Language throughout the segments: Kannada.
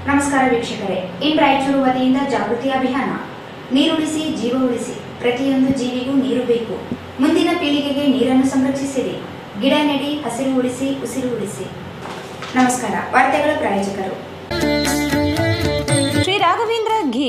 ನಮಸ್ಕಾರ ವೀಕ್ಷಕರೇ ಇನ್ ರಾಯಚೂರು ವತಿಯಿಂದ ಜಾಗೃತಿ ಅಭಿಯಾನ ನೀರುಳಿಸಿ ಜೀವ ಉಳಿಸಿ ಪ್ರತಿಯೊಂದು ಜೀವಿಗೂ ನೀರು ಬೇಕು ಮುಂದಿನ ಪೀಳಿಗೆಗೆ ನೀರನ್ನು ಸಂರಕ್ಷಿಸಿರಿ ಗಿಡ ನೆಡಿ ಹಸಿರು ಉಳಿಸಿ ಉಸಿರು ಉಳಿಸಿ ನಮಸ್ಕಾರ ವಾರ್ತೆಗಳ ಪ್ರಾಯೋಜಕರು ಶ್ರೀ ರಾಘವೇಂದ್ರ ಘೀ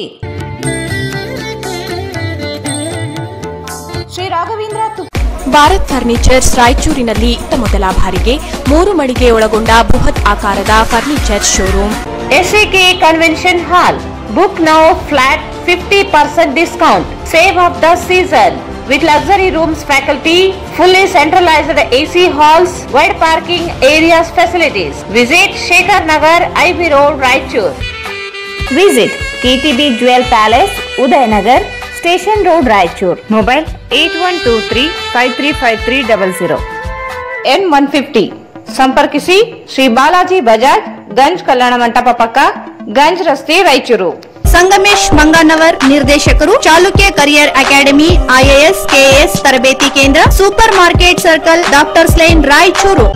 ಶ್ರೀ ರಾಘವೇಂದ್ರ ತುಪ್ಪ ಭಾರತ್ ಫರ್ನಿಚರ್ಸ್ ರಾಯಚೂರಿನಲ್ಲಿ ಇತ್ತ ಮೊದಲ ಬಾರಿಗೆ ಮೂರು ಮಳಿಗೆ ಒಳಗೊಂಡ ಬೃಹತ್ ಆಕಾರದ furniture showroom SAK convention hall book now flat fifty percent discount save of the season with luxury rooms faculty, fully centralized AC halls, wide parking areas facilities. Visit Shekhar Nagar, IB Road, Raichur. Visit KTB Jewel Palace, Udayanagar, Station Road, Raichur. Mobile 8123 535300. N one fifty ಸಂಪರ್ಕಿಸಿ ಶ್ರೀ ಬಾಲಾಜಿ ಬಜಾಜ್ ಗಂಜ್ ಕಲ್ಯಾಣ ಮಂಟಪ ಪಕ್ಕ ಗಂಜ್ ರಸ್ತೆ ರಾಯಚೂರು ಸಂಗಮೇಶ್ ಮಂಗಣ್ಣವರ್ ನಿರ್ದೇಶಕರು Chalukya career academy IAS KAS ತರಬೇತಿ ಕೇಂದ್ರ super market circle doctors line Raichur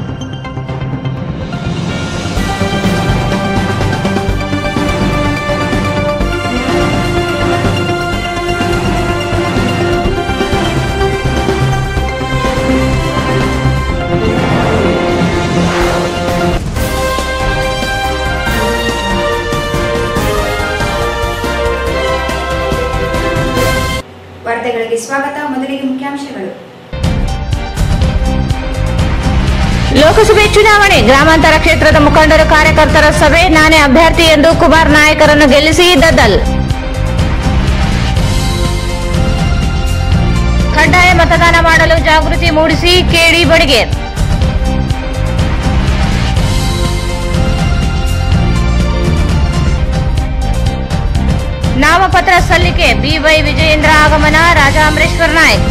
ವಾರ್ತೆಗಳಿಗೆ ಸ್ವಾಗತ ಮೊದಲಿಗೆ ಮುಖ್ಯಾಂಶಗಳು ಲೋಕಸಭೆ ಚುನಾವಣೆ ಗ್ರಾಮಾಂತರ ಕ್ಷೇತ್ರದ ಮುಖಂಡರು ಕಾರ್ಯಕರ್ತರ ಸಭೆ ನಾನೇ ಅಭ್ಯರ್ಥಿ ಎಂದು ಕುಮಾರ್ ನಾಯಕರನ್ನು ಗೆಲ್ಲಿಸಿ ದದ್ದಲ್ ಕಡ್ಡಾಯ ಮತದಾನ ಮಾಡಲು ಜಾಗೃತಿ ಮೂಡಿಸಿ ಕೆಡಿ ಬಡಿಗೇರ್ ನಾಮಪತ್ರ ಸಲ್ಲಿಕೆ ಬಿವೈ ವಿಜಯೇಂದ್ರ ಆಗಮನ ರಾಜಾ ಅಮರೇಶ್ವರ್ ನಾಯ್ಕ್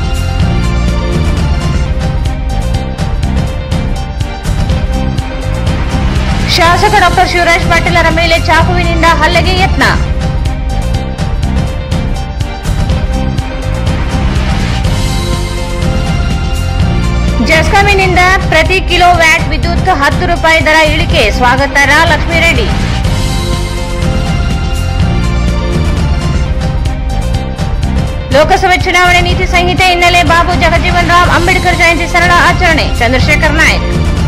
ಶಾಸಕ ಡಾಕ್ಟರ್ ಶಿವರಾಜ್ ಪಾಟೀಲರ ಮೇಲೆ ಚಾಕುವಿನಿಂದ ಹಲ್ಲೆಗೆ ಯತ್ನ ಜಸ್ಕಾಮಿನಿಂದ ಪ್ರತಿ ಕಿಲೋ ವ್ಯಾಟ್ ವಿದ್ಯುತ್ ಹತ್ತು ರೂಪಾಯಿ ದರ ಇಳಿಕೆ ಸ್ವಾಗತ ರಾ ಲಕ್ಷ್ಮೀರೆಡ್ಡಿ ಲೋಕಸಭೆ ಚುನಾವಣೆ ನೀತಿ ಸಂಹಿತೆ ಹಿನ್ನೆಲೆ ಬಾಬು ಜಗಜೀವನ್ ರಾಮ್ ಅಂಬೇಡ್ಕರ್ ಜಯಂತಿ ಸರಳ ಆಚರಣೆ ಚಂದ್ರಶೇಖರ್ ನಾಯ್ಕ್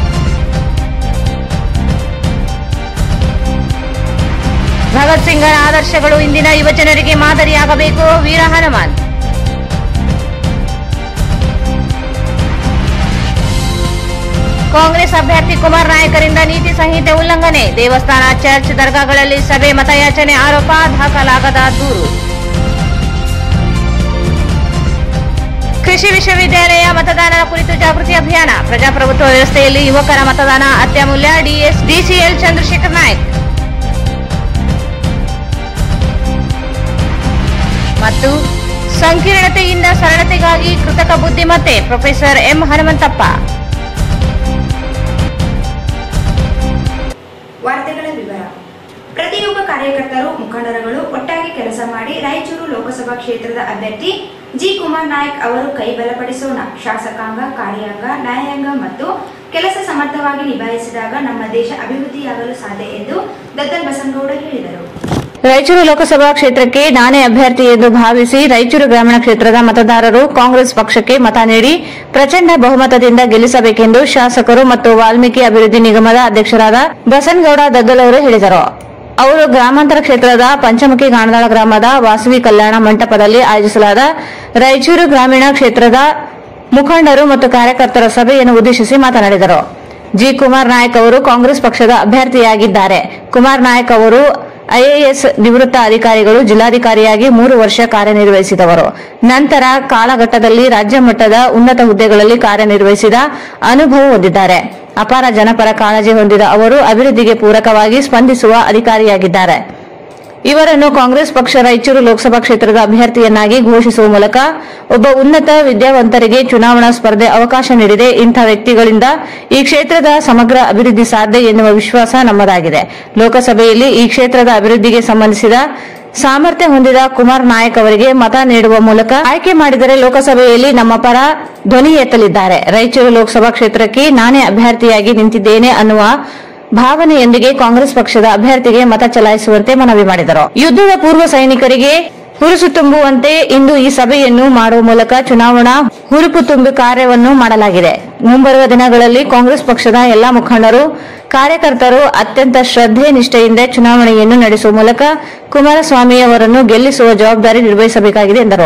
ಭಗತ್ ಸಿಂಗರ ಆದರ್ಶಗಳು ಇಂದಿನ ಯುವಜನರಿಗೆ ಮಾದರಿಯಾಗಬೇಕು ವೀರ ಹನುಮಾನ್ ಕಾಂಗ್ರೆಸ್ ಅಭ್ಯರ್ಥಿ ಕುಮಾರ್ ನಾಯಕರಿಂದ ನೀತಿ ಸಂಹಿತೆ ಉಲ್ಲಂಘನೆ ದೇವಸ್ಥಾನ ಚರ್ಚ್ ದರ್ಗಾಗಳಲ್ಲಿ ಸಭೆ ಮತಯಾಚನೆ ಆರೋಪ ದಾಖಲಾಗದ ದೂರು ಕೃಷಿ ವಿಶ್ವವಿದ್ಯಾಲಯ ಮತದಾನ ಕುರಿತು ಜಾಗೃತಿ ಅಭಿಯಾನ ಪ್ರಜಾಪ್ರಭುತ್ವ ವ್ಯವಸ್ಥೆಯಲ್ಲಿ ಯುವಕರ ಮತದಾನ ಅತ್ಯಮೂಲ್ಯ ಡಿಎಸ್ ಡಿಸಿಎಲ್ ಚಂದ್ರಶೇಖರ್ ನಾಯ್ಕ್ ಮತ್ತು ಸಂಕೀರ್ಣತೆಯಿಂದ ಸರಳತೆಗಾಗಿ ಕೃತಕ ಬುದ್ಧಿಮತ್ತೆ ಪ್ರೊಫೆಸರ್ ಎಂ ಹನುಮಂತಪ್ಪ ವಾರ್ತೆಗಳ ವಿವರ ಪ್ರತಿಯೊಬ್ಬ ಕಾರ್ಯಕರ್ತರು ಮುಖಂಡರುಗಳು ಒಟ್ಟಾಗಿ ಕೆಲಸ ಮಾಡಿ ರಾಯಚೂರು ಲೋಕಸಭಾ ಕ್ಷೇತ್ರದ ಅಭ್ಯರ್ಥಿ ಜಿ ಕುಮಾರ್ ನಾಯಕ್ ಅವರು ಕೈ ಬಲಪಡಿಸೋಣ ಶಾಸಕಾಂಗ ಕಾರ್ಯಾಂಗ ನ್ಯಾಯಾಂಗ ಮತ್ತು ಕೆಲಸ ಸಮರ್ಥವಾಗಿ ನಿಭಾಯಿಸಿದಾಗ ನಮ್ಮ ದೇಶ ಅಭಿವೃದ್ಧಿಯಾಗಲು ಸಾಧ್ಯ ಎಂದು ದತ್ತಲ್ ಬಸನಗೌಡ ಹೇಳಿದರು ರಾಯಚೂರು ಲೋಕಸಭಾ ಕ್ಷೇತ್ರಕ್ಕೆ ನಾನೇ ಅಭ್ಯರ್ಥಿ ಎಂದು ಭಾವಿಸಿ ರಾಯಚೂರು ಗ್ರಾಮೀಣ ಕ್ಷೇತ್ರದ ಮತದಾರರು ಕಾಂಗ್ರೆಸ್ ಪಕ್ಷಕ್ಕೆ ಮತ ನೀಡಿ ಪ್ರಚಂಡ ಬಹುಮತದಿಂದ ಗೆಲ್ಲಿಸಬೇಕೆಂದು ಶಾಸಕರು ಮತ್ತು ವಾಲ್ಮೀಕಿ ಅಭಿವೃದ್ಧಿ ನಿಗಮದ ಅಧ್ಯಕ್ಷರಾದ ಬಸನಗೌಡ ದದ್ದಲ್ ಅವರು ಹೇಳಿದರು ಅವರು ಗ್ರಾಮಾಂತರ ಕ್ಷೇತ್ರದ ಪಂಚಮುಖಿ ಗಾಣದಾಳ ಗ್ರಾಮದ ವಾಸವಿ ಕಲ್ಯಾಣ ಮಂಟಪದಲ್ಲಿ ಆಯೋಜಿಸಲಾದ ರಾಯಚೂರು ಗ್ರಾಮೀಣ ಕ್ಷೇತ್ರದ ಮುಖಂಡರು ಮತ್ತು ಕಾರ್ಯಕರ್ತರ ಸಭೆಯನ್ನು ಉದ್ದೇಶಿಸಿ ಮಾತನಾಡಿದರು ಜಿ ಕುಮಾರ್ ನಾಯಕ್ ಅವರು ಕಾಂಗ್ರೆಸ್ ಪಕ್ಷದ ಅಭ್ಯರ್ಥಿಯಾಗಿದ್ದಾರೆ ಕುಮಾರ್ ನಾಯಕ್ ಅವರು ಐಎಎಸ್ ನಿವೃತ್ತ ಅಧಿಕಾರಿಗಳು ಜಿಲ್ಲಾಧಿಕಾರಿಯಾಗಿ ಮೂರು ವರ್ಷ ಕಾರ್ಯನಿರ್ವಹಿಸಿದವರು ನಂತರ ಕಾಲಘಟ್ಟದಲ್ಲಿ ರಾಜ್ಯ ಮಟ್ಟದ ಉನ್ನತ ಹುದ್ದೆಗಳಲ್ಲಿ ಕಾರ್ಯನಿರ್ವಹಿಸಿದ ಅನುಭವ ಹೊಂದಿದ್ದಾರೆ ಅಪಾರ ಜನಪರ ಕಾಳಜಿ ಹೊಂದಿದ ಅವರು ಅಭಿವೃದ್ಧಿಗೆ ಪೂರಕವಾಗಿ ಸ್ಪಂದಿಸುವ ಅಧಿಕಾರಿಯಾಗಿದ್ದಾರೆ ಇವರನ್ನು ಕಾಂಗ್ರೆಸ್ ಪಕ್ಷ ರಾಯಚೂರು ಲೋಕಸಭಾ ಕ್ಷೇತ್ರದ ಅಭ್ಯರ್ಥಿಯನ್ನಾಗಿ ಘೋಷಿಸುವ ಮೂಲಕ ಒಬ್ಬ ಉನ್ನತ ವಿದ್ಯಾವಂತರಿಗೆ ಚುನಾವಣಾ ಸ್ಪರ್ಧೆ ಅವಕಾಶ ನೀಡಿದೆ ಇಂಥ ವ್ಯಕ್ತಿಗಳಿಂದ ಈ ಕ್ಷೇತ್ರದ ಸಮಗ್ರ ಅಭಿವೃದ್ಧಿ ಸಾಧ್ಯ ಎನ್ನುವ ವಿಶ್ವಾಸ ನಮ್ಮದಾಗಿದೆ ಲೋಕಸಭೆಯಲ್ಲಿ ಈ ಕ್ಷೇತ್ರದ ಅಭಿವೃದ್ಧಿಗೆ ಸಂಬಂಧಿಸಿದ ಸಾಮರ್ಥ್ಯ ಹೊಂದಿದ ಕುಮಾರ್ ನಾಯಕ್ ಅವರಿಗೆ ಮತ ನೀಡುವ ಮೂಲಕ ಆಯ್ಕೆ ಮಾಡಿದರೆ ಲೋಕಸಭೆಯಲ್ಲಿ ನಮ್ಮ ಪರ ಧ್ವನಿ ಎತ್ತಲಿದ್ದಾರೆ ರಾಯಚೂರು ಲೋಕಸಭಾ ಕ್ಷೇತ್ರಕ್ಕೆ ನಾನೇ ಅಭ್ಯರ್ಥಿಯಾಗಿ ನಿಂತಿದ್ದೇನೆ ಅನ್ನುವ ಭಾವನೆಯೊಂದಿಗೆ ಕಾಂಗ್ರೆಸ್ ಪಕ್ಷದ ಅಭ್ಯರ್ಥಿಗೆ ಮತ ಚಲಾಯಿಸುವಂತೆ ಮನವಿ ಮಾಡಿದರು ಯುದ್ಧದ ಪೂರ್ವ ಸೈನಿಕರಿಗೆ ಹುರುಸು ತುಂಬುವಂತೆ ಇಂದು ಈ ಸಭೆಯನ್ನು ಮಾಡುವ ಮೂಲಕ ಚುನಾವಣಾ ಹುರುಪು ತುಂಬಿ ಕಾರ್ಯವನ್ನು ಮಾಡಲಾಗಿದೆ ಮುಂಬರುವ ದಿನಗಳಲ್ಲಿ ಕಾಂಗ್ರೆಸ್ ಪಕ್ಷದ ಎಲ್ಲಾ ಮುಖಂಡರು ಕಾರ್ಯಕರ್ತರು ಅತ್ಯಂತ ಶ್ರದ್ಧೆ ನಿಷ್ಠೆಯಿಂದ ಚುನಾವಣೆಯನ್ನು ನಡೆಸುವ ಮೂಲಕ ಕುಮಾರಸ್ವಾಮಿ ಅವರನ್ನು ಗೆಲ್ಲಿಸುವ ಜವಾಬ್ದಾರಿ ನಿರ್ವಹಿಸಬೇಕಾಗಿದೆ ಎಂದರು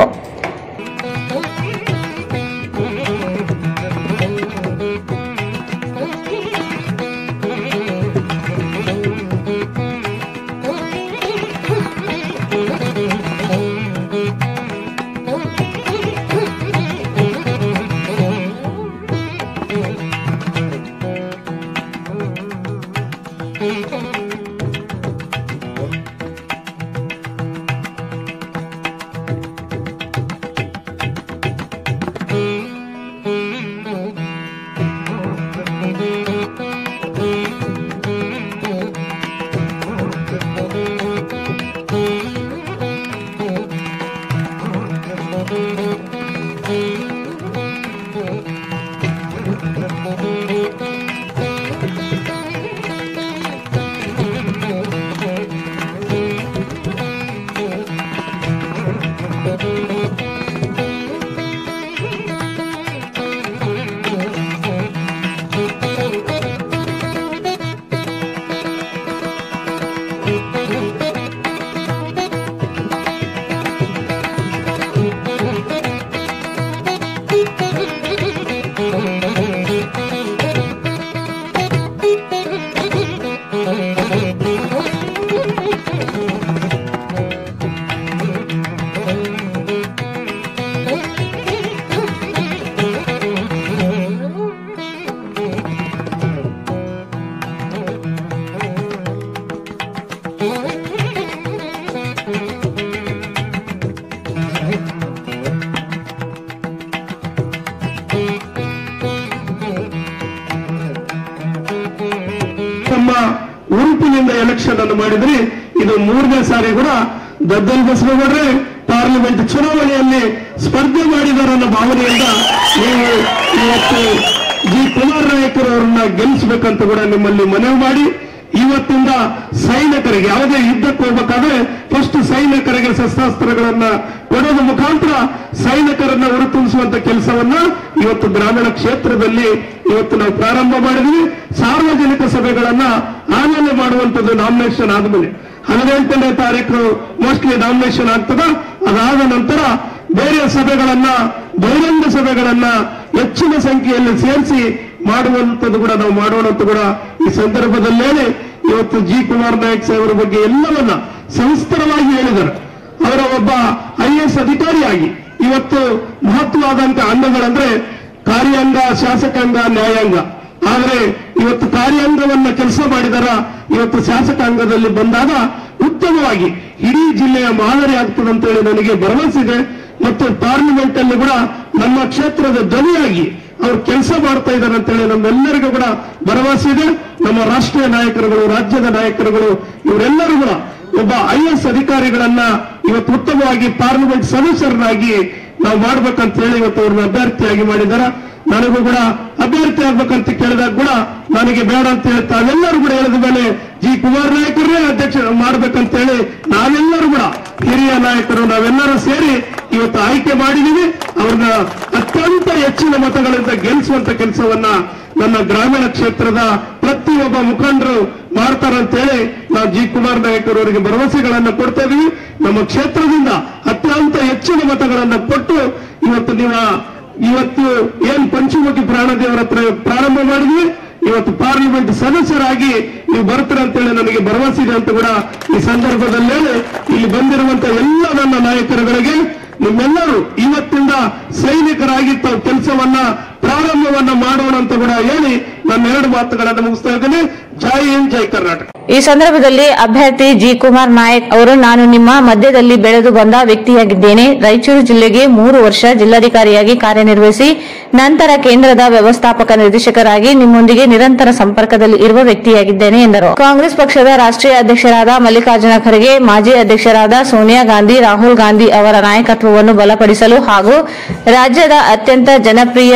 ತಮ್ಮ ಉರುಪಿನಿಂದ ಎಲೆಕ್ಷನ್ ಅನ್ನು ಮಾಡಿದ್ರಿ ಇದು ಮೂರನೇ ಸಾರಿ ಕೂಡ ಗದ್ದಲ್ ಬಸವಗೌಡ್ರೆ ಪಾರ್ಲಿಮೆಂಟ್ ಚುನಾವಣೆಯಲ್ಲಿ ಸ್ಪರ್ಧೆ ಮಾಡಿದಾರೆ ಅನ್ನೋ ಭಾವನೆಯಿಂದ ನೀವು ಇವತ್ತು ಜಿ ಕುಮಾರ್ ನಾಯಕರು ಅವರನ್ನ ಗೆಲ್ಲಿಸಬೇಕಂತ ಕೂಡ ನಿಮ್ಮಲ್ಲಿ ಮನವಿ ಮಾಡಿ ಇವತ್ತಿಂದ ಸೈನಿಕರಿಗೆ ಯಾವುದೇ ಯುದ್ಧಕ್ಕೆ ಹೋಗ್ಬೇಕಾದ್ರೆ ಫಸ್ಟ್ ಸೈನಿಕರಿಗೆ ಶಸ್ತ್ರಾಸ್ತ್ರಗಳನ್ನ ಕೊಡೋದ ಮುಖಾಂತರ ಸೈನಿಕರನ್ನ ಹುರಿತುಂಬಿಸುವಂತ ಕೆಲಸವನ್ನ ಇವತ್ತು ಗ್ರಾಮೀಣ ಕ್ಷೇತ್ರದಲ್ಲಿ ಇವತ್ತು ನಾವು ಪ್ರಾರಂಭ ಮಾಡಿದ್ವಿ ಸಾರ್ವಜನಿಕ ಸಭೆಗಳನ್ನ ಆಮೇಲೆ ಮಾಡುವಂತದ್ದು ನಾಮಿನೇಷನ್ ಆದ್ಮೇಲೆ ಹದಿನೆಂಟನೇ ತಾರೀಕು ಮೋಸ್ಟ್ಲಿ ನಾಮಿನೇಷನ್ ಆಗ್ತದ ಅದಾದ ನಂತರ ಬೇರೆ ಸಭೆಗಳನ್ನ ಬಹಿರಂಗ ಸಭೆಗಳನ್ನ ಹೆಚ್ಚಿನ ಸಂಖ್ಯೆಯಲ್ಲಿ ಸೇರಿಸಿ ಮಾಡುವಂತದ್ದು ಕೂಡ ನಾವು ಮಾಡೋಣ ಅಂತ ಕೂಡ ಈ ಸಂದರ್ಭದಲ್ಲಿ ಹೇಳಿ ಇವತ್ತು ಜಿ ಕುಮಾರ್ ನಾಯಕ್ ಸಾಹೇಬರ ಬಗ್ಗೆ ಎಲ್ಲವನ್ನ ಸಂಸ್ತರವಾಗಿ ಹೇಳಿದ್ದಾರೆ ಅವರ ಒಬ್ಬ ಐ ಎಸ್ ಅಧಿಕಾರಿಯಾಗಿ ಇವತ್ತು ಮಹತ್ವವಾದಂತ ಅಂಗಗಳಂದ್ರೆ ಕಾರ್ಯಾಂಗ ಶಾಸಕಾಂಗ ನ್ಯಾಯಾಂಗ ಆದ್ರೆ ಇವತ್ತು ಕಾರ್ಯಾಂಗವನ್ನ ಕೆಲಸ ಮಾಡಿದಾರ ಇವತ್ತು ಶಾಸಕಾಂಗದಲ್ಲಿ ಬಂದಾಗ ಉತ್ತಮವಾಗಿ ಇಡೀ ಜಿಲ್ಲೆಯ ಮಾದರಿ ಆಗ್ತದೆ ಅಂತ ಹೇಳಿ ನನಗೆ ಭರವಸೆ ಇದೆ ಮತ್ತು ಪಾರ್ಲಿಮೆಂಟ್ ಅಲ್ಲಿ ಕೂಡ ನಮ್ಮ ಕ್ಷೇತ್ರದ ಧ್ವನಿಯಾಗಿ ಅವ್ರು ಕೆಲಸ ಮಾಡ್ತಾ ಇದ್ದಾರೆ ಅಂತ ಹೇಳಿ ನಮ್ಮೆಲ್ಲರಿಗೂ ಕೂಡ ಭರವಸೆ ಇದೆ ನಮ್ಮ ರಾಷ್ಟ್ರೀಯ ನಾಯಕರುಗಳು ರಾಜ್ಯದ ನಾಯಕರುಗಳು ಇವರೆಲ್ಲರೂ ಕೂಡ ಒಬ್ಬ ಐ ಎಸ್ ಅಧಿಕಾರಿಗಳನ್ನ ಇವತ್ತು ಉತ್ತಮವಾಗಿ ಪಾರ್ಲಿಮೆಂಟ್ ಸದಸ್ಯರನ್ನಾಗಿ ನಾವು ಮಾಡ್ಬೇಕಂತ ಹೇಳಿ ಇವತ್ತು ಅವ್ರನ್ನ ಅಭ್ಯರ್ಥಿಯಾಗಿ ಮಾಡಿದಾರ ನನಗೂ ಕೂಡ ಅಭ್ಯರ್ಥಿ ಆಗ್ಬೇಕಂತ ಕೇಳಿದಾಗ ಕೂಡ ನನಗೆ ಬೇಡ ಅಂತ ಹೇಳಿ ತಾವೆಲ್ಲರೂ ಕೂಡ ಹೇಳಿದ ಮೇಲೆ ಜಿ ಕುಮಾರ್ ನಾಯಕರೇ ಅಧ್ಯಕ್ಷ ಮಾಡ್ಬೇಕಂತ ಹೇಳಿ ನಾವೆಲ್ಲರೂ ಕೂಡ ಹಿರಿಯ ನಾಯಕರು ನಾವೆಲ್ಲರೂ ಸೇರಿ ಇವತ್ತು ಆಯ್ಕೆ ಮಾಡಿದೀವಿ ಅವ್ರನ್ನ ಅತ್ಯಂತ ಹೆಚ್ಚಿನ ಮತಗಳಿಂದ ಗೆಲ್ಲಿಸುವಂತ ಕೆಲಸವನ್ನ ನನ್ನ ಗ್ರಾಮೀಣ ಕ್ಷೇತ್ರದ ಪ್ರತಿಯೊಬ್ಬ ಮುಖಂಡರು ಮಾಡ್ತಾರಂತೇಳಿ ನಾವು ಜಿ ಕುಮಾರ್ ನಾಯಕರು ಅವರಿಗೆ ಭರವಸೆಗಳನ್ನ ಕೊಡ್ತಾ ಇದೀವಿ ನಮ್ಮ ಕ್ಷೇತ್ರದಿಂದ ಅತ್ಯಂತ ಹೆಚ್ಚಿನ ಮತಗಳನ್ನ ಕೊಟ್ಟು ಇವತ್ತು ನೀವು ಇವತ್ತು ಏನ್ ಪಂಚಮುಖಿ ಪ್ರಾಣದೇವರ ಹತ್ರ ಪ್ರಾರಂಭ ಮಾಡಿದ್ವಿ ಇವತ್ತು ಪಾರ್ಲಿಮೆಂಟ್ ಸದಸ್ಯರಾಗಿ ನೀವು ಬರ್ತೀರ ಅಂತೇಳಿ ನನಗೆ ಭರವಸೆ ಇದೆ ಅಂತ ಕೂಡ ಈ ಸಂದರ್ಭದಲ್ಲಿ ಹೇಳಿ ಇಲ್ಲಿ ಬಂದಿರುವಂತ ಎಲ್ಲ ನನ್ನ ನಾಯಕರುಗಳಿಗೆ ನಿಮ್ಮೆಲ್ಲರೂ ಇವತ್ತಿಂದ ಸೈನಿಕರಾಗಿ ತಾವು ಕೆಲಸವನ್ನ ಪ್ರಾರಂಭವನ್ನ ಮಾಡೋಣ ಅಂತ ಕೂಡ ಹೇಳಿ ನನ್ನ ಎರಡು ಮಾತುಗಳನ್ನು ಮುಗಿಸ್ತಾ ಇದ್ದೇನೆ ಜೈ ಹಿಂದ್ ಜೈ ಕರ್ನಾಟಕ ಈ ಸಂದರ್ಭದಲ್ಲಿ ಅಭ್ಯರ್ಥಿ ಜಿ ಕುಮಾರ್ ನಾಯಕ್ ಅವರು ನಾನು ನಿಮ್ಮ ಮಧ್ಯದಲ್ಲಿ ಬೆಳೆದು ಬಂದ ವ್ಯಕ್ತಿಯಾಗಿದ್ದೇನೆ ರಾಯಚೂರು ಜಿಲ್ಲೆಗೆ ಮೂರು ವರ್ಷ ಜಿಲ್ಲಾಧಿಕಾರಿಯಾಗಿ ಕಾರ್ಯನಿರ್ವಹಿಸಿ ನಂತರ ಕೇಂದ್ರದ ವ್ಯವಸ್ಥಾಪಕ ನಿರ್ದೇಶಕರಾಗಿ ನಿಮ್ಮೊಂದಿಗೆ ನಿರಂತರ ಸಂಪರ್ಕದಲ್ಲಿ ಇರುವ ವ್ಯಕ್ತಿಯಾಗಿದ್ದೇನೆ ಎಂದರು ಕಾಂಗ್ರೆಸ್ ಪಕ್ಷದ ರಾಷ್ಟ್ರೀಯ ಅಧ್ಯಕ್ಷರಾದ ಮಲ್ಲಿಕಾರ್ಜುನ ಖರ್ಗೆ ಮಾಜಿ ಅಧ್ಯಕ್ಷರಾದ ಸೋನಿಯಾ ಗಾಂಧಿ ರಾಹುಲ್ ಗಾಂಧಿ ಅವರ ನಾಯಕತ್ವವನ್ನು ಬಲಪಡಿಸಲು ಹಾಗೂ ರಾಜ್ಯದ ಅತ್ಯಂತ ಜನಪ್ರಿಯ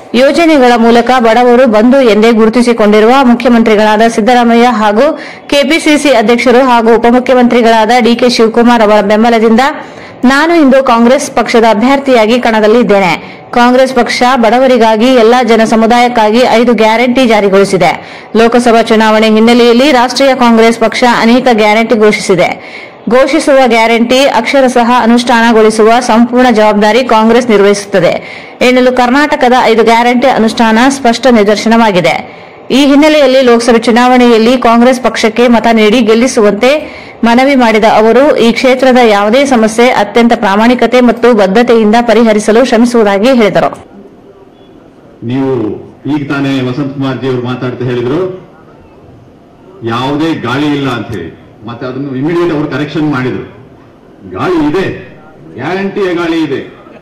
ಯೋಜನೆಗಳ ಮೂಲಕ ಬಡವರು ಬಂಧು ಎಂದೇ ಗುರುತಿಸಿಕೊಂಡಿರುವ ಮುಖ್ಯಮಂತ್ರಿಗಳಾದ ಸಿದ್ದರಾಮಯ್ಯ ಹಾಗೂ ಕೆಪಿಸಿಸಿ ಅಧ್ಯಕ್ಷರು ಹಾಗೂ ಉಪಮುಖ್ಯಮಂತ್ರಿಗಳಾದ ಡಿಕೆ ಶಿವಕುಮಾರ್ ಅವರ ಬೆಂಬಲದಿಂದ ನಾನು ಇಂದು ಕಾಂಗ್ರೆಸ್ ಪಕ್ಷದ ಅಭ್ಯರ್ಥಿಯಾಗಿ ಕಣದಲ್ಲಿದ್ದೇನೆ ಕಾಂಗ್ರೆಸ್ ಪಕ್ಷ ಬಡವರಿಗಾಗಿ ಎಲ್ಲಾ ಜನ ಸಮುದಾಯಕ್ಕಾಗಿ ಐದು ಗ್ಯಾರಂಟಿ ಜಾರಿಗೊಳಿಸಿದೆ ಲೋಕಸಭಾ ಚುನಾವಣೆ ಹಿನ್ನೆಲೆಯಲ್ಲಿ ರಾಷ್ಟ್ರೀಯ ಕಾಂಗ್ರೆಸ್ ಪಕ್ಷ ಅನೇಕ ಗ್ಯಾರಂಟಿ ಘೋಷಿಸಿದೆ ಘೋಷಿಸುವ ಗ್ಯಾರಂಟಿ ಅಕ್ಷರಶಃ ಅನುಷ್ಠಾನಗೊಳಿಸುವ ಸಂಪೂರ್ಣ ಜವಾಬ್ದಾರಿ ಕಾಂಗ್ರೆಸ್ ನಿರ್ವಹಿಸುತ್ತದೆ ಎನ್ನಲು ಕರ್ನಾಟಕದ ಐದು ಗ್ಯಾರಂಟಿ ಅನುಷ್ಠಾನ ಸ್ಪಷ್ಟ ನಿದರ್ಶನವಾಗಿದೆ ಈ ಹಿನ್ನೆಲೆಯಲ್ಲಿ ಲೋಕಸಭೆ ಚುನಾವಣೆಯಲ್ಲಿ ಕಾಂಗ್ರೆಸ್ ಪಕ್ಷಕ್ಕೆ ಮತ ನೀಡಿ ಗೆಲ್ಲಿಸುವಂತೆ ಮನವಿ ಮಾಡಿದ ಅವರು ಈ ಕ್ಷೇತ್ರದ ಯಾವುದೇ ಸಮಸ್ಯೆ ಅತ್ಯಂತ ಪ್ರಾಮಾಣಿಕತೆ ಮತ್ತು ಬದ್ಧತೆಯಿಂದ ಪರಿಹರಿಸಲು ಶ್ರಮಿಸುವುದಾಗಿ ಹೇಳಿದರು ನೀವು ಈಗ ತಾನೇ ವಸಂತ್ ಕುಮಾರ್ ಜಿ ಅವರು ಮಾತಾಡ್ತಾ ಹೇಳಿದ್ರು ಯಾವುದೇ ಗಾಳಿ ಇಲ್ಲ ಅಂತ ಹೇಳಿ ಮತ್ತೆ ಅದನ್ನು ಇಮಿಡಿಯೇಟ್ ಅವರು ಕರೆಕ್ಷನ್ ಮಾಡಿದ್ರು ಗಾಳಿ ಇದೆ ಗ್ಯಾರಂಟಿಯ ಗಾಳಿ ಇದೆ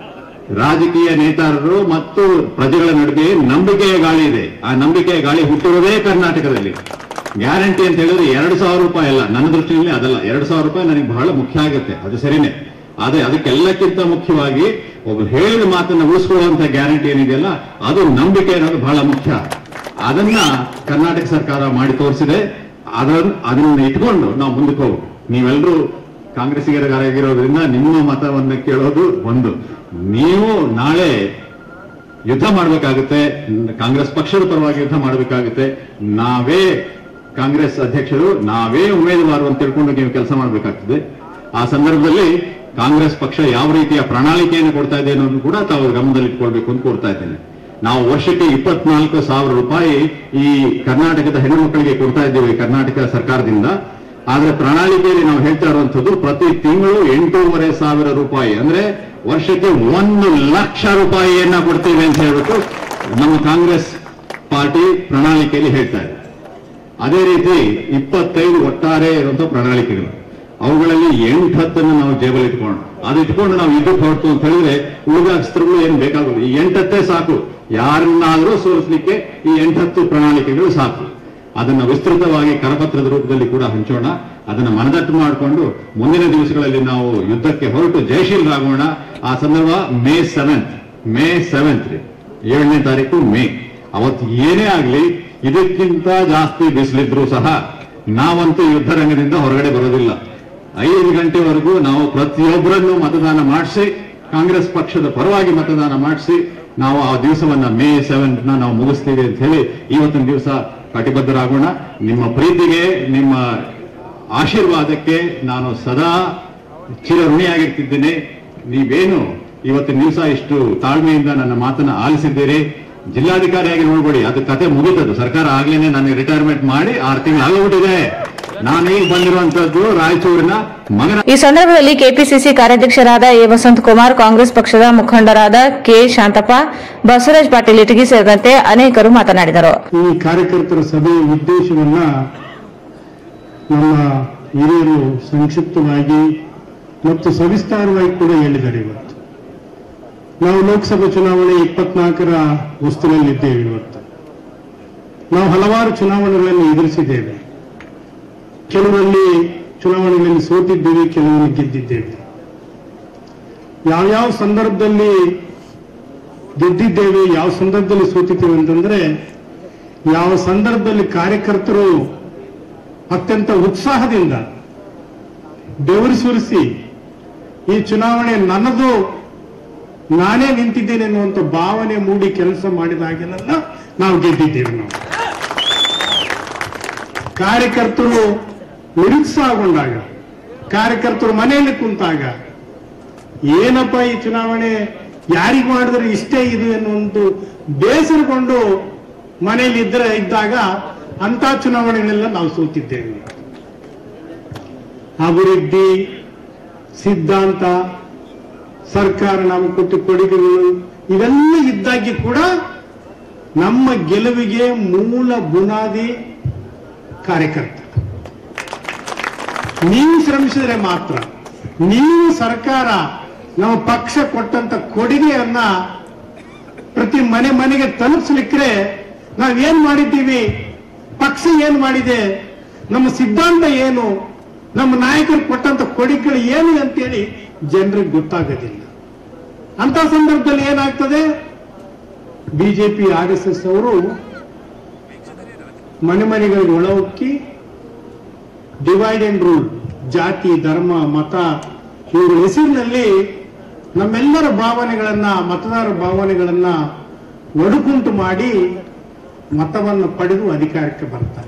ರಾಜಕೀಯ ನೇತಾರರು ಮತ್ತು ಪ್ರಜೆಗಳ ನಡುವೆ ನಂಬಿಕೆಯ ಗಾಳಿ ಇದೆ ಆ ನಂಬಿಕೆಯ ಗಾಳಿ ಹುಟ್ಟಿರುವುದೇ ಕರ್ನಾಟಕದಲ್ಲಿ ಗ್ಯಾರಂಟಿ ಅಂತ ಹೇಳಿದ್ರೆ ಎರಡು ಸಾವಿರ ರೂಪಾಯಿ ಅಲ್ಲ ನನ್ನ ದೃಷ್ಟಿಯಲ್ಲಿ ಅದಲ್ಲ ಎರಡು ಸಾವಿರ ರೂಪಾಯಿ ನನಗೆ ಬಹಳ ಮುಖ್ಯ ಆಗುತ್ತೆ ಅದು ಸರಿನೇ ಆದ್ರೆ ಅದಕ್ಕೆಲ್ಲಕ್ಕಿಂತ ಮುಖ್ಯವಾಗಿ ಒಬ್ಬರು ಹೇಳಿದ ಮಾತನ್ನ ಉಳಿಸ್ಕೊಳ್ಳುವಂತ ಗ್ಯಾರಂಟಿ ಏನಿದೆಯಲ್ಲ ಅದು ನಂಬಿಕೆ ಅನ್ನೋದು ಬಹಳ ಮುಖ್ಯ ಅದನ್ನ ಕರ್ನಾಟಕ ಸರ್ಕಾರ ಮಾಡಿ ತೋರಿಸಿದೆ ಅದನ್ನ ಅದನ್ನ ಇಟ್ಕೊಂಡು ನಾವು ಮುಂದಕ್ಕೆ ಹೋಗ್ಬೇಕು ನೀವೆಲ್ಲರೂ ಕಾಂಗ್ರೆಸ್ಸಿಗರಾಗಿರೋದ್ರಿಂದ ನಿಮ್ಮ ಮತವನ್ನು ಕೇಳೋದು ಒಂದು ನೀವು ನಾಳೆ ಯುದ್ಧ ಮಾಡಬೇಕಾಗುತ್ತೆ ಕಾಂಗ್ರೆಸ್ ಪಕ್ಷದ ಪರವಾಗಿ ಯುದ್ಧ ಮಾಡಬೇಕಾಗುತ್ತೆ ನಾವೇ ಕಾಂಗ್ರೆಸ್ ಅಧ್ಯಕ್ಷರು ನಾವೇ ಉಮೇದುವಾರು ಅಂತ ತಿಳ್ಕೊಂಡು ನೀವು ಕೆಲಸ ಮಾಡಬೇಕಾಗ್ತದೆ ಆ ಸಂದರ್ಭದಲ್ಲಿ ಕಾಂಗ್ರೆಸ್ ಪಕ್ಷ ಯಾವ ರೀತಿಯ ಪ್ರಣಾಳಿಕೆಯನ್ನು ಕೊಡ್ತಾ ಇದೆ ಅನ್ನೋದನ್ನು ಕೂಡ ತಾವು ಗಮನದಲ್ಲಿಟ್ಕೊಳ್ಬೇಕು ಅಂತ ಕೊಡ್ತಾ ಇದ್ದೇನೆ ನಾವು ವರ್ಷಕ್ಕೆ ಇಪ್ಪತ್ನಾಲ್ಕು ಸಾವಿರ ರೂಪಾಯಿ ಈ ಕರ್ನಾಟಕದ ಹೆಣ್ಣು ಮಕ್ಕಳಿಗೆ ಕೊಡ್ತಾ ಇದ್ದೇವೆ ಕರ್ನಾಟಕ ಸರ್ಕಾರದಿಂದ ಆದ್ರೆ ಪ್ರಣಾಳಿಕೆಯಲ್ಲಿ ನಾವು ಹೇಳ್ತಾ ಇರುವಂತದ್ದು ಪ್ರತಿ ತಿಂಗಳು ಎಂಟೂವರೆ ಸಾವಿರ ರೂಪಾಯಿ ಅಂದ್ರೆ ವರ್ಷಕ್ಕೆ ಒಂದು ಲಕ್ಷ ರೂಪಾಯಿಯನ್ನ ಕೊಡ್ತೀವಿ ಅಂತ ಹೇಳ್ಬಿಟ್ಟು ನಮ್ಮ ಕಾಂಗ್ರೆಸ್ ಪಾರ್ಟಿ ಪ್ರಣಾಳಿಕೆಯಲ್ಲಿ ಹೇಳ್ತಾ ಇದೆ ಅದೇ ರೀತಿ ಇಪ್ಪತ್ತೈದು ಒಟ್ಟಾರೆ ಇರುವಂತಹ ಪ್ರಣಾಳಿಕೆಗಳು ಅವುಗಳಲ್ಲಿ ಎಂಟು ಹತ್ತನ್ನು ನಾವು ಜೇಬಲ್ಲಿ ಇಟ್ಕೊಂಡು ಅದು ಇಟ್ಕೊಂಡು ನಾವು ಇದಕ್ಕೆ ಹೊರತು ಅಂತ ಹೇಳಿದ್ರೆ ಉಳಿದ ಅಸ್ತ್ರಗಳು ಏನು ಬೇಕಾಗೋದು ಈ ಎಂಟತ್ತೇ ಸಾಕು ಯಾರನ್ನಾದರೂ ಸೋಲಿಸಲಿಕ್ಕೆ ಈ ಎಂಟತ್ತು ಪ್ರಣಾಳಿಕೆಗಳು ಸಾಕು ಅದನ್ನ ವಿಸ್ತೃತವಾಗಿ ಕರಪತ್ರದ ರೂಪದಲ್ಲಿ ಕೂಡ ಹಂಚೋಣ ಅದನ್ನ ಮನದಟ್ಟು ಮಾಡಿಕೊಂಡು ಮುಂದಿನ ದಿವಸಗಳಲ್ಲಿ ನಾವು ಯುದ್ಧಕ್ಕೆ ಹೊರಟು ಜಯಶೀಲರಾಗೋಣ ಆ ಸಂದರ್ಭ ಮೇ ಸೆವೆಂತ್ ಮೇ ಸೆವೆಂತ್ ರೀ ಏಳನೇ ತಾರೀಕು ಮೇ ಅವತ್ತು ಏನೇ ಆಗ್ಲಿ ಇದಕ್ಕಿಂತ ಜಾಸ್ತಿ ಬಿಸಿಲಿದ್ರು ಸಹ ನಾವಂತೂ ಯುದ್ಧ ರಂಗದಿಂದ ಹೊರಗಡೆ ಬರೋದಿಲ್ಲ ಐದು ಗಂಟೆವರೆಗೂ ನಾವು ಪ್ರತಿಯೊಬ್ಬರನ್ನು ಮತದಾನ ಮಾಡಿಸಿ ಕಾಂಗ್ರೆಸ್ ಪಕ್ಷದ ಪರವಾಗಿ ಮತದಾನ ಮಾಡಿಸಿ ನಾವು ಆ ದಿವಸವನ್ನ ಮೇ ಸೆವೆಂತ್ ನ ನಾವು ಮುಗಿಸ್ತೀವಿ ಅಂತ ಹೇಳಿ ಇವತ್ತಿನ ದಿವಸ ಕಟಿಬದ್ಧರಾಗೋಣ ನಿಮ್ಮ ಪ್ರೀತಿಗೆ ನಿಮ್ಮ ಆಶೀರ್ವಾದಕ್ಕೆ ನಾನು ಸದಾ ಚಿರ ಋಣಿಯಾಗಿರ್ತಿದ್ದೇನೆ ನೀವೇನು ಇವತ್ತಿನ ದಿವಸ ಇಷ್ಟು ತಾಳ್ಮೆಯಿಂದ ನನ್ನ ಮಾತನ್ನ ಆಲಿಸಿದ್ದೀರಿ ಜಿಲ್ಲಾಧಿಕಾರಿಯಾಗಿ ನೋಡ್ಬೇಡಿ ಅದು ಕತೆ ಮುಗಿತದ್ದು ಸರ್ಕಾರ ಆಗ್ಲೇನೆ ನನಗೆ ರಿಟೈರ್ಮೆಂಟ್ ಮಾಡಿ ಆರು ತಿಂಗಳು ಆಗೋಗ್ಬಿಟ್ಟಿದೆ ನಾನು ಈಗ ಬಂದಿರುವಂತದ್ದು ರಾಯಚೂರಿನ ಮಗನ ಈ ಸಂದರ್ಭದಲ್ಲಿ ಕೆಪಿಸಿಸಿ ಕಾರ್ಯಾಧ್ಯಕ್ಷರಾದ ಎ ವಸಂತ್ ಕುಮಾರ್ ಕಾಂಗ್ರೆಸ್ ಪಕ್ಷದ ಮುಖಂಡರಾದ ಕೆ ಶಾಂತಪ್ಪ ಬಸವರಾಜ್ ಪಾಟೀಲ್ ಇಟಗಿ ಸೇರಿದಂತೆ ಅನೇಕರು ಮಾತನಾಡಿದರು ಈ ಕಾರ್ಯಕರ್ತರ ಸಭೆಯ ಉದ್ದೇಶವನ್ನ ನಮ್ಮ ಹಿರಿಯರು ಸಂಕ್ಷಿಪ್ತವಾಗಿ ಮತ್ತು ಸವಿಸ್ತಾರವಾಗಿ ಕೂಡ ಹೇಳಿದ್ದಾರೆ ಇವತ್ತು ನಾವು ಲೋಕಸಭಾ ಚುನಾವಣೆ ಇಪ್ಪತ್ನಾಲ್ಕರ ಹೊಸ್ತಿನಲ್ಲಿದ್ದೇವೆ ಇವತ್ತು ನಾವು ಹಲವಾರು ಚುನಾವಣೆಗಳನ್ನು ಎದುರಿಸಿದ್ದೇವೆ ಕೆಲವರಲ್ಲಿ ಚುನಾವಣೆಗಳಲ್ಲಿ ಸೋತಿದ್ದೇವೆ ಕೆಲವರಲ್ಲಿ ಗೆದ್ದಿದ್ದೇವೆ ಯಾವ್ಯಾವ ಸಂದರ್ಭದಲ್ಲಿ ಗೆದ್ದಿದ್ದೇವೆ ಯಾವ ಸಂದರ್ಭದಲ್ಲಿ ಸೋತಿದ್ದೇವೆ ಅಂತಂದ್ರೆ ಯಾವ ಸಂದರ್ಭದಲ್ಲಿ ಕಾರ್ಯಕರ್ತರು ಅತ್ಯಂತ ಉತ್ಸಾಹದಿಂದ ಬೆವರು ಸುರಿಸಿ ಈ ಚುನಾವಣೆ ನನ್ನದು ನಾನೇ ನಿಂತಿದ್ದೇನೆ ಅನ್ನುವಂಥ ಭಾವನೆ ಮೂಡಿ ಕೆಲಸ ಮಾಡಿದಾಗೆಲ್ಲ ನಾವು ಗೆದ್ದಿದ್ದೇವೆ ನಾವು ಕಾರ್ಯಕರ್ತರು ನಿರುತ್ಸಾಹಗೊಂಡಾಗ ಕಾರ್ಯಕರ್ತರು ಮನೆಯಲ್ಲಿ ಕುಂತಾಗ ಏನಪ್ಪ ಈ ಚುನಾವಣೆ ಯಾರಿಗೆ ಮಾಡಿದ್ರೆ ಇಷ್ಟೇ ಇದು ಎನ್ನುವಂತ ಬೇಸರಗೊಂಡು ಮನೆಯಲ್ಲಿ ಇದ್ರೆ ಇದ್ದಾಗ ಅಂತ ಚುನಾವಣೆಗಳೆಲ್ಲ ನಾವು ಸೋತಿದ್ದೇವೆ ಅಭಿವೃದ್ಧಿ ಸಿದ್ಧಾಂತ ಸರ್ಕಾರ ನಾವು ಕೊಟ್ಟ ಕೊಡುಗೆಗಳು ಇವೆಲ್ಲ ಇದ್ದಾಗಿ ಕೂಡ ನಮ್ಮ ಗೆಲುವಿಗೆ ಮೂಲ ಬುನಾದಿ ಕಾರ್ಯಕರ್ತ ನೀವು ಶ್ರಮಿಸಿದ್ರೆ ಮಾತ್ರ ನೀವು ಸರ್ಕಾರ ನಮ್ಮ ಪಕ್ಷ ಕೊಟ್ಟಂತ ಕೊಡುಗೆಯನ್ನ ಪ್ರತಿ ಮನೆ ಮನೆಗೆ ತಲುಪಿಸ್ಲಿಕ್ಕೆ ನಾವೇನ್ ಮಾಡಿದ್ದೀವಿ ಪಕ್ಷ ಏನ್ ಮಾಡಿದೆ ನಮ್ಮ ಸಿದ್ಧಾಂತ ಏನು ನಮ್ಮ ನಾಯಕರು ಕೊಟ್ಟಂತ ಕೊಡುಗೆಗಳು ಏನು ಅಂತೇಳಿ ಜನರಿಗೆ ಗೊತ್ತಾಗೋದಿಲ್ಲ ಅಂತ ಸಂದರ್ಭದಲ್ಲಿ ಏನಾಗ್ತದೆ ಬಿಜೆಪಿ ಆರ್ ಎಸ್ ಎಸ್ ಅವರು ಮನೆ ಮನೆಗಳಿಗೆ ಒಳಹೊಕ್ಕಿ ಡಿವೈಡ್ ಅಂಡ್ ರೂಲ್ ಜಾತಿ ಧರ್ಮ ಮತ ಇವುಗಳ ಹೆಸರಿನಲ್ಲಿ ನಮ್ಮೆಲ್ಲರ ಭಾವನೆಗಳನ್ನ ಮತದಾರರ ಭಾವನೆಗಳನ್ನ ಒಡುಕುಂಟು ಮಾಡಿ ಮತವನ್ನು ಪಡೆದು ಅಧಿಕಾರಕ್ಕೆ ಬರ್ತಾರೆ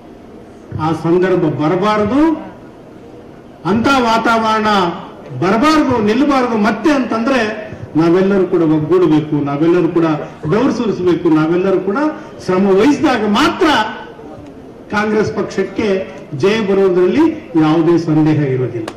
ಆ ಸಂದರ್ಭ ಬರಬಾರದು ಅಂತ ವಾತಾವರಣ ಬರಬಾರದು ನಿಲ್ಲಬಾರದು ಮತ್ತೆ ಅಂತಂದ್ರೆ ನಾವೆಲ್ಲರೂ ಕೂಡ ಒಗ್ಗೂಡಬೇಕು ನಾವೆಲ್ಲರೂ ಕೂಡ ಬೆವರು ಸುರಿಸಬೇಕು ನಾವೆಲ್ಲರೂ ಕೂಡ ಶ್ರಮ ವಹಿಸಿದಾಗ ಮಾತ್ರ ಕಾಂಗ್ರೆಸ್ ಪಕ್ಷಕ್ಕೆ ಜಯ ಬರುವುದರಲ್ಲಿ ಯಾವುದೇ ಸಂದೇಹ ಇರುವುದಿಲ್ಲ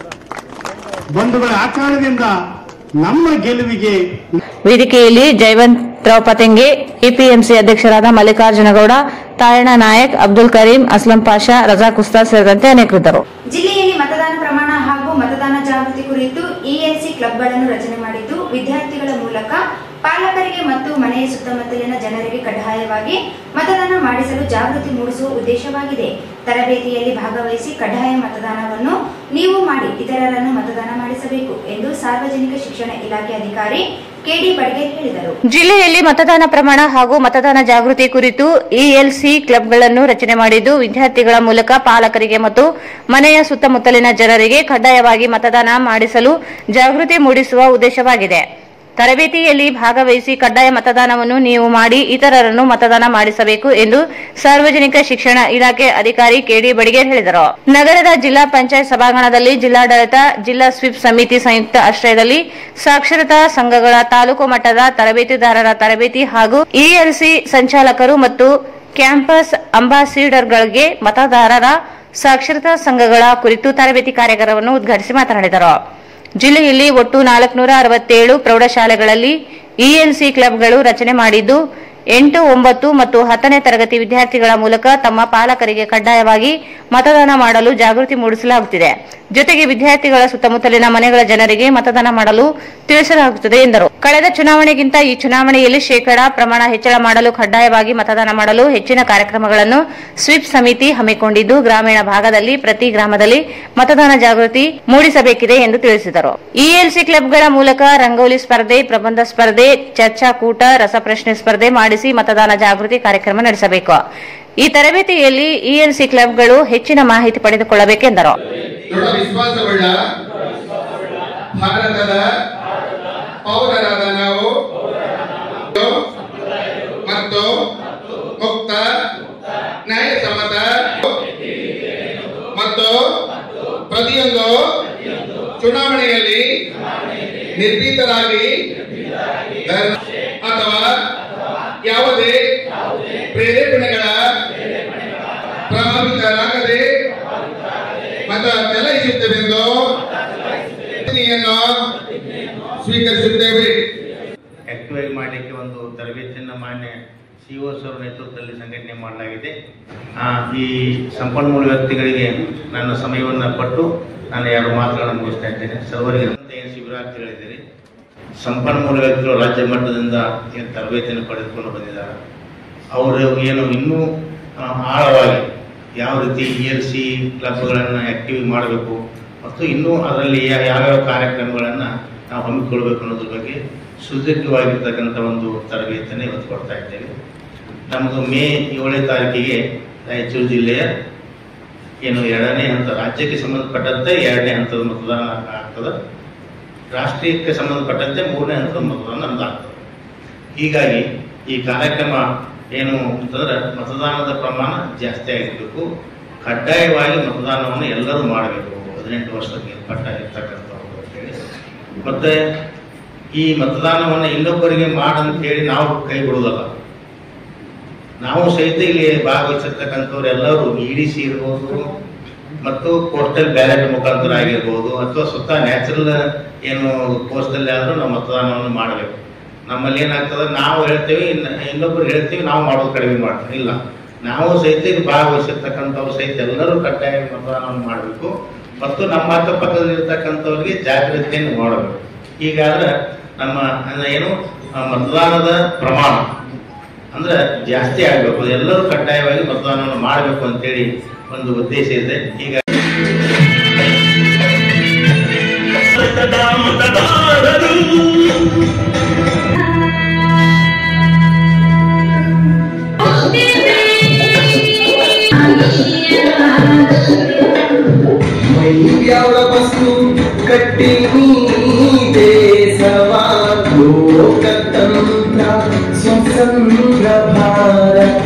ಬಂಧುಗಳ ಆ ಕಾರಣದಿಂದ ನಮ್ಮ ಗೆಲುವಿಗೆ ವೇದಿಕೆಯಲ್ಲಿ ಜಯವಂತರಾವ್ ಪತೆಂಗೆ ಎಪಿಎಂಸಿ ಅಧ್ಯಕ್ಷರಾದ ಮಲ್ಲಿಕಾರ್ಜುನ ಗೌಡ ತಾಯಣ್ಣ ನಾಯಕ್ ಅಬ್ದುಲ್ ಕರೀಂ ಅಸ್ಲಂ ಪಾಷಾ ರಜಾಕ್ ಉಸ್ತಾದ್ ಸೇರಿದಂತೆ ಅನೇಕರಿದ್ದರು ಜಿಲ್ಲೆಯಲ್ಲಿ ಮತದಾನ ಪ್ರಮಾಣ ಹಾಗೂ ಮತದಾನ ಜಾಗೃತಿ ಕುರಿತು ಇಎಲ್ಸಿ ಕ್ಲಬ್ಗಳನ್ನು ರಚನೆ ಮಾಡಿದ್ದು ವಿದ್ಯಾರ್ಥಿಗಳ ಮೂಲಕ ಪಾಲಕರಿಗೆ ಮತ್ತು ಮನೆಯ ಸುತ್ತಮುತ್ತಲಿನ ಜನರಿಗೆ ಕಡ್ಡಾಯವಾಗಿ ಮತದಾನ ಮಾಡಿಸಲು ಜಾಗೃತಿ ಮೂಡಿಸುವ ಉದ್ದೇಶವಾಗಿದೆ ತರಬೇತಿಯಲ್ಲಿ ಭಾಗವಹಿಸಿ ಕಡ್ಡಾಯ ಮತದಾನವನ್ನು ನೀವು ಮಾಡಿ ಇತರರನ್ನು ಮತದಾನ ಮಾಡಿಸಬೇಕು ಎಂದು ಸಾರ್ವಜನಿಕ ಶಿಕ್ಷಣ ಇಲಾಖೆ ಅಧಿಕಾರಿ ಕೆಡಿ ಬಡ್ಗೇರ್ ಹೇಳಿದರು ಜಿಲ್ಲೆಯಲ್ಲಿ ಮತದಾನ ಪ್ರಮಾಣ ಹಾಗೂ ಮತದಾನ ಜಾಗೃತಿ ಕುರಿತು ಇಎಲ್ಸಿ ಕ್ಲಬ್ಗಳನ್ನು ರಚನೆ ಮಾಡಿದ್ದು ವಿದ್ಯಾರ್ಥಿಗಳ ಮೂಲಕ ಪಾಲಕರಿಗೆ ಮತ್ತು ಮನೆಯ ಸುತ್ತಮುತ್ತಲಿನ ಜನರಿಗೆ ಕಡ್ಡಾಯವಾಗಿ ಮತದಾನ ಮಾಡಿಸಲು ಜಾಗೃತಿ ಮೂಡಿಸುವ ಉದ್ದೇಶವಾಗಿದೆ ತರಬೇತಿಯಲ್ಲಿ ಭಾಗವಹಿಸಿ ಕಡ್ಡಾಯ ಮತದಾನವನ್ನು ನೀವು ಮಾಡಿ ಇತರರನ್ನು ಮತದಾನ ಮಾಡಿಸಬೇಕು ಎಂದು ಸಾರ್ವಜನಿಕ ಶಿಕ್ಷಣ ಇಲಾಖೆ ಅಧಿಕಾರಿ ಕೆಡಿ ಬಡಿಗೇರ್ ಹೇಳಿದರು ನಗರದ ಜಿಲ್ಲಾ ಪಂಚಾಯತ್ ಸಭಾಂಗಣದಲ್ಲಿ ಜಿಲ್ಲಾಡಳಿತ ಜಿಲ್ಲಾ ಸ್ವೀಪ್ ಸಮಿತಿ ಸಂಯುಕ್ತ ಆಶ್ರಯದಲ್ಲಿ ಸಾಕ್ಷರತಾ ಸಂಘಗಳ ತಾಲೂಕು ಮಟ್ಟದ ತರಬೇತಿದಾರರ ತರಬೇತಿ ಹಾಗೂ ಇಎಲ್ಸಿ ಸಂಚಾಲಕರು ಮತ್ತು ಕ್ಯಾಂಪಸ್ ಅಂಬಾಸಿಡರ್ಗಳಿಗೆ ಮತದಾರರ ಸಾಕ್ಷರತಾ ಸಂಘಗಳ ಕುರಿತು ತರಬೇತಿ ಕಾರ್ಯಕ್ರಮವನ್ನು ಉದ್ಘಾಟಿಸಿ ಮಾತನಾಡಿದರು ಜಿಲ್ಲೆಯಲ್ಲಿ ಒಟ್ಟು ನಾಲ್ಕುನೂರ ಅರವತ್ತೇಳು ಪ್ರೌಢಶಾಲೆಗಳಲ್ಲಿ ಇಎಲ್ಸಿ ಕ್ಲಬ್ಗಳು ರಚನೆ ಮಾಡಿದ್ದು ಎಂಟು ಒಂಬತ್ತು ಮತ್ತು ಹತ್ತನೇ ತರಗತಿ ವಿದ್ಯಾರ್ಥಿಗಳ ಮೂಲಕ ತಮ್ಮ ಪಾಲಕರಿಗೆ ಕಡ್ಡಾಯವಾಗಿ ಮತದಾನ ಮಾಡಲು ಜಾಗೃತಿ ಮೂಡಿಸಲಾಗುತ್ತಿದೆ ಜೊತೆಗೆ ವಿದ್ಯಾರ್ಥಿಗಳ ಸುತ್ತಮುತ್ತಲಿನ ಮನೆಗಳ ಜನರಿಗೆ ಮತದಾನ ಮಾಡಲು ತಿಳಿಸಲಾಗುತ್ತದೆ ಎಂದರು ಕಳೆದ ಚುನಾವಣೆಗಿಂತ ಈ ಚುನಾವಣೆಯಲ್ಲಿ ಶೇಕಡಾ ಪ್ರಮಾಣ ಹೆಚ್ಚಳ ಮಾಡಲು ಕಡ್ಡಾಯವಾಗಿ ಮತದಾನ ಮಾಡಲು ಹೆಚ್ಚಿನ ಕಾರ್ಯಕ್ರಮಗಳನ್ನು ಸ್ವೀಪ್ ಸಮಿತಿ ಹಮ್ಮಿಕೊಂಡಿದ್ದು ಗ್ರಾಮೀಣ ಭಾಗದಲ್ಲಿ ಪ್ರತಿ ಗ್ರಾಮದಲ್ಲಿ ಮತದಾನ ಜಾಗೃತಿ ಮೂಡಿಸಬೇಕಿದೆ ಎಂದು ತಿಳಿಸಿದರು ಇಎಲ್ಸಿ ಕ್ಲಬ್ಗಳ ಮೂಲಕ ರಂಗೋಲಿ ಸ್ಪರ್ಧೆ ಪ್ರಬಂಧ ಸ್ಪರ್ಧೆ ಚರ್ಚಾಕೂಟ ರಸಪ್ರಶ್ನೆ ಸ್ಪರ್ಧೆ ಮಾಡಿಸಿ ಮತದಾನ ಜಾಗೃತಿ ಕಾರ್ಯಕ್ರಮ ನಡೆಸಬೇಕು ಈ ತರಬೇತಿಯಲ್ಲಿ ಇಎಲ್ಸಿ ಕ್ಲಬ್ಗಳು ಹೆಚ್ಚಿನ ಮಾಹಿತಿ ಪಡೆದುಕೊಳ್ಳಬೇಕೆಂದರು ದೃಢ ವಿಶ್ವಾಸವುಳ್ಳ ಭಾರತದ ಪೌರರಾದ ನಾವು ಮತ್ತು ಮುಕ್ತ ನ್ಯಾಯಸಮ್ಮತ ಮತ್ತು ಪ್ರತಿಯೊಂದು ಚುನಾವಣೆಯಲ್ಲಿ ನಿರ್ಭೀತರಾಗಿ ಅಥವಾ ಯಾವುದೇ ಪ್ರೇರೇಪಣೆಗಳ ಪ್ರಭಾವಿತರಾಗದೆ ಮತ ಚಲಾಯಿಸುತ್ತೇವೆಂದು ಪ್ರತಿಜ್ಞೆಯನ್ನು ಸ್ವೀಕರಿಸುತ್ತೇವೆ ಆಕ್ಟಿವ್ ಆಗಿ ಮಾಡಲಿಕ್ಕೆ ಒಂದು ತರಬೇತಿಯನ್ನು ಮಾನ್ಯ ಸಿ ಒ ಅವರ ನೇತೃತ್ವದಲ್ಲಿ ಸಂಘಟನೆ ಮಾಡಲಾಗಿದೆ ಆ, ಈ ಸಂಪನ್ಮೂಲ ವ್ಯಕ್ತಿಗಳಿಗೆ ನನ್ನ ಸಮಯವನ್ನು ಕೊಟ್ಟು ನಾನು ಎರಡು ಮಾತುಗಳನ್ನು ಮುಗಿಸ್ತಾ ಇದ್ದೇನೆ ಸರ್ವರಿಗೆ ಏನು ಶಿಬಿರ ಅಂತ ಹೇಳಿದ್ದೀರಿ ಸಂಪನ್ಮೂಲ ವ್ಯಕ್ತಿಗಳು ರಾಜ್ಯ ಮಟ್ಟದಿಂದ ಏನು ತರಬೇತಿಯನ್ನು ಪಡೆದುಕೊಂಡು ಬಂದಿದ್ದಾರೆ ಅವರು ಏನು ಇನ್ನೂ ಆ, ಆಳವಾಗಿ ಯಾವ ರೀತಿ ಇ ಎಲ್ ಸಿ ಕ್ಲಬ್ಗಳನ್ನು ಆಕ್ಟಿವ್ ಮಾಡಬೇಕು ಮತ್ತು ಇನ್ನೂ ಅದರಲ್ಲಿ ಯಾ- ಯಾವ್ಯಾವ ಕಾರ್ಯಕ್ರಮಗಳನ್ನು ನಾವು ಹಮ್ಮಿಕೊಳ್ಬೇಕು ಅನ್ನೋದ್ರ ಬಗ್ಗೆ ಸುದೀರ್ಘವಾಗಿರ್ತಕ್ಕಂಥ ಒಂದು ತರಬೇತಿಯನ್ನು ಇವತ್ತು ಕೊಡ್ತಾ ಇದ್ದೇವೆ ನಮ್ಮದು ಮೇ ಏಳನೇ ತಾರೀಕಿಗೆ ರಾಯಚೂರು ಜಿಲ್ಲೆಯ ಏನು ಎರಡನೇ ಹಂತ ರಾಜ್ಯಕ್ಕೆ ಸಂಬಂಧಪಟ್ಟಂತೆ ಎರಡನೇ ಹಂತದ ಮತದಾನ ಆಗ್ತದೆ ರಾಷ್ಟ್ರೀಯಕ್ಕೆ ಸಂಬಂಧಪಟ್ಟಂತೆ ಮೂರನೇ ಹಂತದ ಮತದಾನ ನಮ್ದು ಆಗ್ತದೆ ಹೀಗಾಗಿ ಈ ಕಾರ್ಯಕ್ರಮ ಏನು ಅಂತಂದ್ರೆ ಮತದಾನದ ಪ್ರಮಾಣ ಜಾಸ್ತಿ ಆಗಿರಬೇಕು ಕಡ್ಡಾಯವಾಗಿ ಮತದಾನವನ್ನು ಎಲ್ಲರೂ ಮಾಡಬೇಕು ಹದಿನೆಂಟು ವರ್ಷಕ್ಕೆ ಮೇಲ್ಪಟ್ಟಾಗಿರ್ತಕ್ಕಂಥವ್ರು ಅಂತೇಳಿ ಮತ್ತೆ ಈ ಮತದಾನವನ್ನು ಇನ್ನೊಬ್ಬರಿಗೆ ಮಾಡಂತ ಹೇಳಿ ನಾವು ಕೈ ಬಿಡುವುದಲ್ಲ ನಾವು ಸಹಿತ ಇಲ್ಲಿ ಭಾಗವಹಿಸಿರ್ತಕ್ಕಂಥವ್ರು ಎಲ್ಲರೂ ಇ ಡಿ ಸಿ ಇರ್ಬೋದು ಮತ್ತು ಪೋಸ್ಟಲ್ ಬ್ಯಾಲೆಟ್ ಮುಖಾಂತರ ಆಗಿರ್ಬೋದು ಅಥವಾ ಸ್ವತಃ ನ್ಯಾಚುರಲ್ ಏನು ಪೋಸ್ಟಲ್ಲಿ ಆದರೂ ನಾವು ಮತದಾನವನ್ನು ಮಾಡಬೇಕು ನಮ್ಮಲ್ಲಿ ಏನಾಗ್ತದೆ ನಾವು ಹೇಳ್ತೀವಿ ಇನ್ನ- ಇನ್ನೊಬ್ರು ಹೇಳ್ತೀವಿ ನಾವು ಮಾಡೋದು ಕಡಿಮೆ ಮಾಡ್ತೀವಿ ಇಲ್ಲ ನಾವು ಸಹಿತ ಇದು ಭಾಗವಹಿಸಿರ್ತಕ್ಕಂಥವ್ರು ಸಹಿತ ಎಲ್ಲರೂ ಕಡ್ಡಾಯ ಮತದಾನವನ್ನು ಮಾಡಬೇಕು ಮತ್ತು ನಮ್ಮ ಅಕ್ಕಪಕ್ಕದಲ್ಲಿ ಇರ್ತಕ್ಕಂಥವ್ರಿಗೆ ಜಾಗೃತಿಯನ್ನು ಮಾಡಬೇಕು ಹೀಗಾದ್ರೆ ನಮ್ಮ ಅಂದ್ರೆ ಏನು ಆ ಮತದಾನದ ಪ್ರಮಾಣ ಅಂದ್ರೆ ಜಾಸ್ತಿ ಆಗಬೇಕು ಎಲ್ಲರೂ ಕಡ್ಡಾಯವಾಗಿ ಮತದಾನವನ್ನು ಮಾಡಬೇಕು ಅಂತೇಳಿ ಒಂದು ಉದ್ದೇಶ ಇದೆ ಈಗ ವೈವ್ಯಾಳ ವಸ್ತು ಕಟ್ಟಿ ದೇಶವ ಲೋಕತಂತ್ರ ಸ್ವತಂತ್ರ ಭಾರತ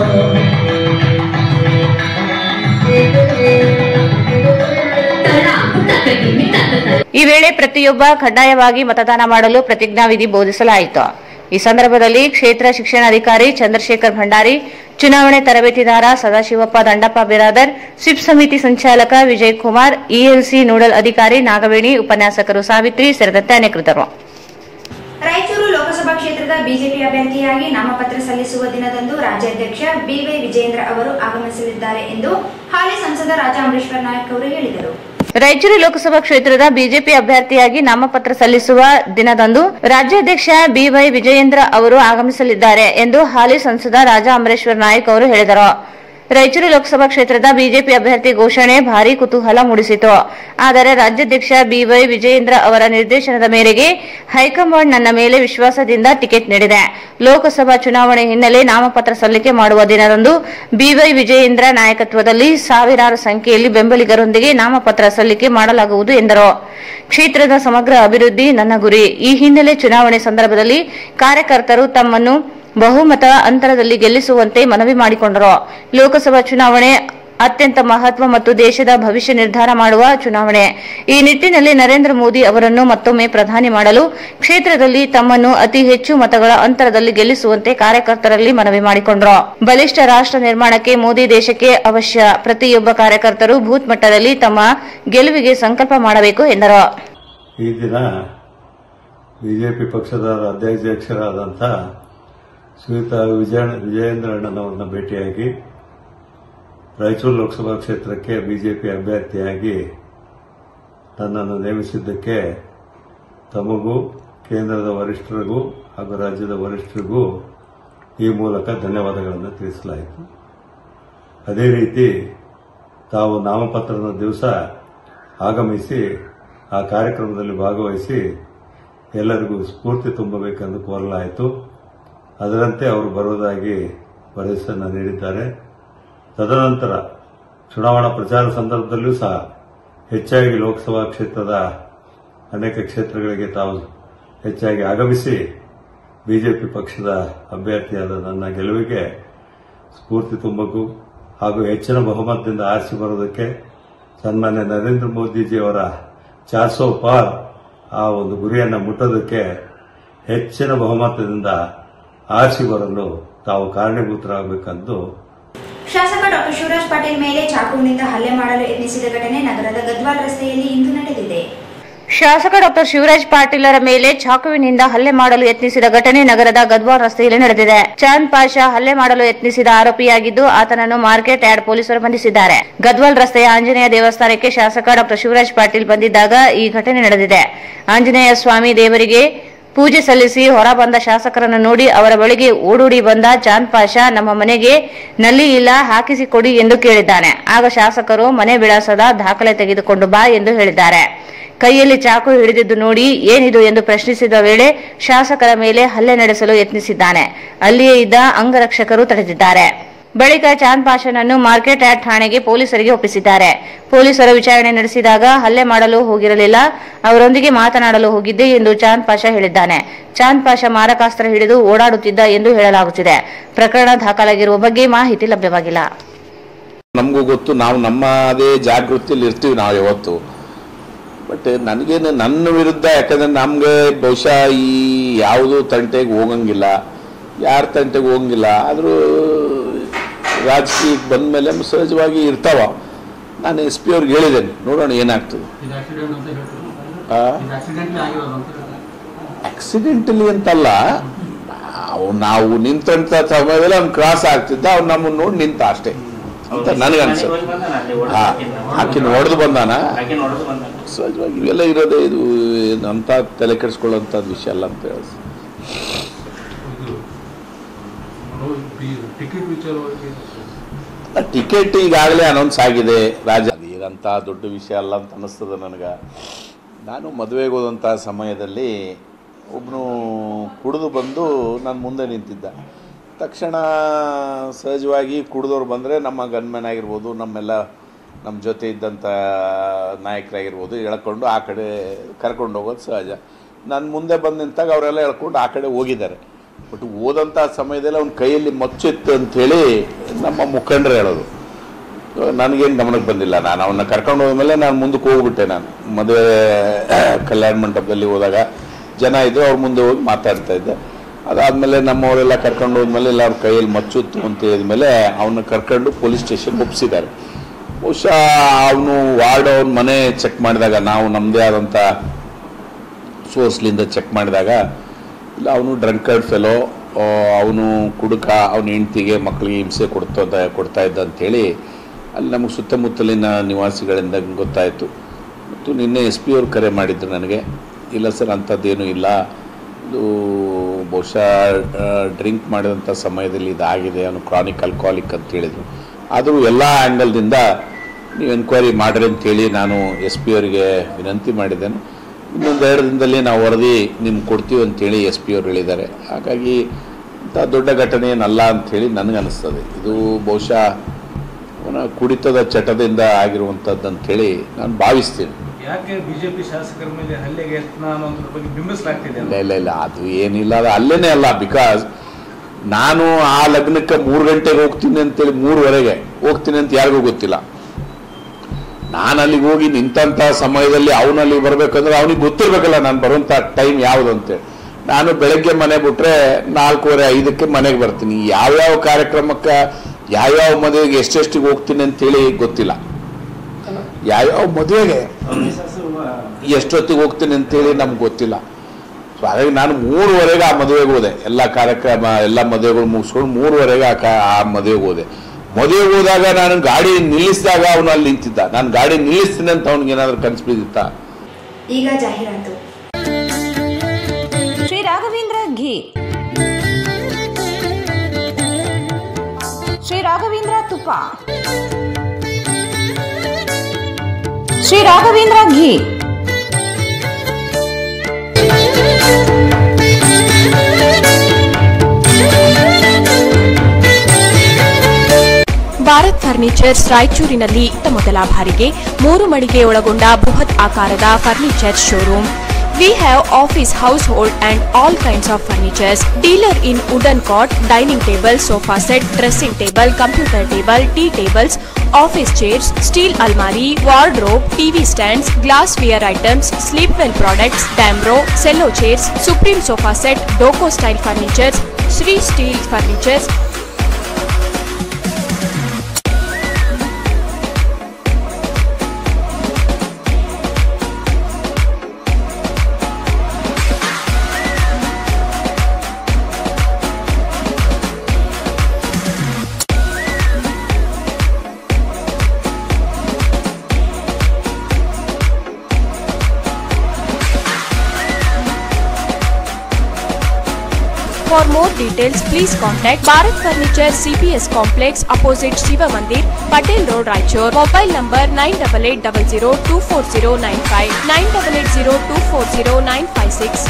ಈ ವೇಳೆ ಪ್ರತಿಯೊಬ್ಬ ಕಡ್ಡಾಯವಾಗಿ ಮತದಾನ ಮಾಡಲು ಪ್ರತಿಜ್ಞಾವಿಧಿ ಬೋಧಿಸಲಾಯಿತು ಈ ಸಂದರ್ಭದಲ್ಲಿ ಕ್ಷೇತ್ರ ಶಿಕ್ಷಣಾಧಿಕಾರಿ ಚಂದ್ರಶೇಖರ್ ಭಂಡಾರಿ ಚುನಾವಣೆ ತರಬೇತಿದಾರ ಸದಾಶಿವಪ್ಪ ದಂಡಪ್ಪ ಬಿರಾದರ್ ಸ್ವಿಪ್ ಸಮಿತಿ ಸಂಚಾಲಕ ವಿಜಯ್ ಕುಮಾರ್ ಇಎಲ್ಸಿ ನೋಡಲ್ ಅಧಿಕಾರಿ ನಾಗವೇಣಿ ಉಪನ್ಯಾಸಕರು ಸಾವಿತ್ರಿ ಸೇರಿದಂತೆ ಅನೇಕರಿದ್ದರು ರಾಯಚೂರು ಲೋಕಸಭಾ ಕ್ಷೇತ್ರದ ಬಿಜೆಪಿ ಅಭ್ಯರ್ಥಿಯಾಗಿ ನಾಮಪತ್ರ ಸಲ್ಲಿಸುವ ದಿನದಂದು ರಾಜ್ಯಾಧ್ಯಕ್ಷ ಬಿವೈ ವಿಜೇಂದ್ರ ಅವರು ಆಗಮಿಸಲಿದ್ದಾರೆ ಎಂದು ಹಾಲಿ ಸಂಸದ ರಾಜಾ ಅಮರೇಶ್ವರ್ ನಾಯಕ್ ಅವರು ಹೇಳಿದರು ರಾಯಚೂರು ಲೋಕಸಭಾ ಕ್ಷೇತ್ರದ ಬಿಜೆಪಿ ಅಭ್ಯರ್ಥಿಯಾಗಿ ನಾಮಪತ್ರ ಸಲ್ಲಿಸುವ ದಿನದಂದು ರಾಜ್ಯಾಧ್ಯಕ್ಷ ಬಿವೈ ವಿಜಯೇಂದ್ರ ಅವರು ಆಗಮಿಸಲಿದ್ದಾರೆ ಎಂದು ಹಾಲಿ ಸಂಸದ ರಾಜಾ ಅಮರೇಶ್ವರ್ ನಾಯಕ್ ಅವರು ಹೇಳಿದರು ರಾಯಚೂರು ಲೋಕಸಭಾ ಕ್ಷೇತ್ರದ ಬಿಜೆಪಿ ಅಭ್ಯರ್ಥಿ ಘೋಷಣೆ ಭಾರೀ ಕುತೂಹಲ ಮೂಡಿಸಿತು ಆದರೆ ರಾಜ್ಯಾಧ್ಯಕ್ಷ ಬಿವೈ ವಿಜಯೇಂದ್ರ ಅವರ ನಿರ್ದೇಶನದ ಮೇರೆಗೆ ಹೈಕಮಾಂಡ್ ನನ್ನ ಮೇಲೆ ವಿಶ್ವಾಸದಿಂದ ಟಿಕೆಟ್ ನೀಡಿದೆ ಲೋಕಸಭಾ ಚುನಾವಣೆ ಹಿನ್ನೆಲೆ ನಾಮಪತ್ರ ಸಲ್ಲಿಕೆ ಮಾಡುವ ದಿನದಂದು ಬಿವೈ ವಿಜಯೇಂದ್ರ ನಾಯಕತ್ವದಲ್ಲಿ ಸಾವಿರಾರು ಸಂಖ್ಯೆಯಲ್ಲಿ ಬೆಂಬಲಿಗರೊಂದಿಗೆ ನಾಮಪತ್ರ ಸಲ್ಲಿಕೆ ಮಾಡಲಾಗುವುದು ಎಂದರು ಕ್ಷೇತ್ರದ ಸಮಗ್ರ ಅಭಿವೃದ್ಧಿ ನನ್ನ ಗುರಿ ಈ ಹಿನ್ನೆಲೆ ಚುನಾವಣೆ ಸಂದರ್ಭದಲ್ಲಿ ಕಾರ್ಯಕರ್ತರು ತಮ್ಮನ್ನು ಬಹುಮತ ಅಂತರದಲ್ಲಿ ಗೆಲ್ಲಿಸುವಂತೆ ಮನವಿ ಮಾಡಿಕೊಂಡರು ಲೋಕಸಭಾ ಚುನಾವಣೆ ಅತ್ಯಂತ ಮಹತ್ವ ಮತ್ತು ದೇಶದ ಭವಿಷ್ಯ ನಿರ್ಧಾರ ಮಾಡುವ ಚುನಾವಣೆ ಈ ನಿಟ್ಟಿನಲ್ಲಿ ನರೇಂದ್ರ ಮೋದಿ ಅವರನ್ನು ಮತ್ತೊಮ್ಮೆ ಪ್ರಧಾನಿ ಮಾಡಲು ಕ್ಷೇತ್ರದಲ್ಲಿ ತಮ್ಮನ್ನು ಅತಿ ಹೆಚ್ಚು ಮತಗಳ ಅಂತರದಲ್ಲಿ ಗೆಲ್ಲಿಸುವಂತೆ ಕಾರ್ಯಕರ್ತರಲ್ಲಿ ಮನವಿ ಮಾಡಿಕೊಂಡರು ಬಲಿಷ್ಠ ರಾಷ್ಟ್ರ ನಿರ್ಮಾಣಕ್ಕೆ ಮೋದಿ ದೇಶಕ್ಕೆ ಅವಶ್ಯ ಪ್ರತಿಯೊಬ್ಬ ಕಾರ್ಯಕರ್ತರು ಬೂತ್ ಮಟ್ಟದಲ್ಲಿ ತಮ್ಮ ಗೆಲುವಿಗೆ ಸಂಕಲ್ಪ ಮಾಡಬೇಕು ಎಂದರು ಈ ದಿನ ಬಿಜೆಪಿ ಪಕ್ಷದ ಅಧ್ಯಕ್ಷರಾದಂಥ ಶ್ರೀಯುತ ವಿಜಯ ವಿಜಯೇಂದ್ರ ಅಣ್ಣನವರನ್ನ ಭೇಟಿಯಾಗಿ ರಾಯಚೂರು ಲೋಕಸಭಾ ಕ್ಷೇತ್ರಕ್ಕೆ ಬಿಜೆಪಿ ಅಭ್ಯರ್ಥಿಯಾಗಿ ನನ್ನನ್ನು ನೇಮಿಸಿದ್ದಕ್ಕೆ ತಮಗೂ ಕೇಂದ್ರದ ವರಿಷ್ಠರಿಗೂ ಹಾಗೂ ರಾಜ್ಯದ ವರಿಷ್ಠರಿಗೂ ಈ ಮೂಲಕ ಧನ್ಯವಾದಗಳನ್ನು ತಿಳಿಸಲಾಯಿತು ಅದೇ ರೀತಿ ತಾವು ನಾಮಪತ್ರದ ದಿವಸ ಆಗಮಿಸಿ ಆ ಕಾರ್ಯಕ್ರಮದಲ್ಲಿ ಭಾಗವಹಿಸಿ ಎಲ್ಲರಿಗೂ ಸ್ಫೂರ್ತಿ ತುಂಬಬೇಕೆಂದು ಕೋರಲಾಯಿತು ಅದರಂತೆ ಅವರು ಬರುವುದಾಗಿ ಭರವಸೆಯನ್ನು ನೀಡಿದ್ದಾರೆ ತದನಂತರ ಚುನಾವಣಾ ಪ್ರಚಾರ ಸಂದರ್ಭದಲ್ಲಿಯೂ ಸಹ ಹೆಚ್ಚಾಗಿ ಲೋಕಸಭಾ ಕ್ಷೇತ್ರದ ಅನೇಕ ಕ್ಷೇತ್ರಗಳಿಗೆ ತಾವು ಹೆಚ್ಚಾಗಿ ಆಗಮಿಸಿ ಬಿಜೆಪಿ ಪಕ್ಷದ ಅಭ್ಯರ್ಥಿಯಾದ ನನ್ನ ಗೆಲುವಿಗೆ ಸ್ಫೂರ್ತಿ ತುಂಬಬೇಕು ಹಾಗೂ ಹೆಚ್ಚಿನ ಬಹುಮತದಿಂದ ಆರಿಸಿ ಬರೋದಕ್ಕೆ ಸನ್ಮಾನ್ಯ ನರೇಂದ್ರ ಮೋದಿಜಿಯವರ ಚಾರ್ ಸೌ ಪಾರ್ ಆ ಒಂದು ಗುರಿಯನ್ನು ಮುಟ್ಟೋದಕ್ಕೆ ಹೆಚ್ಚಿನ ಬಹುಮತದಿಂದ ಆರಿಸಿ ಬರಲು ತಾವು ಕಾರಣೀಭೂತರಾಗಬೇಕೆಂದು ಶಾಸಕ ಡಾಕ್ಟರ್ ಶಿವರಾಜ್ ಪಾಟೀಲ್ ಮೇಲೆ ಚಾಕುವಿನಿಂದ ಹಲ್ಲೆ ಮಾಡಲು ಯತ್ನಿಸಿದ ಘಟನೆ ನಗರದ ಗದ್ವಾಲ್ ರಸ್ತೆಯಲ್ಲಿ ಇಂದು ನಡೆದಿದೆ ಶಾಸಕ ಡಾಕ್ಟರ್ ಶಿವರಾಜ್ ಪಾಟೀಲರ ಮೇಲೆ ಚಾಕುವಿನಿಂದ ಹಲ್ಲೆ ಮಾಡಲು ಯತ್ನಿಸಿದ ಘಟನೆ ನಗರದ ಗದ್ವಾಲ್ ರಸ್ತೆಯಲ್ಲಿ ನಡೆದಿದೆ ಚಾಂದ್ ಪಾಷಾ ಹಲ್ಲೆ ಮಾಡಲು ಯತ್ನಿಸಿದ ಆರೋಪಿಯಾಗಿದ್ದು ಆತನನ್ನು ಮಾರ್ಕೆಟ್ ಯಾರ್ಡ್ ಪೊಲೀಸರು ಬಂಧಿಸಿದ್ದಾರೆ ಗದ್ವಾಲ್ ರಸ್ತೆಯ ಆಂಜನೇಯ ದೇವಸ್ಥಾನಕ್ಕೆ ಶಾಸಕ ಡಾಕ್ಟರ್ ಶಿವರಾಜ್ ಪಾಟೀಲ್ ಬಂದಿದ್ದಾಗ ಈ ಘಟನೆ ನಡೆದಿದೆ ಆಂಜನೇಯ ಸ್ವಾಮಿ ದೇವರಿಗೆ ಪೂಜೆ ಸಲ್ಲಿಸಿ ಹೊರ ಬಂದ ಶಾಸಕರನ್ನು ನೋಡಿ ಅವರ ಬಳಿಗೆ ಓಡೋಡಿ ಬಂದ ಚಾಂದ್ ಪಾಷಾ ನಮ್ಮ ಮನೆಗೆ ನಲ್ಲಿ ಇಲ್ಲ ಹಾಕಿಸಿ ಕೊಡಿ ಎಂದು ಕೇಳಿದ್ದಾನೆ ಆಗ ಶಾಸಕರು ಮನೆ ವಿಳಾಸದ ದಾಖಲೆ ತೆಗೆದುಕೊಂಡು ಬಾ ಎಂದು ಹೇಳಿದ್ದಾರೆ ಕೈಯಲ್ಲಿ ಚಾಕು ಹಿಡಿದಿದ್ದು ನೋಡಿ ಏನಿದು ಎಂದು ಪ್ರಶ್ನಿಸಿದ ವೇಳೆ ಶಾಸಕರ ಮೇಲೆ ಹಲ್ಲೆ ನಡೆಸಲು ಯತ್ನಿಸಿದ್ದಾನೆ ಅಲ್ಲಿಯೇ ಇದ್ದ ಅಂಗರಕ್ಷಕರು ತಡೆದಿದ್ದಾರೆ ಬಳಿಕ ಚಾಂದ್ ಪಾಷನನ್ನು ಮಾರ್ಕೆಟ್ ಯಾರ್ಡ್ ಠಾಣೆಗೆ ಪೊಲೀಸರಿಗೆ ಒಪ್ಪಿಸಿದ್ದಾರೆ ಪೊಲೀಸರು ವಿಚಾರಣೆ ನಡೆಸಿದಾಗ ಹಲ್ಲೆ ಮಾಡಲು ಹೋಗಿರಲಿಲ್ಲ ಅವರೊಂದಿಗೆ ಮಾತನಾಡಲು ಹೋಗಿದ್ದೆ ಎಂದು ಚಾಂದ್ ಪಾಷಾ ಹೇಳಿದ್ದಾನೆ ಚಾಂದ್ ಪಾಷಾ ಮಾರಕಾಸ್ತ್ರ ಹಿಡಿದು ಓಡಾಡುತ್ತಿದ್ದ ಎಂದು ಹೇಳಲಾಗುತ್ತಿದೆ ಪ್ರಕರಣ ದಾಖಲಾಗಿರುವ ಬಗ್ಗೆ ಮಾಹಿತಿ ಲಭ್ಯವಾಗಿಲ್ಲ ನಮಗೂ ಗೊತ್ತು ನಾವು ನಮ್ಮದೇ ಜಾಗೃತಿಯಲ್ಲಿ ಇರ್ತೀವಿ ನಾವು ಯಾವತ್ತು ಬಟ್ ನನಗೇನು ನನ್ನ ವಿರುದ್ಧ ಯಾಕಂದ್ರೆ ನಮ್ಗೆ ಬಹುಶಃ ಈ ಯಾವುದು ತಂಟೆಗೆ ಹೋಗಂಗಿಲ್ಲ ಯಾರ ತಂಟೆಗೆ ಹೋಗಂಗಿಲ್ಲ ಆದರೂ ರಾಜಕೀಯಕ್ಕೆ ಬಂದ ಮೇಲೆ ಸಹಜವಾಗಿ ಇರ್ತಾವ ನಾನು ಎಸ್ ಪಿ ಅವ್ರಿಗೆ ಹೇಳಿದ್ದೇನೆ ನೋಡೋಣ ಏನಾಗ್ತದೆ ಆಕ್ಸಿಡೆಂಟಲಿ ಅಂತಲ್ಲ ನಾವು ನಾವು ನಿಂತಂತ ಸಮಯದಲ್ಲಿ ಅವ್ನು ಕ್ರಾಸ್ ಆಗ್ತಿದ್ದ ಅವ್ನು ನಮ್ಮನ್ನ ನೋಡಿ ನಿಂತ ಅಷ್ಟೇ ಅಂತ ನನಗನ್ಸುತ್ತೆ ಹಾ ಆಕಿನ ಹೊಡೆದು ಬಂದಾನ ಸಹಜವಾಗಿ ಇವೆಲ್ಲ ಇರೋದೇ ಇದು ಏನು ಅಂತ ತಲೆ ಕೆಡಿಸ್ಕೊಳ್ಳೋಂಥದ್ದು ವಿಷಯ ಅಲ್ಲ ಅಂತ ಹೇಳಿ ಟಿಕೆಟ್ ವಿಚಾರವಾಗಿ ಟಿಕೆಟ್ ಈಗಾಗಲೇ ಅನೌನ್ಸ್ ಆಗಿದೆ ರಾಜ ಏನಂತ ದೊಡ್ಡ ವಿಷಯ ಅಲ್ಲ ಅಂತ ಅನ್ನಿಸ್ತದೆ ನನಗೆ ನಾನು ಮದುವೆಗೆ ಹೋದಂಥ ಸಮಯದಲ್ಲಿ ಒಬ್ಬನು ಕುಡಿದು ಬಂದು ನಾನು ಮುಂದೆ ನಿಂತಿದ್ದ ತಕ್ಷಣ ಸಹಜವಾಗಿ ಕುಡಿದವ್ರು ಬಂದರೆ ನಮ್ಮ ಗನ್ಮ್ಯಾನ್ ಆಗಿರ್ಬೋದು ನಮ್ಮೆಲ್ಲ ನಮ್ಮ ಜೊತೆ ಇದ್ದಂಥ ನಾಯಕರಾಗಿರ್ಬೋದು ಎಳ್ಕೊಂಡು ಆ ಕಡೆ ಕರ್ಕೊಂಡು ಹೋಗೋದು ಸಹಜ ನಾನು ಮುಂದೆ ಬಂದು ನಿಂತಾಗ ಅವರೆಲ್ಲ ಎಳ್ಕೊಂಡು ಆ ಕಡೆ ಹೋಗಿದ್ದಾರೆ ಬಟ್ ಹೋದಂಥ ಸಮಯದಲ್ಲಿ ಅವ್ನ ಕೈಯಲ್ಲಿ ಮಚ್ಚಿತ್ತು ಅಂಥೇಳಿ ನಮ್ಮ ಮುಖಂಡರು ಹೇಳೋದು ನನಗೇನು ಗಮನಕ್ಕೆ ಬಂದಿಲ್ಲ ನಾನು ಅವನ್ನ ಕರ್ಕೊಂಡು ಹೋದ್ಮೇಲೆ ನಾನು ಮುಂದಕ್ಕೆ ಹೋಗ್ಬಿಟ್ಟೆ ನಾನು ಮದುವೆ ಕಲ್ಯಾಣ ಮಂಟಪದಲ್ಲಿ ಹೋದಾಗ ಜನ ಇದ್ರು ಅವ್ರ ಮುಂದೆ ಹೋಗಿ ಮಾತಾಡ್ತಾ ಇದ್ದೆ ಅದಾದಮೇಲೆ ನಮ್ಮವರೆಲ್ಲ ಕರ್ಕೊಂಡು ಹೋದ್ಮೇಲೆ ಎಲ್ಲ ಅವ್ರ ಕೈಯಲ್ಲಿ ಮಚ್ಚುತ್ತು ಅಂತ ಹೇಳಿದ್ಮೇಲೆ ಅವನ್ನ ಕರ್ಕೊಂಡು ಪೊಲೀಸ್ ಸ್ಟೇಷನ್ ಒಪ್ಪಿಸಿದ್ದಾರೆ ಬಹುಶಃ ಅವನು ವಾರ್ಡ್ ಅವ್ನ ಮನೆ ಚೆಕ್ ಮಾಡಿದಾಗ ನಾವು ನಮ್ಮದೇ ಆದಂಥ ಸೋರ್ಸ್ಲಿಂದ ಚೆಕ್ ಮಾಡಿದಾಗ ಇಲ್ಲ ಅವನು ಡ್ರಂಕರ್ಡ್ ಫೆಲೋ ಅವನು ಕುಡುಕ ಅವನ ಹೆಂಡ್ತಿಗೆ ಮಕ್ಕಳಿಗೆ ಹಿಂಸೆ ಕೊಡ್ತಾ ಕೊಡ್ತಾ ಇದ್ದ ಅಂಥೇಳಿ ಅಲ್ಲಿ ನಮಗೆ ಸುತ್ತಮುತ್ತಲಿನ ನಿವಾಸಿಗಳಿಂದ ಗೊತ್ತಾಯಿತು ಮತ್ತು ನಿನ್ನೆ ಎಸ್ ಪಿ ಅವ್ರು ಕರೆ ಮಾಡಿದ್ರು ನನಗೆ ಇಲ್ಲ ಸರ್ ಅಂಥದ್ದೇನೂ ಇಲ್ಲ ಇದು ಬಹುಶಃ ಡ್ರಿಂಕ್ ಮಾಡಿದಂಥ ಸಮಯದಲ್ಲಿ ಇದಾಗಿದೆ ಅವನು ಕ್ರಾನಿಕ್ ಅಲ್ಕೋಹಾಲಿಕ್ ಅಂತ ಹೇಳಿದರು ಆದರೂ ಎಲ್ಲ ಆ್ಯಂಗಲ್ದಿಂದ ನೀವು ಎನ್ಕ್ವೈರಿ ಮಾಡಿರಿ ಅಂತೇಳಿ ನಾನು ಎಸ್ ಪಿ ಅವರಿಗೆ ವಿನಂತಿ ಮಾಡಿದ್ದೇನೆ ಇನ್ನೊಂದು ಎರಡು ದಿನದಲ್ಲಿ ನಾವು ವರದಿ ನಿಮ್ಗೆ ಕೊಡ್ತೀವಿ ಅಂತೇಳಿ ಎಸ್ ಪಿ ಅವ್ರು ಹೇಳಿದ್ದಾರೆ ಹಾಗಾಗಿ ಇಂಥ ದೊಡ್ಡ ಘಟನೆ ಏನಲ್ಲ ಅಂಥೇಳಿ ನನಗನ್ನಿಸ್ತದೆ ಇದು ಬಹುಶಃ ಅವನ ಕುಡಿತದ ಚಟದಿಂದ ಆಗಿರುವಂಥದ್ದು ಅಂಥೇಳಿ ನಾನು ಭಾವಿಸ್ತೀನಿ ಯಾಕೆ ಬಿಜೆಪಿ ಶಾಸಕರ ಮೇಲೆ ಹಲ್ಲೆಗೆ ಯತ್ನ ಅನ್ನೋದ್ರ ಬಗ್ಗೆ ಬಿಂಬಿಸಲಾಗ್ತಿದೆ ಇಲ್ಲ ಇಲ್ಲ ಇಲ್ಲ ಅದು ಏನಿಲ್ಲ ಅದು ಅಲ್ಲೇನೇ ಅಲ್ಲ ಬಿಕಾಸ್ ನಾನು ಆ ಲಗ್ನಕ್ಕೆ ಮೂರು ಗಂಟೆಗೆ ಹೋಗ್ತೀನಿ ಅಂತೇಳಿ ಮೂರುವರೆಗೆ ಹೋಗ್ತೀನಿ ಅಂತ ಯಾರಿಗೂ ಗೊತ್ತಿಲ್ಲ ನಾನು ಅಲ್ಲಿಗೆ ಹೋಗಿ ನಿಂತಂಥ ಸಮಯದಲ್ಲಿ ಅವನಲ್ಲಿ ಬರ್ಬೇಕಂದ್ರೆ ಅವನಿಗೆ ಗೊತ್ತಿರ್ಬೇಕಲ್ಲ ನಾನು ಬರುವಂಥ ಟೈಮ್ ಯಾವುದು ಅಂತೇಳಿ ನಾನು ಬೆಳಗ್ಗೆ ಮನೆ ಬಿಟ್ರೆ ನಾಲ್ಕೂವರೆ ಐದಕ್ಕೆ ಮನೆಗೆ ಬರ್ತೀನಿ ಯಾವ್ಯಾವ ಕಾರ್ಯಕ್ರಮಕ್ಕೆ ಯಾವ್ಯಾವ ಮದುವೆಗೆ ಎಷ್ಟೆಷ್ಟಿಗೆ ಹೋಗ್ತೀನಿ ಅಂತೇಳಿ ಗೊತ್ತಿಲ್ಲ ಯಾವ್ಯಾವ ಮದುವೆಗೆ ಎಷ್ಟೊತ್ತಿಗೆ ಹೋಗ್ತೀನಿ ಅಂತೇಳಿ ನಮ್ಗೆ ಗೊತ್ತಿಲ್ಲ ಸೊ ಹಾಗಾಗಿ ನಾನು ಮೂರುವರೆಗೆ ಆ ಮದುವೆಗೆ ಹೋದೆ ಎಲ್ಲ ಕಾರ್ಯಕ್ರಮ ಎಲ್ಲ ಮದುವೆಗಳು ಮುಗಿಸ್ಕೊಂಡು ಮೂರುವರೆಗೆ ಆ ಕಾ- ಆ ಮದುವೆಗೆ ಹೋದೆ ಮದುವೆಗೆ ಹೋದಾಗ ನಾನು ಗಾಡಿ ನಿಲ್ಲಿಸಿದಾಗ ಅವನು ಅಲ್ಲಿ ನಿಂತಿದ್ದ ನಾನು ಗಾಡಿ ನಿಲ್ಲಿಸ್ತೀನಿ ಅಂತ ಅವ್ನಿಗೆ ಏನಾದ್ರು ಕನ್ಸು ಬಿದ್ದಿತ್ತಾ ಈಗ ಜಾಹೀರಾತು ಶ್ರೀ ರಾಘವೇಂದ್ರ ಘೀ ಶ್ರೀ ರಾಘವೇಂದ್ರ ತುಪ್ಪ ಶ್ರೀ ರಾಘವೇಂದ್ರ ಘೀ ಭಾರತ್ ಫರ್ನಿಚರ್ಸ್ ರಾಯಚೂರಿನಲ್ಲಿ ಇತ್ತ ಮೊದಲ ಬಾರಿಗೆ ಮೂರು ಮಳಿಗೆ ಒಳಗೊಂಡ ಬೃಹತ್ ಆಕಾರದ furniture showroom we have office household and all kinds of furnitures dealer in wooden cot dining table sofa set dressing table computer table tea tables office chairs steel ಅಲ್ಮಾರಿ wardrobe TV stands glass ware items sleep well products Damro Cello chairs Supreme sofa set Doco style furnitures Shri steel furnitures For more details, please contact Bharat Furniture CPS Complex opposite Shiva Mandir, Patel Road, Raichur. Mobile number 9880240959, 9880240956,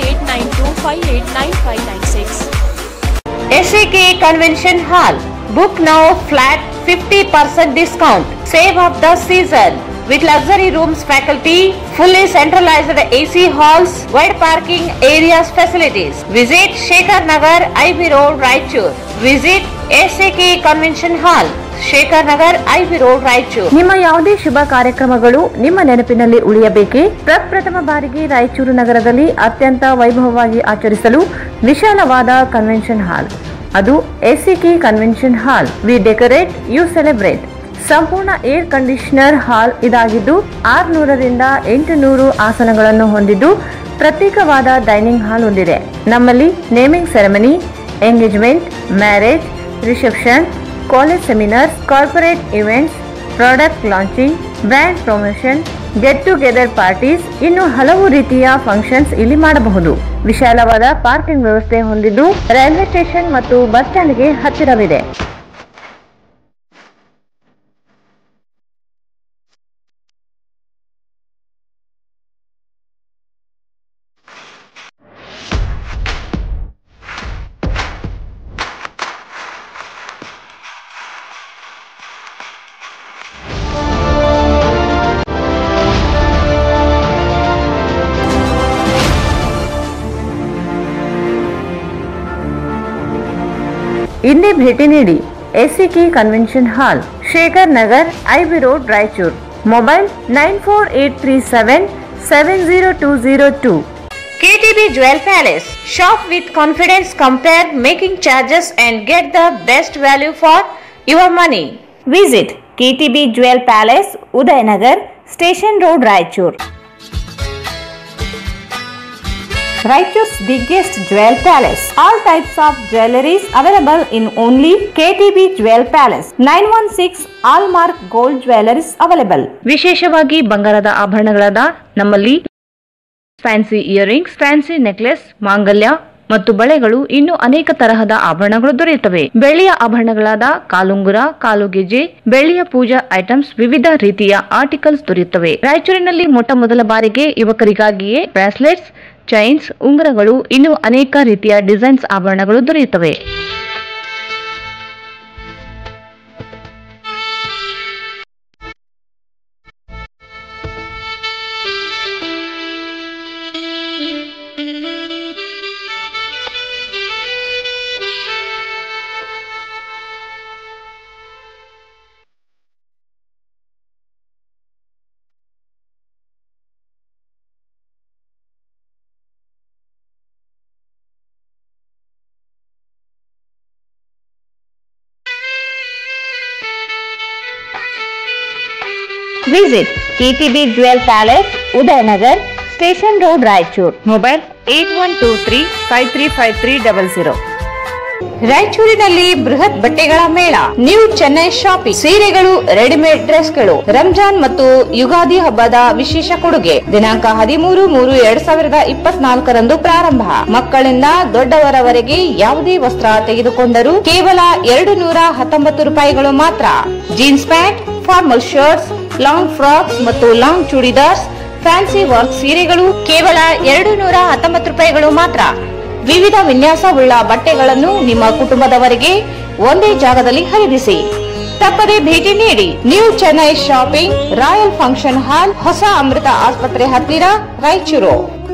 8892589596. SAK Convention Hall. Book now flat 50% discount. Save of the season. With luxury rooms, faculty, fully centralized AC halls, wide parking areas facilities. Visit Shekhar Nagar, IB Road, Raichur. Visit SAK Convention Hall. Shekhar Nagar IV road Raichur ನಿಮ್ಮ ಯಾವುದೇ ಶುಭ ಕಾರ್ಯಕ್ರಮಗಳು ನಿಮ್ಮ ನೆನಪಿನಲ್ಲಿ ಉಳಿಯಬೇಕೇ ಪ್ರಪ್ರಥಮ ಬಾರಿಗೆ ರಾಯಚೂರು ನಗರದಲ್ಲಿ ಅತ್ಯಂತ ವೈಭವವಾಗಿ ಆಚರಿಸಲು ವಿಶಾಲವಾದ ಕನ್ವೆನ್ಷನ್ ಹಾಲ್ ಅದು SAK convention hall we decorate you celebrate ಸಂಪೂರ್ಣ ಏರ್ ಕಂಡೀಷನರ್ ಹಾಲ್ ಇದಾಗಿದ್ದು ಆರ್ನೂರರಿಂದ ಎಂಟು ನೂರು ಆಸನಗಳನ್ನು ಹೊಂದಿದ್ದು ಪ್ರತ್ಯೇಕವಾದ ಡೈನಿಂಗ್ ಹಾಲ್ ಹೊಂದಿದೆ ನಮ್ಮಲ್ಲಿ naming ceremony engagement marriage reception college seminars corporate events product launching brand promotion get together parties ಇನ್ನು ಹಲವು ರೀತಿಯ ಫಂಕ್ಷನ್ಸ್ ಇಲ್ಲಿ ಮಾಡಬಹುದು ವಿಶಾಲವಾದ ಪಾರ್ಕಿಂಗ್ ವ್ಯವಸ್ಥೆ ಹೊಂದಿದ್ದು ರೈಲ್ವೆ ಸ್ಟೇಷನ್ ಮತ್ತು ಬಸ್ ಸ್ಟ್ಯಾಂಡ್ಗೆ ಹತ್ತಿರವಿದೆ ಇಂದೇ ಭೇಟಿ ನೀಡಿ SCK convention hall Shekhar Nagar IB road Raichur mobile nine four eight three seven seven zero two zero two KTB Jewel Palace. Shop with confidence, compare making charges and get the best value for your money. Visit KTB Jewel Palace, Udayanagar, Station Road, Raichur. Raichur's biggest jewel palace. All types of jewelries available in only KTB Jewel Palace. 916 Allmark Gold Jewelries available. ವಿಶೇಷವಾಗಿ ಬಂಗಾರದ ಆಭರಣಗಳಾದ ನಮ್ಮಲ್ಲಿ ಫ್ಯಾನ್ಸಿ ಇಯರಿಂಗ್ಸ್ ಫ್ಯಾನ್ಸಿ ನೆಕ್ಲೆಸ್ ಮಾಂಗಲ್ಯ ಮತ್ತು ಬಳೆಗಳು ಇನ್ನು ಅನೇಕ ತರಹದ ಆಭರಣಗಳು ದೊರೆಯುತ್ತವೆ ಬೆಳ್ಳಿಯ ಆಭರಣಗಳಾದ ಕಾಲುಂಗುರ ಕಾಲುಗೆಜೆ ಬೆಳ್ಳಿಯ ಪೂಜಾ ಐಟಮ್ಸ್ ವಿವಿಧ ರೀತಿಯ ಆರ್ಟಿಕಲ್ಸ್ ದೊರೆಯುತ್ತವೆ ರಾಯಚೂರಿನಲ್ಲಿ ಮೊಟ್ಟ ಮೊದಲ ಬಾರಿಗೆ ಯುವಕರಿಗಾಗಿಯೇ ಬ್ರಾಸ್ಲೆಟ್ಸ್ ಚೈನ್ಸ್ ಉಂಗುರಗಳು ಇನ್ನು ಅನೇಕ ರೀತಿಯ ಡಿಸೈನ್ಸ್ ಆಭರಣಗಳು ದೊರೆಯುತ್ತವೆ Visit KTB Jewel Palace, Udayanagar, Station Road, Raichur. Mobile 8123 535300. ರಾಯಚೂರಿನಲ್ಲಿ ಬೃಹತ್ ಬಟ್ಟೆಗಳ ಮೇಳ ನ್ಯೂ ಚೆನ್ನೈ ಶಾಪಿಂಗ್ ಸೀರೆಗಳು ರೆಡಿಮೇಡ್ ಡ್ರೆಸ್ಗಳು ರಂಜಾನ್ ಮತ್ತು ಯುಗಾದಿ ಹಬ್ಬದ ವಿಶೇಷ ಕೊಡುಗೆ ದಿನಾಂಕ ಹದಿಮೂರು ಮೂರು ಎರಡ್ ಸಾವಿರದ ಇಪ್ಪತ್ನಾಲ್ಕರಂದು ಪ್ರಾರಂಭ ಮಕ್ಕಳಿಂದ ದೊಡ್ಡವರವರೆಗೆ ಯಾವುದೇ ವಸ್ತ್ರ ತೆಗೆದುಕೊಂಡರೂ ಕೇವಲ ಎರಡು ನೂರ ಹತ್ತೊಂಬತ್ತು ರೂಪಾಯಿಗಳು ಮಾತ್ರ jeans pant formal shirts long frocks ಮತ್ತು ಲಾಂಗ್ ಚೂಡಿದಾರ್ಸ್ ಫ್ಯಾನ್ಸಿ ವರ್ಕ್ ಸೀರೆಗಳು ಕೇವಲ ಎರಡು ನೂರ ಹತ್ತೊಂಬತ್ತು ರೂಪಾಯಿಗಳು ಮಾತ್ರ ವಿವಿಧ ವಿನ್ಯಾಸವುಳ್ಳ ಬಟ್ಟೆಗಳನ್ನು ನಿಮ್ಮ ಕುಟುಂಬದವರಿಗೆ ಒಂದೇ ಜಾಗದಲ್ಲಿ ಖರೀದಿಸಿ ತಪ್ಪದೆ ಭೇಟಿ ನೀಡಿ new Chennai shopping royal function hall ಹೊಸ ಅಮೃತ ಆಸ್ಪತ್ರೆ ಹತ್ತಿರ ರಾಯಚೂರು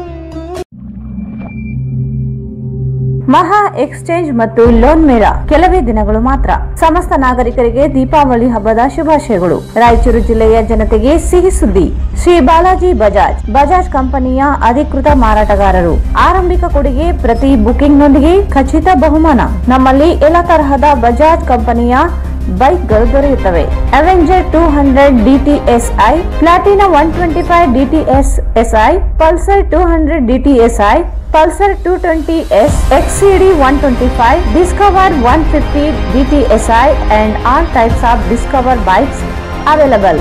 ಮಹಾ ಎಕ್ಸ್ಚೇಂಜ್ ಮತ್ತು ಲೋನ್ ಮೇಳ ಕೆಲವೇ ದಿನಗಳು ಮಾತ್ರ ಸಮಸ್ತ ನಾಗರಿಕರಿಗೆ ದೀಪಾವಳಿ ಹಬ್ಬದ ಶುಭಾಶಯಗಳು ರಾಯಚೂರು ಜಿಲ್ಲೆಯ ಜನತೆಗೆ ಸಿಹಿ ಸುದ್ದಿ ಶ್ರೀ ಬಾಲಾಜಿ ಬಜಾಜ್ ಬಜಾಜ್ ಕಂಪನಿಯ ಅಧಿಕೃತ ಮಾರಾಟಗಾರರು ಆರಂಭಿಕ ಕೊಡುಗೆ ಪ್ರತಿ ಬುಕಿಂಗ್ನೊಂದಿಗೆ ಖಚಿತ ಬಹುಮಾನ ನಮ್ಮಲ್ಲಿ ಎಲ್ಲ ತರಹದ ಬಜಾಜ್ ಕಂಪನಿಯ ಬೈಕ್ಗಳು ದೊರೆಯುತ್ತವೆ Avenger two hundred DTSi Platina one twenty five DTS SI Pulsar two hundred DTSi Pulsar two twenty S XCD one twenty five Discover one fifty DTSi and all types of Discover bikes available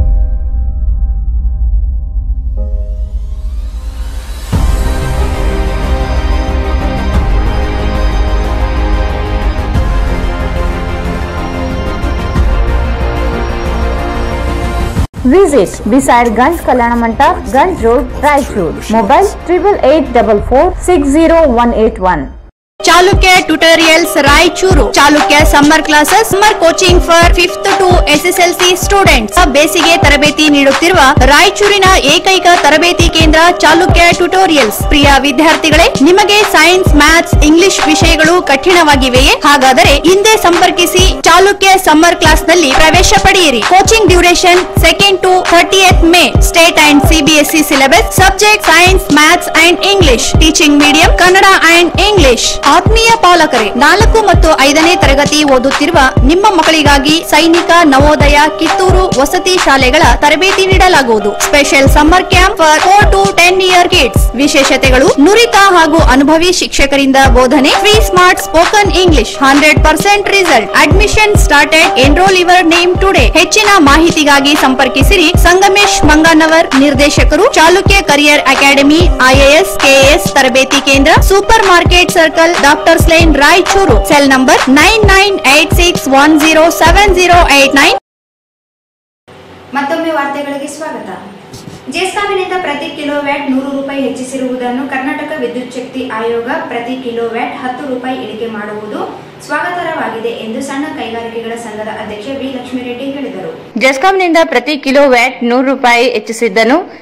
Visit beside Ganj Kalyana Mandap, Ganj Road, Raichur. Mobile triple eight double four six zero one eight one. Chalukya tutorials Raichur Chalukya summer classes summer coaching for fifth to SSLC students ಬೇಸಿಗೆ ತರಬೇತಿ ನೀಡುತ್ತಿರುವ ರಾಯಚೂರಿನ ಏಕೈಕ ತರಬೇತಿ ಕೇಂದ್ರ ಚಾಲುಕ್ಯ ಟ್ಯುಟೋರಿಯಲ್ಸ್ ಪ್ರಿಯ ವಿದ್ಯಾರ್ಥಿಗಳೇ ನಿಮಗೆ ಸೈನ್ಸ್ ಮ್ಯಾಥ್ಸ್ ಇಂಗ್ಲಿಷ್ ವಿಷಯಗಳು ಕಠಿಣವಾಗಿವೆಯೇ ಹಾಗಾದರೆ ಹಿಂದೆ ಸಂಪರ್ಕಿಸಿ ಚಾಲುಕ್ಯ ಸಮ್ಮರ್ ಕ್ಲಾಸ್ ನಲ್ಲಿ ಪ್ರವೇಶ ಪಡೆಯಿರಿ coaching duration second to thirtieth May state and CBSE syllabus subject science maths and English teaching medium Kannada and English ಆತ್ಮೀಯ ಪಾಲಕರೇ ನಾಲ್ಕು ಮತ್ತು ಐದನೇ ತರಗತಿ ಓದುತ್ತಿರುವ ನಿಮ್ಮ ಮಕ್ಕಳಿಗಾಗಿ ಸೈನಿಕ ನವೋದಯ ಕಿತ್ತೂರು ವಸತಿ ಶಾಲೆಗಳ ತರಬೇತಿ ನೀಡಲಾಗುವುದು special summer camp for four to ten year kids ವಿಶೇಷತೆಗಳು ನುರಿತ ಹಾಗೂ ಅನುಭವಿ ಶಿಕ್ಷಕರಿಂದ ಬೋಧನೆ free smart spoken English hundred percent result admission started enrol your name today ಹೆಚ್ಚಿನ ಮಾಹಿತಿಗಾಗಿ ಸಂಪರ್ಕಿಸಿರಿ ಸಂಗಮೇಶ್ ಮಂಗನವರ್ ನಿರ್ದೇಶಕರು Chalukya career academy IAS KAS ತರಬೇತಿ ಕೇಂದ್ರ super market circle doctors line Raichur cell number nine nine eight six one zero seven zero eight nine ಮತ್ತೊಮ್ಮೆ ವಾರ್ತೆಗಳಿಗೆ ಸ್ವಾಗತ ಜೆಸ್ಕಾಮಿನಿಂದ ಪ್ರತಿ ಕಿಲೋ ವ್ಯಾಟ್ ನೂರು ರೂಪಾಯಿ ಹೆಚ್ಚಿಸಿರುವುದನ್ನು ಕರ್ನಾಟಕ ವಿದ್ಯುತ್ ಶಕ್ತಿ ಆಯೋಗ ಪ್ರತಿ ಕಿಲೋ ವ್ಯಾಟ್ ಹತ್ತು ರೂಪಾಯಿ ಇಳಿಕೆ ಮಾಡುವುದು ಸ್ವಾಗತಾರ್ಹವಾಗಿದೆ ಎಂದು ಸಣ್ಣ ಕೈಗಾರಿಕೆಗಳ ಸಂಘದ ಅಧ್ಯಕ್ಷ ವಿ ಲಕ್ಷ್ಮೀರೆಡ್ಡಿ ಹೇಳಿದರು ಜೆಸ್ಕಾಂನಿಂದ ಪ್ರತಿ ಕಿಲೋ ವ್ಯಾಟ್ ನೂರು ರೂಪಾಯಿ ಹೆಚ್ಚಿಸಿದ್ದನ್ನು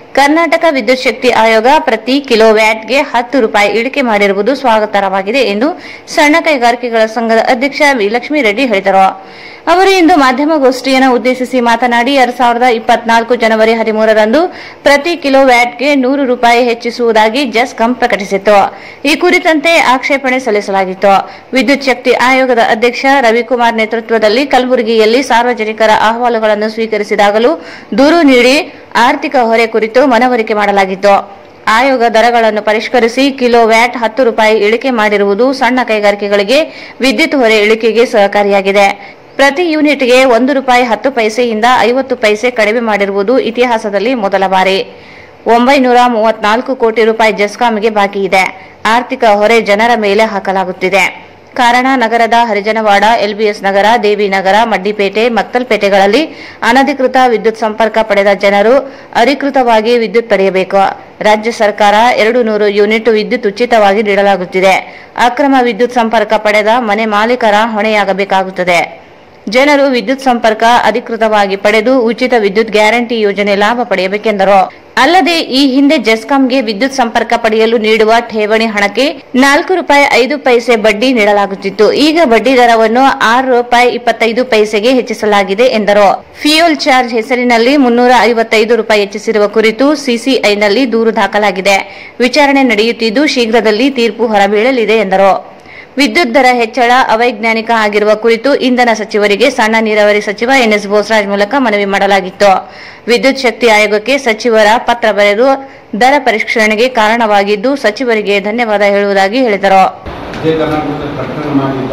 ಕರ್ನಾಟಕ ವಿದ್ಯುತ್ ಶಕ್ತಿ ಆಯೋಗ ಪ್ರತಿ ಕಿಲೋ ವ್ಯಾಟ್ಗೆ ಹತ್ತು ರೂಪಾಯಿ ಇಳಿಕೆ ಮಾಡಿರುವುದು ಸ್ವಾಗತಾರ್ಹವಾಗಿದೆ ಎಂದು ಸಣ್ಣ ಕೈಗಾರಿಕೆಗಳ ಸಂಘದ ಅಧ್ಯಕ್ಷ ವಿ ಲಕ್ಷ್ಮೀ ರೆಡ್ಡಿ ಹೇಳಿದರು ಅವರು ಇಂದು ಮಾಧ್ಯಮಗೋಷ್ಠಿಯನ್ನು ಉದ್ದೇಶಿಸಿ ಮಾತನಾಡಿ ಎರಡ್ ಸಾವಿರದ ಇಪ್ಪತ್ನಾಲ್ಕು ಜನವರಿ ಹದಿಮೂರರಂದು ಪ್ರತಿ ಕಿಲೋ ವ್ಯಾಟ್ಗೆ ನೂರು ರೂಪಾಯಿ ಹೆಚ್ಚಿಸುವುದಾಗಿ ಜೆಸ್ಕಾಂ ಪ್ರಕಟಿಸಿತ್ತು ಈ ಕುರಿತಂತೆ ಆಕ್ಷೇಪಣೆ ಸಲ್ಲಿಸಲಾಗಿತ್ತು ವಿದ್ಯುತ್ ಶಕ್ತಿ ಆಯೋಗದ ಅಧ್ಯಕ್ಷ ರವಿಕುಮಾರ್ ನೇತೃತ್ವದಲ್ಲಿ ಕಲಬುರಗಿಯಲ್ಲಿ ಸಾರ್ವಜನಿಕರ ಅಹವಾಲುಗಳನ್ನು ಸ್ವೀಕರಿಸಿದಾಗಲೂ ದೂರು ನೀಡಿ ಆರ್ಥಿಕ ಹೊರೆ ಕುರಿತು ಮನವರಿಕೆ ಮಾಡಲಾಗಿತ್ತು ಆಯೋಗ ದರಗಳನ್ನು ಪರಿಷ್ಕರಿಸಿ ಕಿಲೋ ವ್ಯಾಟ್ ಹತ್ತು ರೂಪಾಯಿ ಇಳಿಕೆ ಮಾಡಿರುವುದು ಸಣ್ಣ ಕೈಗಾರಿಕೆಗಳಿಗೆ ವಿದ್ಯುತ್ ಹೊರೆ ಇಳಿಕೆಗೆ ಸಹಕಾರಿಯಾಗಿದೆ ಪ್ರತಿ ಯೂನಿಟ್ಗೆ ಒಂದು ರೂಪಾಯಿ ಹತ್ತು ಪೈಸೆಯಿಂದ ಐವತ್ತು ಪೈಸೆ ಕಡಿಮೆ ಮಾಡಿರುವುದು ಇತಿಹಾಸದಲ್ಲಿ ಮೊದಲ ಬಾರಿ ಒಂಬೈನೂರ ಮೂವತ್ನಾಲ್ಕು ಕೋಟಿ ರೂಪಾಯಿ ಜೆಸ್ಕಾಂಗೆ ಬಾಕಿ ಇದೆ ಆರ್ಥಿಕ ಹೊರೆ ಜನರ ಮೇಲೆ ಹಾಕಲಾಗುತ್ತಿದೆ ಕಾರಣ ನಗರದ ಹರಿಜನವಾಡ ಎಲ್ಬಿಎಸ್ ನಗರ ದೇವಿನಗರ ಮಡ್ಡಿಪೇಟೆ ಮಕ್ತಲ್ಪೇಟೆಗಳಲ್ಲಿ ಅನಧಿಕೃತ ವಿದ್ಯುತ್ ಸಂಪರ್ಕ ಪಡೆದ ಜನರು ಅಧಿಕೃತವಾಗಿ ವಿದ್ಯುತ್ ಪಡೆಯಬೇಕು ರಾಜ್ಯ ಸರ್ಕಾರ ಎರಡು ನೂರು ಯೂನಿಟ್ ವಿದ್ಯುತ್ ಉಚಿತವಾಗಿ ನೀಡಲಾಗುತ್ತಿದೆ ಅಕ್ರಮ ವಿದ್ಯುತ್ ಸಂಪರ್ಕ ಪಡೆದ ಮನೆ ಮಾಲೀಕರ ಹೊಣೆಯಾಗಬೇಕಾಗುತ್ತದೆ ಜನರು ವಿದ್ಯುತ್ ಸಂಪರ್ಕ ಅಧಿಕೃತವಾಗಿ ಪಡೆದು ಉಚಿತ ವಿದ್ಯುತ್ ಗ್ಯಾರಂಟಿ ಯೋಜನೆ ಲಾಭ ಪಡೆಯಬೇಕೆಂದರು ಅಲ್ಲದೆ ಈ ಹಿಂದೆ ಜೆಸ್ಕಾಂಗೆ ವಿದ್ಯುತ್ ಸಂಪರ್ಕ ಪಡೆಯಲು ನೀಡುವ ಠೇವಣಿ ಹಣಕ್ಕೆ ನಾಲ್ಕು ರೂಪಾಯಿ ಐದು ಪೈಸೆ ಬಡ್ಡಿ ನೀಡಲಾಗುತ್ತಿತ್ತು ಈಗ ಬಡ್ಡಿ ದರವನ್ನು ಆರು ರೂಪಾಯಿ ಇಪ್ಪತ್ತೈದು ಪೈಸೆಗೆ ಹೆಚ್ಚಿಸಲಾಗಿದೆ ಎಂದರು ಫ್ಯೂಯಲ್ ಚಾರ್ಜ್ ಹೆಸರಿನಲ್ಲಿ ಮುನ್ನೂರ ಐವತ್ತೈದು ರೂಪಾಯಿ ಹೆಚ್ಚಿಸಿರುವ ಕುರಿತು ಸಿಸಿಐನಲ್ಲಿ ದೂರು ದಾಖಲಾಗಿದೆ ವಿಚಾರಣೆ ನಡೆಯುತ್ತಿದ್ದು ಶೀಘ್ರದಲ್ಲಿ ತೀರ್ಪು ಹೊರಬೀಳಲಿದೆ ಎಂದರು ವಿದ್ಯುತ್ ದರ ಹೆಚ್ಚಳ ಅವೈಜ್ಞಾನಿಕ ಆಗಿರುವ ಕುರಿತು ಇಂಧನ ಸಚಿವರಿಗೆ ಸಣ್ಣ ನೀರಾವರಿ ಸಚಿವ ಎನ್ಎಸ್ ಬೋಸರಾಜ್ ಮೂಲಕ ಮನವಿ ಮಾಡಲಾಗಿತ್ತು ವಿದ್ಯುತ್ ಶಕ್ತಿ ಆಯೋಗಕ್ಕೆ ಸಚಿವರ ಪತ್ರ ಬರೆದು ದರ ಪರಿಷ್ಕರಣೆಗೆ ಕಾರಣವಾಗಿದ್ದು ಸಚಿವರಿಗೆ ಧನ್ಯವಾದ ಹೇಳುವುದಾಗಿ ಹೇಳಿದರು ವಿಜಯ ಕರ್ನಾಟಕದ ಕಟ್ಟಡ ಮಾಡಿದ್ದ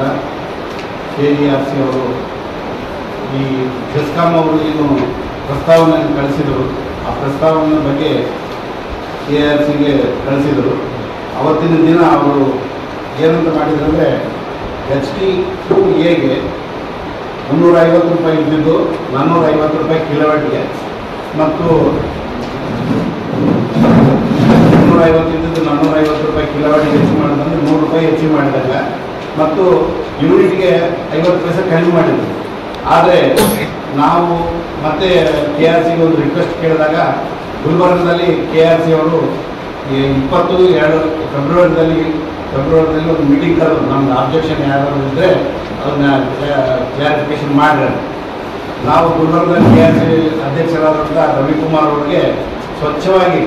ಕೆ ಡಿ ಆರ್ ಸಿ ಅವರು ಈ ಜೆಸ್ಕಾಂ ಅವರು ಏನು ಪ್ರಸ್ತಾವನೆಯನ್ನು ಕಳಿಸಿದರು ಆ ಪ್ರಸ್ತಾವನೆ ಬಗ್ಗೆ ಕೆ ಆರ್ ಸಿಗೆ ಕಳಿಸಿದರು ಅವತ್ತಿನ ದಿನ ಅವರು ಏನಂತ ಮಾಡಿದ್ರಂದರೆ ಎಚ್ ಟಿ ಟು ಎಗೆ ಮುನ್ನೂರ ಐವತ್ತು ರೂಪಾಯಿ ಇದ್ದಿದ್ದು ನಾನ್ನೂರ ಐವತ್ತು ರೂಪಾಯಿ ಕಿಲೋವಾಟ್ಗೆ ಮತ್ತು ಮುನ್ನೂರ ಐವತ್ತು ಇದ್ದಿದ್ದು ನಾನ್ನೂರ ಐವತ್ತು ರೂಪಾಯಿ ಕಿಲೋವಾಟ್ಗೆ ಹೆಚ್ಚು ಮಾಡಿದಂದ್ರೆ ನೂರು ರೂಪಾಯಿ ಹೆಚ್ಚು ಮಾಡಿದಾಗ ಮತ್ತು ಯೂನಿಟ್ಗೆ ಐವತ್ತು ಪೈಸೆ ಕಡಿಮೆ ಮಾಡಿದ್ರು ಆದರೆ ನಾವು ಮತ್ತೆ ಕೆ ಆರ್ ಸಿಗೆ ಒಂದು ರಿಕ್ವೆಸ್ಟ್ ಕೇಳಿದಾಗ ಗುಲ್ಬರ್ಗದಲ್ಲಿ ಕೆ ಆರ್ ಸಿ ಅವರು ಈ ಇಪ್ಪತ್ತು ಎರಡು ಫೆಬ್ರವರಿದಲ್ಲಿ ಫೆಬ್ರವರಿದಲ್ಲಿ ಒಂದು ಮೀಟಿಂಗ್ ಕರೆದು ನಮ್ದು ಅಬ್ಜೆಕ್ಷನ್ ಯಾರಾದ್ರು ಇದ್ದರೆ ಅದನ್ನ ಕ್ಲಾರಿಫಿಕೇಶನ್ ಮಾಡಿರಿ ನಾವು ಗುಲ್ಬರ್ಗದಲ್ಲಿ ಕೆ ಆರ್ ಸಿ ಅಧ್ಯಕ್ಷರಾದಂಥ ರವಿಕುಮಾರ್ ಅವರಿಗೆ ಸ್ವಚ್ಛವಾಗಿ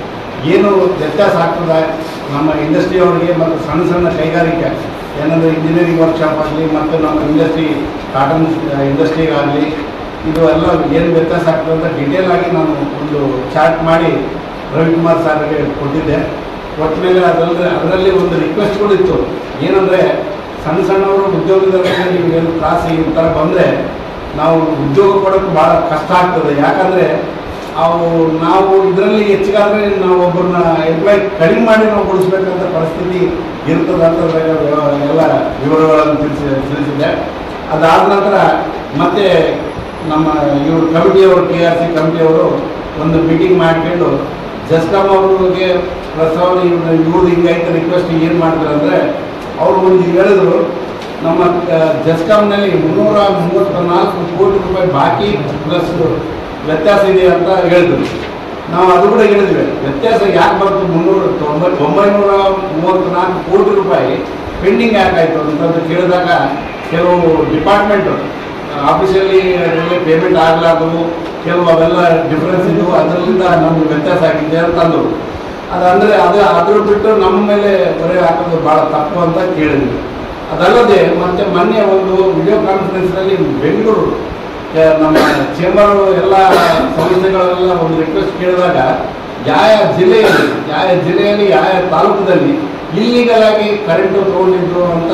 ಏನು ವ್ಯತ್ಯಾಸ ಆಗ್ತದೆ ನಮ್ಮ ಇಂಡಸ್ಟ್ರಿ ಅವರಿಗೆ ಮತ್ತು ಸಣ್ಣ ಸಣ್ಣ ಕೈಗಾರಿಕೆ ಏನಂದರೆ ಇಂಜಿನಿಯರಿಂಗ್ ವರ್ಕ್ಶಾಪ್ ಆಗಲಿ ಮತ್ತು ನಮ್ಮ ಇಂಡಸ್ಟ್ರಿ ಕಾಟನ್ ಇಂಡಸ್ಟ್ರಿಗಾಗಲಿ ಇದು ಎಲ್ಲ ಏನು ವ್ಯತ್ಯಾಸ ಆಗ್ತದೆ ಅಂತ ಡಿಟೇಲ್ ಆಗಿ ನಾನು ಒಂದು ಚಾರ್ಟ್ ಮಾಡಿ ರವಿಕುಮಾರ್ ಸರ್ಗೆ ಕೊಟ್ಟಿದ್ದೆ ಕೊಟ್ಟ ಮೇಲೆ ಅದರಲ್ಲಿ ಅದರಲ್ಲಿ ಒಂದು ರಿಕ್ವೆಸ್ಟ್ಗಳು ಇತ್ತು ಏನಂದರೆ ಸಣ್ಣ ಸಣ್ಣವರು ಉದ್ಯೋಗದಲ್ಲಿ ನೀವು ಏನು ಕ್ಲಾಸ್ ಈ ಥರ ಬಂದರೆ ನಾವು ಉದ್ಯೋಗ ಕೊಡೋಕ್ಕೆ ಭಾಳ ಕಷ್ಟ ಆಗ್ತದೆ ಯಾಕಂದರೆ ಅವು ನಾವು ಇದರಲ್ಲಿ ಹೆಚ್ಚಿಗಾದರೆ ನಾವು ಒಬ್ಬರನ್ನ ಎಂಪ್ಲಾಯ್ ಕಡಿಮೆ ಮಾಡಿ ನಾವು ಉಳಿಸ್ಬೇಕಂತ ಪರಿಸ್ಥಿತಿ ಇರ್ತದೆ ಅಂತ ಅದ್ರಾಗ ವ್ಯವ- ಎಲ್ಲ ವಿವರಗಳನ್ನು ತಿಳಿಸಿ ತಿಳಿಸಿದ್ದೆ ಅದಾದ ನಂತರ ಮತ್ತೆ ನಮ್ಮ ಇವರು ಕಮಿಟಿಯವರು ಕೆ ಆರ್ ಸಿ ಕಮಿಟಿಯವರು ಒಂದು ಮೀಟಿಂಗ್ ಮಾಡ್ಕೊಂಡು ಜಸ್ಕಾಮ್ ಅವ್ರಿಗೆ ಪ್ರಸ್ತಾವನೆ ಇವ್ರು ಇವ್ರದ್ದು ಹಿಂಗೈತೆ ರಿಕ್ವೆಸ್ಟ್ ಏನು ಮಾಡಿದ್ರು ಅಂದರೆ ಅವರು ಒಂದು ಹೇಳಿದ್ರು ನಮ್ಮ ಜಸ್ಕಾಮ್ನಲ್ಲಿ ಮುನ್ನೂರ ಮೂವತ್ತ ನಾಲ್ಕು ಕೋಟಿ ರೂಪಾಯಿ ಬಾಕಿ ಪ್ಲಸ್ ವ್ಯತ್ಯಾಸ ಇದೆ ಅಂತ ಹೇಳಿದ್ರು ನಾವು ಅದು ಕೂಡ ಹೇಳಿದ್ವಿ ವ್ಯತ್ಯಾಸ ಯಾಕೆ ಬಂತು ಮುನ್ನೂರ ತೊಂಬತ್ತು ಒಂಬೈನೂರ ಮೂವತ್ತ್ನಾಲ್ಕು ಕೋಟಿ ರೂಪಾಯಿ ಪೆಂಡಿಂಗ್ ಯಾಕಾಯಿತು ಅಂತಂದು ಕೇಳಿದಾಗ ಕೆಲವು ಡಿಪಾರ್ಟ್ಮೆಂಟ್ ಆಫೀಸಲ್ಲಿ ಅದರಲ್ಲಿ ಪೇಮೆಂಟ್ ಆಗಲಾರ್ದವು ಕೆಲವು ಅವೆಲ್ಲ ಡಿಫ್ರೆನ್ಸ್ ಇದ್ದವು ಅದರಿಂದ ನಮ್ಗೆ ವ್ಯತ್ಯಾಸ ಆಗಿದೆ ಅಂತ ಅಂದರು ಅದಂದರೆ ಅದು ಅದ್ರ ಬಿಟ್ಟು ನಮ್ಮ ಮೇಲೆ ಹೊರೆ ಹಾಕೋದು ಭಾಳ ತಪ್ಪು ಅಂತ ಕೇಳಿದ್ವಿ ಅದಲ್ಲದೆ ಮತ್ತೆ ಮೊನ್ನೆ ಒಂದು ವಿಡಿಯೋ ಕಾನ್ಫರೆನ್ಸ್ನಲ್ಲಿ ಬೆಂಗಳೂರು ಕೆ- ನಮ್ಮ ಚೇಂಬರ್ ಎಲ್ಲ ಸಂಸ್ಥೆಗಳೆಲ್ಲ ಒಂದು ರಿಕ್ವೆಸ್ಟ್ ಕೇಳಿದಾಗ ಯಾವ ಜಿಲ್ಲೆಯಲ್ಲಿ ಯಾವ ಜಿಲ್ಲೆಯಲ್ಲಿ ಯಾವ ತಾಲೂಕದಲ್ಲಿ ಇಲ್ಲಿಗಲ್ ಆಗಿ ಕರೆಂಟ್ ತಗೊಂಡಿದ್ರು ಅಂತ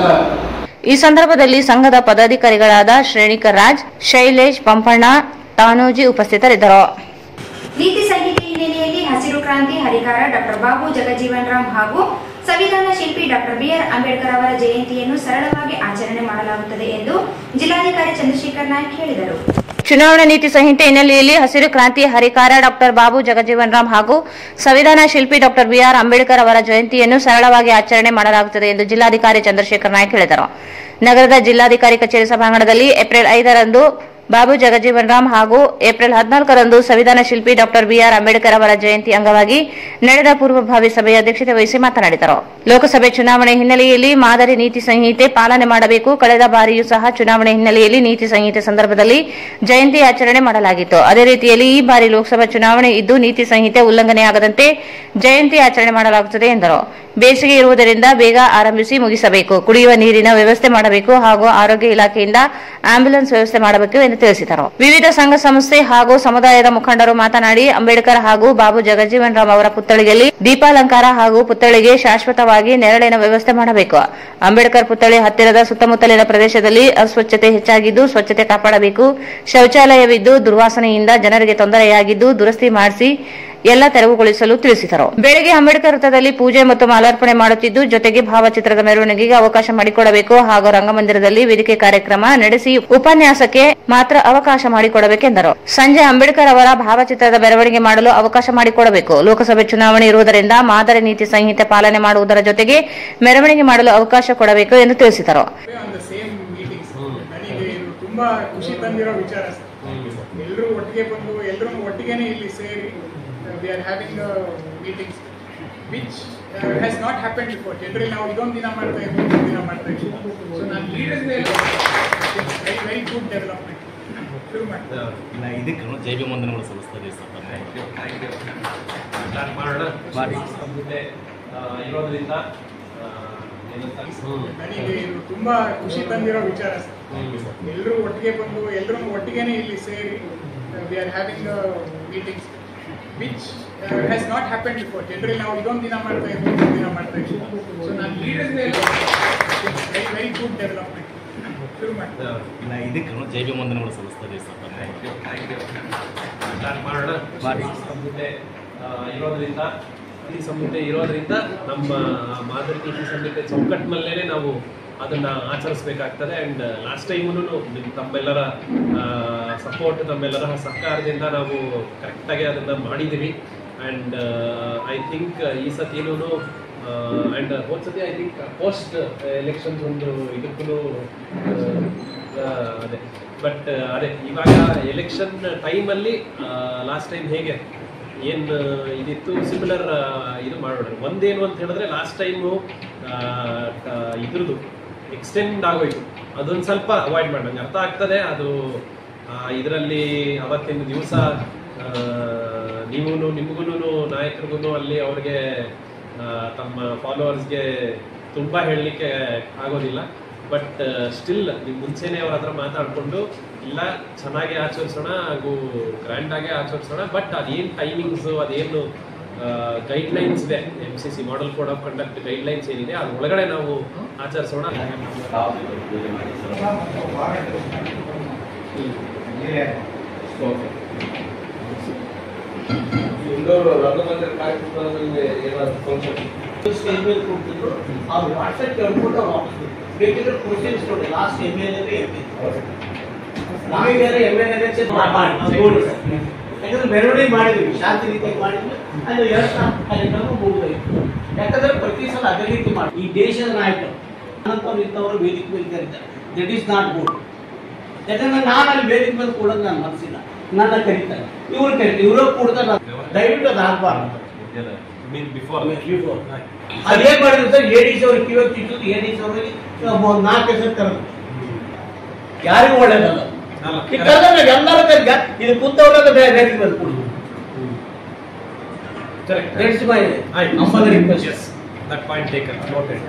ಈ ಸಂದರ್ಭದಲ್ಲಿ ಸಂಘದ ಪದಾಧಿಕಾರಿಗಳಾದ ಶ್ರೇಣಿಕರ್ ರಾಜ್ ಶೈಲೇಶ್ ಪಂಪಣ್ಣ ತಾನೋಜಿ ಉಪಸ್ಥಿತರಿದ್ದರು ನೀತಿ ಸಂಹಿತೆ ಹಿನ್ನೆಲೆಯಲ್ಲಿ ಹಸಿರು ಕ್ರಾಂತಿ ಹರಿಕಾರ ಡಾಕ್ಟರ್ ಬಾಬು ಜಗಜೀವನ್ ರಾಮ್ ಹಾಗೂ ಸಂವಿಧಾನ ಶಿಲ್ಪಿ ಡಾಕ್ಟರ್ ಬಿಆರ್ ಅಂಬೇಡ್ಕರ್ ಅವರ ಜಯಂತಿಯನ್ನು ಸರಳವಾಗಿ ಆಚರಣೆ ಮಾಡಲಾಗುತ್ತದೆ ಎಂದು ಜಿಲ್ಲಾಧಿಕಾರಿ ಚಂದ್ರಶೇಖರ್ ನಾಯ್ಕ್ ಹೇಳಿದರು ಚುನಾವಣಾ ನೀತಿ ಸಂಹಿತೆ ಹಿನ್ನೆಲೆಯಲ್ಲಿ ಹಸಿರು ಕ್ರಾಂತಿ ಹರಿಕಾರ ಡಾಕ್ಟರ್ ಬಾಬು ಜಗಜೀವನ್ ರಾಮ್ ಹಾಗೂ ಸಂವಿಧಾನ ಶಿಲ್ಪಿ ಡಾಕ್ಟರ್ ಬಿಆರ್ ಅಂಬೇಡ್ಕರ್ ಅವರ ಜಯಂತಿಯನ್ನು ಸರಳವಾಗಿ ಆಚರಣೆ ಮಾಡಲಾಗುತ್ತದೆ ಎಂದು ಜಿಲ್ಲಾಧಿಕಾರಿ ಚಂದ್ರಶೇಖರ್ ನಾಯ್ಕ್ ಹೇಳಿದರು ನಗರದ ಜಿಲ್ಲಾಧಿಕಾರಿ ಕಚೇರಿ ಸಭಾಂಗಣದಲ್ಲಿ ಏಪ್ರಿಲ್ ಐದರಂದು ಬಾಬು ಜಗಜೀವನ್ ರಾಮ್ ಹಾಗೂ ಏಪ್ರಿಲ್ ಹದಿನಾಲ್ಕರಂದು ಸಂವಿಧಾನ ಶಿಲ್ಪಿ ಡಾಕ್ಟರ್ ಬಿಆರ್ ಅಂಬೇಡ್ಕರ್ ಅವರ ಜಯಂತಿ ಅಂಗವಾಗಿ ನಡೆದ ಪೂರ್ವಭಾವಿ ಸಭೆಯ ಅಧ್ಯಕ್ಷತೆ ವಹಿಸಿ ಮಾತನಾಡಿದರು ಲೋಕಸಭೆ ಚುನಾವಣೆ ಹಿನ್ನೆಲೆಯಲ್ಲಿ ಮಾದರಿ ನೀತಿ ಸಂಹಿತೆ ಪಾಲನೆ ಮಾಡಬೇಕು ಕಳೆದ ಬಾರಿಯೂ ಸಹ ಚುನಾವಣೆ ಹಿನ್ನೆಲೆಯಲ್ಲಿ ನೀತಿ ಸಂಹಿತೆ ಸಂದರ್ಭದಲ್ಲಿ ಜಯಂತಿ ಆಚರಣೆ ಮಾಡಲಾಗಿತ್ತು ಅದೇ ರೀತಿಯಲ್ಲಿ ಈ ಬಾರಿ ಲೋಕಸಭಾ ಚುನಾವಣೆ ಇದ್ದು ನೀತಿ ಸಂಹಿತೆ ಉಲ್ಲಂಘನೆಯಾಗದಂತೆ ಜಯಂತಿ ಆಚರಣೆ ಮಾಡಲಾಗುತ್ತದೆ ಎಂದರು ಬೇಸಿಗೆ ಇರುವುದರಿಂದ ಬೇಗ ಆರಂಭಿಸಿ ಮುಗಿಸಬೇಕು ಕುಡಿಯುವ ನೀರಿನ ವ್ಯವಸ್ಥೆ ಮಾಡಬೇಕು ಹಾಗೂ ಆರೋಗ್ಯ ಇಲಾಖೆಯಿಂದ ಆಂಬ್ಯುಲೆನ್ಸ್ ವ್ಯವಸ್ಥೆ ಮಾಡಬೇಕು ಎಂದು ತಿಳಿಸಿದರು ವಿವಿಧ ಸಂಘ ಸಂಸ್ಥೆ ಹಾಗೂ ಸಮುದಾಯದ ಮುಖಂಡರು ಮಾತನಾಡಿ ಅಂಬೇಡ್ಕರ್ ಹಾಗೂ ಬಾಬು ಜಗಜೀವನ್ ರಾಮ್ ಅವರ ಪುತ್ಥಳಿಯಲ್ಲಿ ದೀಪಾಲಂಕಾರ ಹಾಗೂ ಪುತ್ಥಳಿಗೆ ಶಾಶ್ವತವಾಗಿ ನೆರಳಿನ ವ್ಯವಸ್ಥೆ ಮಾಡಬೇಕು ಅಂಬೇಡ್ಕರ್ ಪುತ್ಥಳಿ ಹತ್ತಿರದ ಸುತ್ತಮುತ್ತಲಿನ ಪ್ರದೇಶದಲ್ಲಿ ಅಸ್ವಚ್ಛತೆ ಹೆಚ್ಚಾಗಿದ್ದು ಸ್ವಚ್ಛತೆ ಕಾಪಾಡಬೇಕು ಶೌಚಾಲಯವಿದ್ದು ದುರ್ವಾಸನೆಯಿಂದ ಜನರಿಗೆ ತೊಂದರೆಯಾಗಿದ್ದು ದುರಸ್ತಿ ಮಾಡಿಸಿ ಎಲ್ಲ ತೆರವುಗೊಳಿಸಲು ತಿಳಿಸಿದರು ಬೆಳಗ್ಗೆ ಅಂಬೇಡ್ಕರ್ ವೃತ್ತದಲ್ಲಿ ಪೂಜೆ ಮತ್ತು ಮಾಲಾರ್ಪಣೆ ಮಾಡುತ್ತಿದ್ದು ಜೊತೆಗೆ ಭಾವಚಿತ್ರದ ಮೆರವಣಿಗೆಗೆ ಅವಕಾಶ ಮಾಡಿಕೊಡಬೇಕು ಹಾಗೂ ರಂಗಮಂದಿರದಲ್ಲಿ ವೇದಿಕೆ ಕಾರ್ಯಕ್ರಮ ನಡೆಸಿ ಉಪನ್ಯಾಸಕ್ಕೆ ಮಾತ್ರ ಅವಕಾಶ ಮಾಡಿಕೊಡಬೇಕೆಂದರು ಸಂಜೆ ಅಂಬೇಡ್ಕರ್ ಅವರ ಭಾವಚಿತ್ರದ ಮೆರವಣಿಗೆ ಮಾಡಲು ಅವಕಾಶ ಮಾಡಿಕೊಡಬೇಕು ಲೋಕಸಭೆ ಚುನಾವಣೆ ಇರುವುದರಿಂದ ಮಾದರಿ ನೀತಿ ಸಂಹಿತೆ ಪಾಲನೆ ಮಾಡುವುದರ ಜೊತೆಗೆ ಮೆರವಣಿಗೆ ಮಾಡಲು ಅವಕಾಶ ಕೊಡಬೇಕು ಎಂದು ತಿಳಿಸಿದರು ಸೇಮ್ ಮೀಟಿಂಗ್ಸ್ ನನಗೆ ಇದು ತುಂಬಾ ಖುಷಿ ತಂದಿರೋ ವಿಚಾರ ಎಲ್ಲರೂ ಒಟ್ಟಿಗೆ ಬಂದು ಎಲ್ಲರೂ ಒಟ್ಟಿಗೆನೇ ಇಲ್ಲಿ ಸೇರಿ we are having meetings which has not happen before generally ನಾವು ಇದೊಂದು ದಿನ ಮಾಡ್ತಾ ಇದ್ವಿ ಇನ್ನೊಂದು ದಿನ ಮಾಡ್ತಾ ಇದ್ವಿ ಸೊ ನಾನು ಲೀಡರ್ಸ್ ಮೇಲೆ ವೆರಿ ವೆರಿ ಗುಡ್ ಡೆವಲಪ್ಮೆಂಟ್ ಶುರು ಮಾಡ್ತೀನಿ ಇದಕ್ಕೆ ಜೈ ಭೀಮ್ ವಂದನೆಗಳು ಸಲ್ಲಿಸ್ತಾರೆ ಇರೋದ್ರಿಂದ ನನಗೆ ಇದು ತುಂಬಾ ಖುಷಿ ತಂದಿರೋ ವಿಚಾರ ಎಲ್ಲರೂ ಒಟ್ಟಿಗೆ ಬಂದು ಎಲ್ಲರೂ ಒಟ್ಟಿಗೆನೇ ಇಲ್ಲಿ ಸೇರಿ we are having meetings which has not happen before generally ನಾವು ಇದೊಂದು ದಿನ ಮಾಡ್ತಾ ಇದ್ವಿ ಇನ್ನೊಂದು ದಿನ ಮಾಡ್ತಾ ಇದ್ವಿ ಸೊ ನಾನು ಲೀಡರ್ಸ್ ಮೇಲೆ ವೆರಿ ವೆರಿ ಗುಡ್ ಡೆವಲಪ್ಮೆಂಟ್ ಶುರು ಮಾಡ್ತೀನಿ ಇದಕ್ಕೆ ಜೈ ಭೀಮ್ ವಂದನೆಗಳು ಸಲ್ಲಿಸ್ತಾರೆ ಸಂಹಿತೆ ಇರೋದ್ರಿಂದ ಈ ಸಂಹಿತೆ ಇರೋದ್ರಿಂದ ನಮ್ಮ ಮಾದರಿ ನೀತಿ ಸಂಹಿತೆ ಚೌಕಟ್ಟಿನಲ್ಲೇ ನಾವು ಅದನ್ನ ಆಚರಿಸಬೇಕಾಗ್ತದೆ ಅಂಡ್ ಲಾಸ್ಟ್ ಟೈಮೂ ನಿಮ್ ತಮ್ಮೆಲ್ಲರ ಸಪೋರ್ಟ್ ತಮ್ಮೆಲ್ಲರ ಸಹಕಾರದಿಂದ ನಾವು ಕರೆಕ್ಟಾಗಿ ಅದನ್ನ ಮಾಡಿದ್ದೀವಿ ಅಂಡ್ ಐ ಥಿಂಕ್ ಈ ಸತಿನೂ ಅಂಡ್ ಹೋದ್ ಸತಿ ಐ ಥಿಂಕ್ ಪೋಸ್ಟ್ ಎಲೆಕ್ಷನ್ಸ್ ಒಂದು ಇದಕ್ಕೂ ಅದೇ ಬಟ್ ಅದೇ ಇವಾಗ ಎಲೆಕ್ಷನ್ ಟೈಮಲ್ಲಿ ಲಾಸ್ಟ್ ಟೈಮ್ ಹೇಗೆ ಏನು ಇದಿತ್ತು ಸಿಮಿಲರ್ ಇದು ಮಾಡೋಣ ಒಂದೇನು ಅಂತ ಹೇಳಿದ್ರೆ ಲಾಸ್ಟ್ ಟೈಮು ಇದ್ರದ್ದು ಎಕ್ಸ್ಟೆಂಡ್ ಆಗೋಯ್ತು ಅದೊಂದು ಸ್ವಲ್ಪ ಅವಾಯ್ಡ್ ಮಾಡೋಣ ಅರ್ಥ ಆಗ್ತದೆ ಅದು ಇದರಲ್ಲಿ ಅವತ್ತಿನ ದಿವಸ ನೀವು ನಿಮಗೂ ನಾಯಕರಿಗೂ ಅಲ್ಲಿ ಅವ್ರಿಗೆ ಆ, ತಮ್ಮ ಫಾಲೋವರ್ಸ್ಗೆ ತುಂಬ ಹೇಳಲಿಕ್ಕೆ ಆಗೋದಿಲ್ಲ ಬಟ್ ಸ್ಟಿಲ್ ನೀವು ಮುಂಚೆನೇ ಅವ್ರ ಹತ್ರ ಮಾತಾಡಿಕೊಂಡು ಇಲ್ಲ ಚೆನ್ನಾಗಿ ಆಚರಿಸೋಣ ಹಾಗೂ ಗ್ರ್ಯಾಂಡಾಗಿ ಆಚರಿಸೋಣ ಬಟ್ ಅದೇನು ಟೈಮಿಂಗ್ಸು ಅದೇನು ಗೈಡ್ಲೈನ್ಸ್ ಇದೆ M C C model code of conduct guidelines ಏನಿದೆ ಅದ್ರ ಒಳಗಡೆ ನಾವು ಆಚರಿಸೋಣ ಇಂದೋರ್ ರಂಗಮಂದಿರ ಕಾರ್ಯಕ್ರಮದಲ್ಲಿ ಏನಾದ್ರು ಫಂಕ್ಷನ್ ಸ್ಟೇಜ್ ಮೇಲೆ ಕೂತಿದ್ರು ಅವ್ರು ವಾಟ್ಸಪ್ ಕೇಳ್ಬಿಟ್ಟು ಅವ್ರು ವಾಪಸ್ ಬಿಟ್ರು. ಬೇಕಿದ್ರೆ ಪ್ರೊಸೀಜರ್ಸ್ ನೋಡಿ last M L A M ನಮಗೆ ಎಮ್ ಎಲ್ ಎ ಯಾಕಂದ್ರೆ ಮೆರವಣಿಗೆ ಮಾಡಿದ್ವಿ ಶಾಂತಿ ರೀತಿಯಾಗಿ ಮಾಡಿದ್ವಿ ಅಲ್ಲಿ ಎರಡು ಸಾವಿರ ಕಾರ್ಯಕ್ರಮ ಮುಗಿದೋಯ್ತು ಯಾಕಂದ್ರೆ ಪ್ರತಿ ಸಲ ಅದೇ ರೀತಿ ಮಾಡಿ ಈ ದೇಶದ ನಾಯಕರು ನನ್ನಂತವ್ರು ಇಂಥವ್ರು ವೇದಿಕೆ ಮೇಲೆ ಕರೀತಾರೆ ದಟ್ ಈಸ್ ನಾಟ್ ಗುಡ್ ಯಾಕಂದ್ರೆ ನಾನು ಅಲ್ಲಿ ವೇದಿಕೆ ಮೇಲೆ ಕೂಡೋದು ನನ್ನ ಮನಸ್ಸಿಲ್ಲ ನನ್ನ ಕರೀತಾರೆ ಇವ್ರು ಕರೀತಾರೆ ಇವರು ಕೂಡ್ತಾರೆ ನಾನು- ದಯವಿಟ್ಟು ಅದು ಆಗ್ಬಾರ್ದು ಬಿಫೋರ್ ಬಿಫೋರ್ ಅದೇನ್ ಮಾಡಿದ್ರು ಸರ್ ಏಡಿಸ್ ಅವ್ರಿಗೆ ಕಿವತ್ತು ಇಟ್ಟು ಏಡಿಸ್ ಅವ್ರಿಗೆ ಒಂದು ನಾಲ್ಕು ಹೆಸರು ಕರೆದು ಯಾರಿಗೂ ಒಳ್ಳೇದಲ್ಲ ಈ ಕರೆದ್ರೆ ನಾವು ಎಲ್ಲರೂ ಕರೆದ ಇದು ಕುಂತವ್ರೆಲ್ಲ ಬೇರೆ ವೇದಿಕೆ ಮೇಲೆ ಕೂಡುದು That's my humble request. That point taken noted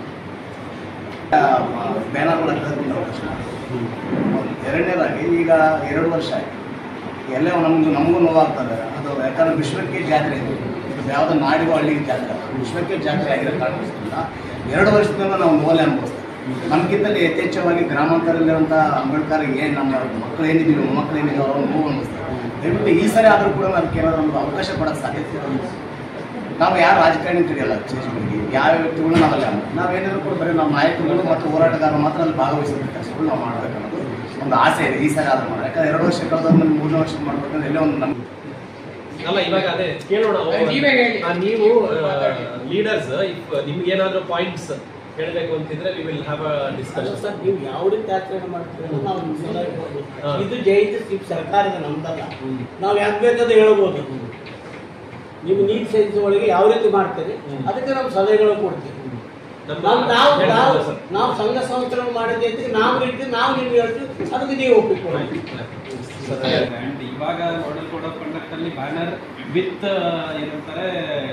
ಬ್ಯಾನರ್ಗಳ ಖರೀದಿ ಅವಕಾಶ ಎರಡನೇದಾಗಿ ಈಗ ಎರಡು ವರ್ಷ ಆಯ್ತು ಎಲ್ಲ ನಮ್ಗೆ ನಮಗೂ ನೋವಾಗ್ತದೆ ಅದು ಯಾಕಂದ್ರೆ ವಿಶ್ವಕ್ಕೆ ಜಾತ್ರೆ ಇದೆ ಇದು ಯಾವುದೋ ನಾಡಿಗೂ ಹಳ್ಳಿಗೆ ಜಾತ್ರೆ ಅಲ್ಲ. ವಿಶ್ವಕ್ಕೆ ಜಾತ್ರೆ ಆಗಿರೋ ಕಾರಣದಿಂದ ಎರಡು ವರ್ಷದಿಂದ ನಾವು ನೋವಲ್ಲಿ ಅನುಭವಿಸ್ತೇವೆ ನಮಗಿಂತಲೇ ಯಥೇಚ್ಛವಾಗಿ ಗ್ರಾಮಾಂತರಲ್ಲಿರುವಂಥ ಅಂಬೇಡ್ಕರ್ ಏನು ನಮ್ಮ ಮಕ್ಕಳು ಏನಿದ್ದೀವಿ ಮೊಮ್ಮಕ್ಕಳು ಏನಿದ್ದೀವಿ ಅವ್ರ ನೋವು ಅನಿಸ್ತಾರೆ ದಯವಿಟ್ಟು ಈ ಸರಿ ಆದರೂ ಕೂಡ ಅದಕ್ಕೆ ಏನಾದ್ರು ಒಂದು ಅವಕಾಶ ಕೊಡೋಕ್ಕೆ ಸಾಧ್ಯತೆ ಇರೋದು ನಾವು ಯಾರು ರಾಜಕಾರಣಿ ತಿಳಿಯಲ್ಲ ಚೇಂಜ್ಗಳಿಗೆ ಯಾವ ವ್ಯಕ್ತಿಗಳು ನಾವಲ್ಲ ನಾವೇನಿದ್ರು ಕೂಡ ಬರೀ ನಮ್ಮ ನಾಯಕರುಗಳು ಮತ್ತು ಹೋರಾಟಗಾರರು ಮಾತ್ರ ಅಲ್ಲಿ ಭಾಗವಹಿಸಿದ ಕೆಲಸಗಳು ನಾವು ಮಾಡಬೇಕು ಅನ್ನೋದು ಒಂದು ಆಸೆ ಇದೆ ಈ ಸರಿ ಆದ್ರೂ ಮಾಡೋಣ ಯಾಕಂದ್ರೆ ಎರಡು ವರ್ಷ ಕಳೆದ್ಮೇಲೆ ಮೂರನೇ ವರ್ಷ ಮಾಡ್ಬೇಕಂದ್ರೆ ಎಲ್ಲೇ ಒಂದು ನಮ್ಗೆ ಅಲ್ಲ ಇವಾಗ ಅದೇ ಕೇಳೋಣ ಅವ್ರು- ನೀವೇ ಹೇಳಿ. ಆ, ನೀವು ಲೀಡರ್ಸ್ ನಿಮ್ಗೆ ಏನಾದ್ರು ಪಾಯಿಂಟ್ಸ್ ಹೇಳಬೇಕು ಅಂತಿದ್ರೆ we will have a discussion sir ನೀವು ಯಾವ ರೀತಿ ಆಚರಣೆ ಮಾಡ್ತೀರಿ ಅಂತ ನಾವು ಸಲಹೆ ಕೊಡ್ಬೇಕು. ಹಾ. ಇದು ಜಯಂತಿ ಸ್ಕಿಪ್ ಸರ್ಕಾರದ ನಮ್ದಲ್ಲ ನಾವು ಯಾಕೆ ಬೇಕಾದ್ರೆ ಹೇಳ್ಬೋದು ನೀವು ನೀಟ್ ಸೈನ್ಸ್ ಒಳಗೆ ಯಾವ ರೀತಿ ಮಾಡ್ತೀರಿ ಅದಕ್ಕೆ ನಾವು ಸಲಹೆಗಳು ಕೊಡ್ತೀವಿ ನಾವು ನಾವು ನಾವು ನಾವು ಸಂಘ ಸಂಸ್ಥೆ ಮಾಡಿದ್ದೆ ಅಂತ ನಾವು ಹೇಳ್ತೀವಿ ನಾವು ನಿಮ್ಗೆ ಹೇಳ್ತೀವಿ ಅದಕ್ಕೆ ನೀವು ಒಪ್ಪಿಕೊಳ್ಳಿ ಅಂಡ್ ಇವಾಗ ಮಾಡೆಲ್ ಕೋಡ್ ಆಫ್ ಕಂಡಕ್ಟ್ ಅಲ್ಲಿ ಬ್ಯಾನರ್ ವಿತ್ ಏನಂತಾರೆ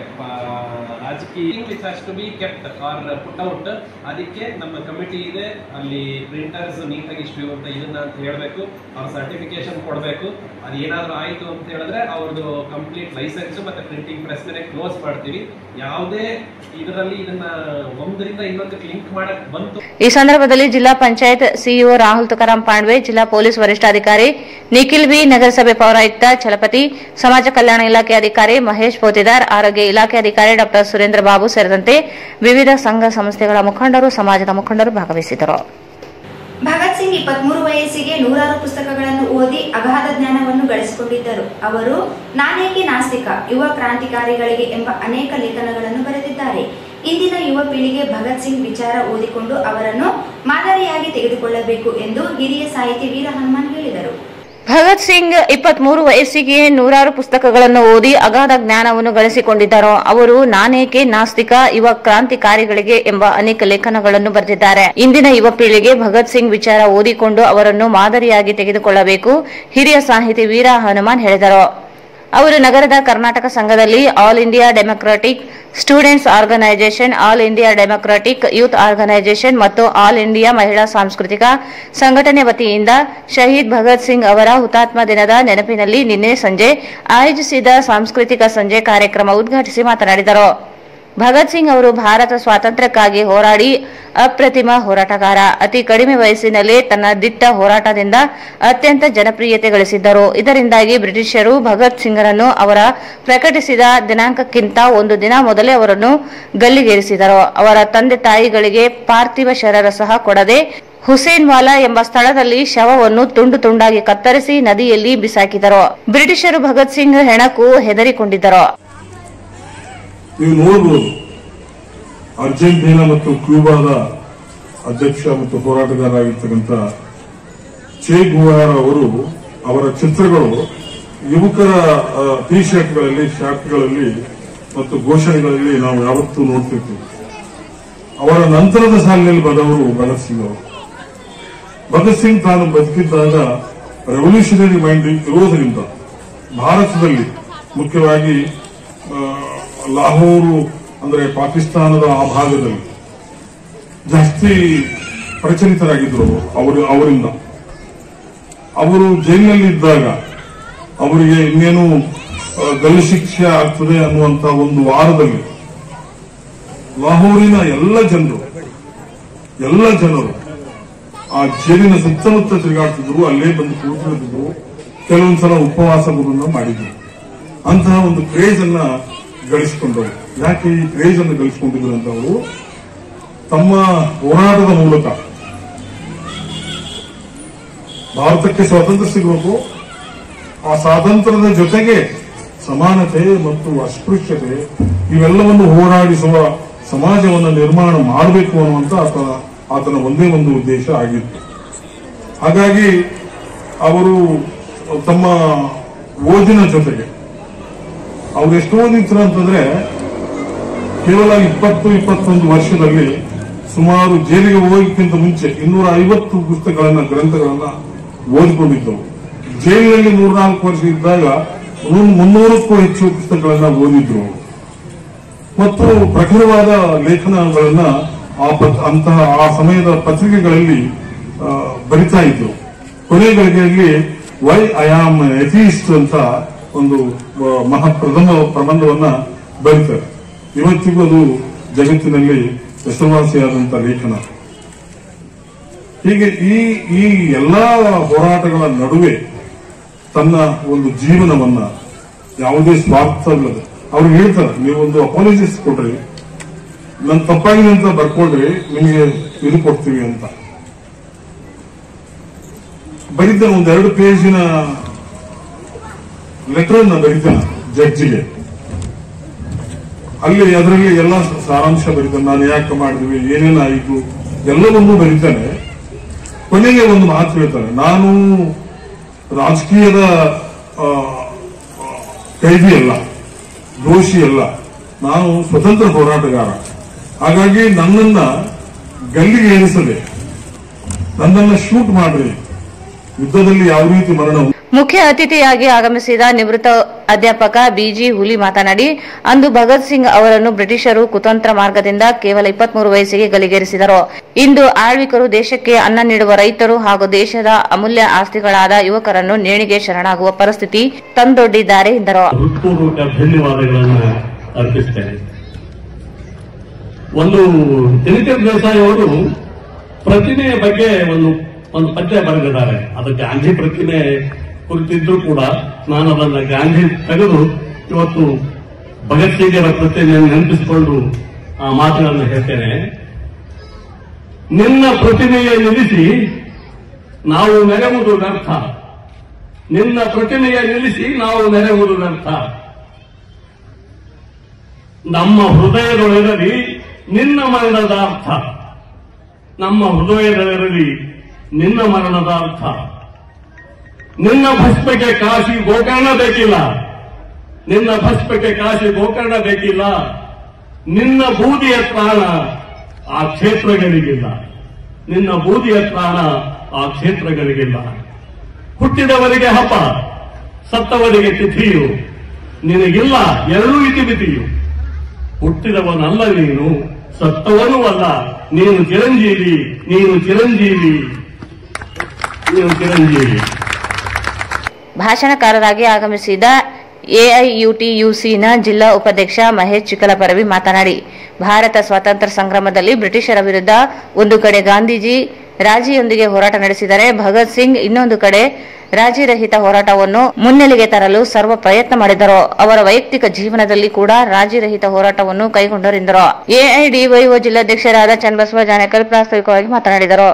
ಆ, ರಾಜಕೀಯ which has to be kept or put out ಅದಕ್ಕೆ ನಮ್ಮ ಕಮಿಟಿ ಇದೆ ಅಲ್ಲಿ ಪ್ರಿಂಟರ್ಸ್ ನೀಟಾಗಿ ಇಷ್ಟು ಅಂತ ಇದನ್ನ ಅಂತ ಹೇಳಬೇಕು ಅವ್ರ ಸರ್ಟಿಫಿಕೇಶನ್ ಕೊಡಬೇಕು ಅದು ಏನಾದರೂ ಆಯಿತು ಅಂತ ಹೇಳಿದ್ರೆ ಅವ್ರದ್ದು ಕಂಪ್ಲೀಟ್ ಲೈಸೆನ್ಸ್ ಮತ್ತೆ ಪ್ರಿಂಟಿಂಗ್ ಪ್ರೆಸ್ ಮೇಲೆ ಕ್ಲೋಸ್ ಮಾಡ್ತೀವಿ ಯಾವುದೇ ಇದರಲ್ಲಿ ಇದನ್ನ ಒಂದರಿಂದ ಇನ್ನೊಂದಕ್ಕೆ ಲಿಂಕ್ ಮಾಡಕ್ ಬಂತು ಈ ಸಂದರ್ಭದಲ್ಲಿ ಜಿಲ್ಲಾ ಪಂಚಾಯತ್ ಸಿಇಒ ರಾಹುಲ್ ತುಕಾರಾಂ ಪಾಂಡ್ವೆ ಜಿಲ್ಲಾ ಪೊಲೀಸ್ ವರಿಷ್ಠಾಧಿಕಾರಿ ನಿಖಿಲ್ ಬಿ ನಗರಸಭೆ ಪೌರಾಯುಕ್ತ ಛಲಪತಿ ಸಮಾಜ ಕಲ್ಯಾಣ ಇಲಾಖೆ ಅಧಿಕಾರಿ ಮಹೇಶ್ ಪೋತಿದಾರ್ ಆರೋಗ್ಯ ಇಲಾಖೆ ಅಧಿಕಾರಿ ಡಾ ಸುರೇಂದ್ರ ಬಾಬು ಸೇರಿದಂತೆ ವಿವಿಧ ಸಂಘ ಸಂಸ್ಥೆಗಳ ಮುಖಂಡರು ಸಮಾಜದ ಮುಖಂಡರು ಭಾಗವಹಿಸಿದರು ಭಗತ್ ಸಿಂಗ್ ಇಪ್ಪತ್ಮೂರು ವಯಸ್ಸಿಗೆ ನೂರಾರು ಪುಸ್ತಕಗಳನ್ನು ಓದಿ ಅಗಾಧ ಜ್ಞಾನವನ್ನು ಗಳಿಸಿಕೊಂಡಿದ್ದರು ಅವರು ನಾನೇಕೆ ನಾಸ್ತಿಕ ಯುವ ಕ್ರಾಂತಿಕಾರಿಗಳಿಗೆ ಎಂಬ ಅನೇಕ ಲೇಖನಗಳನ್ನು ಬರೆದಿದ್ದಾರೆ ಇಂದಿನ ಯುವ ಪೀಳಿಗೆ ಭಗತ್ ಸಿಂಗ್ ವಿಚಾರ ಓದಿಕೊಂಡು ಅವರನ್ನು ಮಾದರಿಯಾಗಿ ತೆಗೆದುಕೊಳ್ಳಬೇಕು ಎಂದು ಹಿರಿಯ ಸಾಹಿತಿ ವೀರ ಹನುಮಾನ್ ಹೇಳಿದರು ಭಗತ್ ಸಿಂಗ್ ಇಪ್ಪತ್ಮೂರು ವಯಸ್ಸಿಗೆ ನೂರಾರು ಪುಸ್ತಕಗಳನ್ನು ಓದಿ ಅಗಾಧ ಜ್ಞಾನವನ್ನು ಗಳಿಸಿಕೊಂಡಿದ್ದರು ಅವರು ನಾನೇಕೆ ನಾಸ್ತಿಕ ಯುವ ಕ್ರಾಂತಿಕಾರಿಗಳಿಗೆ ಎಂಬ ಅನೇಕ ಲೇಖನಗಳನ್ನು ಬರೆದಿದ್ದಾರೆ ಇಂದಿನ ಯುವ ಪೀಳಿಗೆ ಭಗತ್ ಸಿಂಗ್ ವಿಚಾರ ಓದಿಕೊಂಡು ಅವರನ್ನು ಮಾದರಿಯಾಗಿ ತೆಗೆದುಕೊಳ್ಳಬೇಕು ಹಿರಿಯ ಸಾಹಿತಿ ವೀರ ಹನುಮಾನ್ ಹೇಳಿದರು ಅವರು ನಗರದ ಕರ್ನಾಟಕ ಸಂಘದಲ್ಲಿ All India Democratic Students Organisation All India Democratic Youth Organisation ಮತ್ತು ಆಲ್ ಇಂಡಿಯಾ ಮಹಿಳಾ ಸಾಂಸ್ಕೃತಿಕ ಸಂಘಟನೆ ವತಿಯಿಂದ ಶಹೀದ್ ಭಗತ್ ಸಿಂಗ್ ಅವರ ಹುತಾತ್ಮ ದಿನದ ನೆನಪಿನಲ್ಲಿ ನಿನ್ನೆ ಸಂಜೆ ಆಯೋಜಿಸಿದ ಸಾಂಸ್ಕೃತಿಕ ಸಂಜೆ ಕಾರ್ಯಕ್ರಮ ಉದ್ಘಾಟಿಸಿ ಮಾತನಾಡಿದರು ಭಗತ್ ಸಿಂಗ್ ಅವರು ಭಾರತ ಸ್ವಾತಂತ್ರ್ಯಕ್ಕಾಗಿ ಹೋರಾಡಿ ಅಪ್ರತಿಮ ಹೋರಾಟಗಾರ ಅತಿ ಕಡಿಮೆ ವಯಸ್ಸಿನಲ್ಲೇ ತನ್ನ ದಿಟ್ಟ ಹೋರಾಟದಿಂದ ಅತ್ಯಂತ ಜನಪ್ರಿಯತೆ ಗಳಿಸಿದ್ದರು ಇದರಿಂದಾಗಿ ಬ್ರಿಟಿಷರು ಭಗತ್ ಸಿಂಗ್ರನ್ನು ಅವರ ಪ್ರಕಟಿಸಿದ ದಿನಾಂಕಕ್ಕಿಂತ ಒಂದು ದಿನ ಮೊದಲೇ ಅವರನ್ನು ಗಲ್ಲಿಗೇರಿಸಿದರು ಅವರ ತಂದೆ ತಾಯಿಗಳಿಗೆ ಪಾರ್ಥಿವ ಶರೀರ ಸಹ ಕೊಡದೆ ಹುಸೇನ್ವಾಲಾ ಎಂಬ ಸ್ಥಳದಲ್ಲಿ ಶವವನ್ನು ತುಂಡು ತುಂಡಾಗಿ ಕತ್ತರಿಸಿ ನದಿಯಲ್ಲಿ ಬಿಸಾಕಿದರು ಬ್ರಿಟಿಷರು ಭಗತ್ ಸಿಂಗ್ ಹೆಣಕು ಹೆದರಿಕೊಂಡಿದ್ದರು ನೀವು ನೋಡಬಹುದು ಅರ್ಜೆಂಟೀನಾ ಮತ್ತು ಕ್ಯೂಬಾದ ಅಧ್ಯಕ್ಷ ಮತ್ತು ಹೋರಾಟಗಾರರಾಗಿರ್ತಕ್ಕಂಥ ಚೇ ಗುವಾರ ಅವರು ಅವರ ಚಿತ್ರಗಳು ಯುವಕರ ಟಿ ಶರ್ಟ್ಗಳಲ್ಲಿ ಶಾರ್ಟ್ಗಳಲ್ಲಿ ಮತ್ತು ಘೋಷಣೆಗಳಲ್ಲಿ ನಾವು ಯಾವತ್ತೂ ನೋಡ್ತಿರ್ತೀವಿ ಅವರ ನಂತರದ ಸಾಲಿನಲ್ಲಿ ಬಂದವರು ಭಗತ್ ಸಿಂಗ್ ಅವರು ಭಗತ್ ಸಿಂಗ್ ತಾನು ಬದುಕಿದ್ದಾಗ ರೆವಲ್ಯೂಷನರಿ ಮೈಂಡ್ ಇರೋದರಿಂದ ಭಾರತದಲ್ಲಿ ಮುಖ್ಯವಾಗಿ ಆ, ಲಾಹೋರು ಅಂದ್ರೆ ಪಾಕಿಸ್ತಾನದ ಆ ಭಾಗದಲ್ಲಿ ಜಾಸ್ತಿ ಪ್ರಚಲಿತರಾಗಿದ್ರು ಅವರು ಅವರಿಂದ ಅವರು ಜೈಲಿನಲ್ಲಿದ್ದಾಗ ಅವರಿಗೆ ಇನ್ನೇನು ಆ, ಗಲ್ಲು ಶಿಕ್ಷೆ ಆಗ್ತದೆ ಅನ್ನುವಂತ ಒಂದು ವಾರದಲ್ಲಿ ಲಾಹೋರಿನ ಎಲ್ಲ ಜನರು ಎಲ್ಲ ಜನರು ಆ ಜೈಲಿನ ಸುತ್ತಮುತ್ತ ತಿರುಗಾಡ್ತಿದ್ರು ಅಲ್ಲೇ ಬಂದು ಕೂತ್ಕೊಂಡಿದ್ರು ಕೆಲವೊಂದ್ಸಲ ಉಪವಾಸಗಳನ್ನು ಮಾಡಿದ್ರು ಅಂತಹ ಒಂದು ಕ್ರೇಜ್ ಅನ್ನ ಗಳಿಸಿಕೊಂಡವರು ಯಾಕೆ ಈ ಕ್ರೇಜ್ ಅನ್ನು ಗಳಿಸಿಕೊಂಡಿದ್ರು ಅಂತ ಅವರು ತಮ್ಮ ಹೋರಾಟದ ಮೂಲಕ ಭಾರತಕ್ಕೆ ಸ್ವಾತಂತ್ರ್ಯ ಸಿಗಬೇಕು ಆ ಸ್ವಾತಂತ್ರ್ಯದ ಜೊತೆಗೆ ಸಮಾನತೆ ಮತ್ತು ಅಸ್ಪೃಶ್ಯತೆ ಇವೆಲ್ಲವನ್ನು ಹೋರಾಡಿಸುವ ಸಮಾಜವನ್ನು ನಿರ್ಮಾಣ ಮಾಡಬೇಕು ಅನ್ನುವಂತ ಆತನ ಆತನ ಒಂದೇ ಒಂದು ಉದ್ದೇಶ ಆಗಿತ್ತು ಹಾಗಾಗಿ ಅವರು ತಮ್ಮ ಓದಿನ ಜೊತೆಗೆ ಅವ್ರು ಎಷ್ಟು ಓದಿದ್ರು ಅಂತಂದ್ರೆ ಕೇವಲ ಇಪ್ಪತ್ತು ಇಪ್ಪತ್ತೊಂದು ವರ್ಷದಲ್ಲಿ ಸುಮಾರು ಜೈಲಿಗೆ ಹೋಗೋಕ್ಕಿಂತ ಮುಂಚೆ ಇನ್ನೂರ ಐವತ್ತು ಪುಸ್ತಕಗಳನ್ನ ಗ್ರಂಥಗಳನ್ನ ಓದಿಕೊಂಡಿದ್ದವು ಜೈಲಿನಲ್ಲಿ ನೂರ್ನಾಲ್ಕು ವರ್ಷ ಇದ್ದಾಗ ಮುನ್ನೂರು- ಮುನ್ನೂರಕ್ಕೂ ಹೆಚ್ಚು ಪುಸ್ತಕಗಳನ್ನ ಓದಿದ್ರು ಅವರು. ಮತ್ತು ಪ್ರಖರವಾದ ಲೇಖನಗಳನ್ನ ಆ ಪತ್- ಅಂತಹ ಆ ಸಮಯದ ಪತ್ರಿಕೆಗಳಲ್ಲಿ ಆ, ಬರಿತಾ ಇದ್ರು ಕೊನೆ ಗಳಿಗೆಯಲ್ಲಿ ವೈ ಐ ಆಮ್ ಎಥೀಸ್ಟ್ ಅಂತ ಒಂದು ಆ, ಮಹಾಪ್ರಥಮ ಪ್ರಬಂಧವನ್ನ ಬರೀತಾರೆ ಇವತ್ತಿಗೂ ಅದು ಜಗತ್ತಿನಲ್ಲಿ ಹೆಸರುವಾಸಿಯಾದಂತ ಲೇಖನ ಹೀಗೆ ಈ ಈ ಎಲ್ಲಾ ಹೋರಾಟಗಳ ನಡುವೆ ತನ್ನ ಒಂದು ಜೀವನವನ್ನ ಯಾವುದೇ ಸ್ವಾರ್ಥವಿಲ್ಲದೆ ಅವ್ರು ಹೇಳ್ತಾರೆ ನೀವೊಂದು ಅಪಾಲಜಿಸ್ ಕೊಡ್ರಿ ನನ್ ತಪ್ಪಾಗಿದೆ ಅಂತ ಬರ್ಕೊಳ್ರಿ ನಿಮಗೆ ಇದು ಕೊಡ್ತೀವಿ ಅಂತ ಬರಿದ್ದ ಒಂದೆರಡು ಪೇಜಿನ ಲೆಟರ್ ಅನ್ನ ಬರೀತಾನೆ ಜಡ್ಜಿಗೆ ಅಲ್ಲಿ ಅದರಲ್ಲಿ ಎಲ್ಲ ಸಾರಾಂಶ ಬರೀತಾನೆ ನಾನು ಯಾಕೆ ಮಾಡಿದ್ವಿ ಏನೇನಾಯಿತು ಎಲ್ಲವನ್ನೂ ಬರೀತಾನೆ ಕೊನೆಗೆ ಒಂದು ಮಾತು ಹೇಳ್ತಾನೆ ನಾನು ರಾಜಕೀಯದ ಆ, ಆ, ಕೈದಿ ಅಲ್ಲ ದೋಷಿ ಅಲ್ಲ ನಾನು ಸ್ವತಂತ್ರ ಹೋರಾಟಗಾರ ಹಾಗಾಗಿ ನನ್ನನ್ನ ಗಲ್ಲಿಗೆ ಏರಿಸದೆ ನನ್ನನ್ನ ಶೂಟ್ ಮಾಡ್ರಿ ಯುದ್ಧದಲ್ಲಿ ಯಾವ ರೀತಿ ಮರಣ ಮುಖ್ಯ ಅತಿಥಿಯಾಗಿ ಆಗಮಿಸಿದ ನಿವೃತ್ತ ಅಧ್ಯಾಪಕ ಬಿಜಿ ಹುಲಿ ಮಾತನಾಡಿ ಅಂದು ಭಗತ್ ಸಿಂಗ್ ಅವರನ್ನು ಬ್ರಿಟಿಷರು ಕುತಂತ್ರ ಮಾರ್ಗದಿಂದ ಕೇವಲ ಇಪ್ಪತ್ಮೂರು ವಯಸ್ಸಿಗೆ ಗಲಿಗೇರಿಸಿದರು ಇಂದು ಆಳ್ವಿಕರು ದೇಶಕ್ಕೆ ಅನ್ನ ನೀಡುವ ರೈತರು ಹಾಗೂ ದೇಶದ ಅಮೂಲ್ಯ ಆಸ್ತಿಗಳಾದ ಯುವಕರನ್ನು ನೇಣಿಗೆ ಶರಣಾಗುವ ಪರಿಸ್ಥಿತಿ ತಂದೊಡ್ಡಿದ್ದಾರೆ ಎಂದರು ಹೃತ್ಪೂರ್ವಕ ಧನ್ಯವಾದಗಳನ್ನು ಅರ್ಪಿಸ್ತೇನೆ ಒಂದು ದಿನಕರ್ ದೇಸಾಯಿ ಅವರು ಪ್ರತಿಮೆಯ ಬಗ್ಗೆ ಒಂದು ಒಂದು ಪದ್ಯ ಬರೆದಿದ್ದಾರೆ ಅದು ಗಾಂಧಿ ಪ್ರತಿಮೆ ಕುರಿತಿದ್ರು ಕೂಡ ನಾನು ಅದನ್ನ ಗಾಂಧಿ ತೆಗೆದು ಇವತ್ತು ಭಗತ್ ಸಿಂಗರ ಪ್ರತಿಮೆಯನ್ನು ನೆನಪಿಸಿಕೊಂಡು ಆ ಮಾತುಗಳನ್ನು ಹೇಳ್ತೇನೆ ನಿನ್ನ ಪ್ರತಿಮೆಯ ನಿಲ್ಲಿಸಿ ನಾವು ಮೆರೆಯುವುದು ವ್ಯರ್ಥ ನಿನ್ನ ಪ್ರತಿಮೆಯ ನಿಲ್ಲಿಸಿ ನಾವು ಮೆರೆಯುವುದು ವ್ಯರ್ಥ ನಮ್ಮ ಹೃದಯದೊಳಗಲಿ ನಿನ್ನ ಮರಣದ ಅರ್ಥ ನಮ್ಮ ಹೃದಯದೊಳಗಲಿ ನಿನ್ನ ಮರಣದ ಅರ್ಥ ನಿನ್ನ ಭಸ್ಮಕ್ಕೆ ಕಾಶಿ ಗೋಕರ್ಣ ಬೇಕಿಲ್ಲ ನಿನ್ನ ಭಸ್ಮಕ್ಕೆ ಕಾಶಿ ಗೋಕರ್ಣ ಬೇಕಿಲ್ಲ ನಿನ್ನ ಬೂದಿಯ ತ್ರಾಣ ಆ ಕ್ಷೇತ್ರಗಳಿಗಿಲ್ಲ ನಿನ್ನ ಬೂದಿಯ ತ್ರಾಣ ಆ ಕ್ಷೇತ್ರಗಳಿಗಿಲ್ಲ ಹುಟ್ಟಿದವರಿಗೆ ಹಬ್ಬ ಸತ್ತವರಿಗೆ ತಿಥಿಯು ನಿನಗಿಲ್ಲ ಎರಡೂ ಇತಿಮಿತಿಯು ಹುಟ್ಟಿದವನಲ್ಲ ನೀನು ಸತ್ತವನೂ ಅಲ್ಲ ನೀನು ಚಿರಂಜೀವಿ ನೀನು ಚಿರಂಜೀವಿ ನೀನು ಚಿರಂಜೀವಿ ಭಾಷಣಕಾರರಾಗಿ ಆಗಮಿಸಿದ ಎಐಯುಟಿಯುಸಿನ ಜಿಲ್ಲಾ ಉಪಾಧ್ಯಕ್ಷ ಮಹೇಶ್ ಚಿಕ್ಕಲಪರವಿ ಮಾತನಾಡಿ ಭಾರತ ಸ್ವಾತಂತ್ರ್ಯ ಸಂಗ್ರಾಮದಲ್ಲಿ ಬ್ರಿಟಿಷರ ವಿರುದ್ಧ ಒಂದು ಕಡೆ ಗಾಂಧೀಜಿ ರಾಜಿಯೊಂದಿಗೆ ಹೋರಾಟ ನಡೆಸಿದರೆ ಭಗತ್ ಸಿಂಗ್ ಇನ್ನೊಂದು ಕಡೆ ರಾಜಿರಹಿತ ಹೋರಾಟವನ್ನು ಮುನ್ನೆಲೆಗೆ ತರಲು ಸರ್ವ ಪ್ರಯತ್ನ ಮಾಡಿದರು ಅವರ ವೈಯಕ್ತಿಕ ಜೀವನದಲ್ಲಿ ಕೂಡ ರಾಜಿರಹಿತ ಹೋರಾಟವನ್ನು ಕೈಗೊಂಡರೆಂದರು ಎಐಡಿವೈಒ ಜಿಲ್ಲಾಧ್ಯಕ್ಷರಾದ ಚನ್ನಬಸವ ಜಾಣಕಲ್ ಪ್ರಾಸ್ತಾವಿಕವಾಗಿ ಮಾತನಾಡಿದರು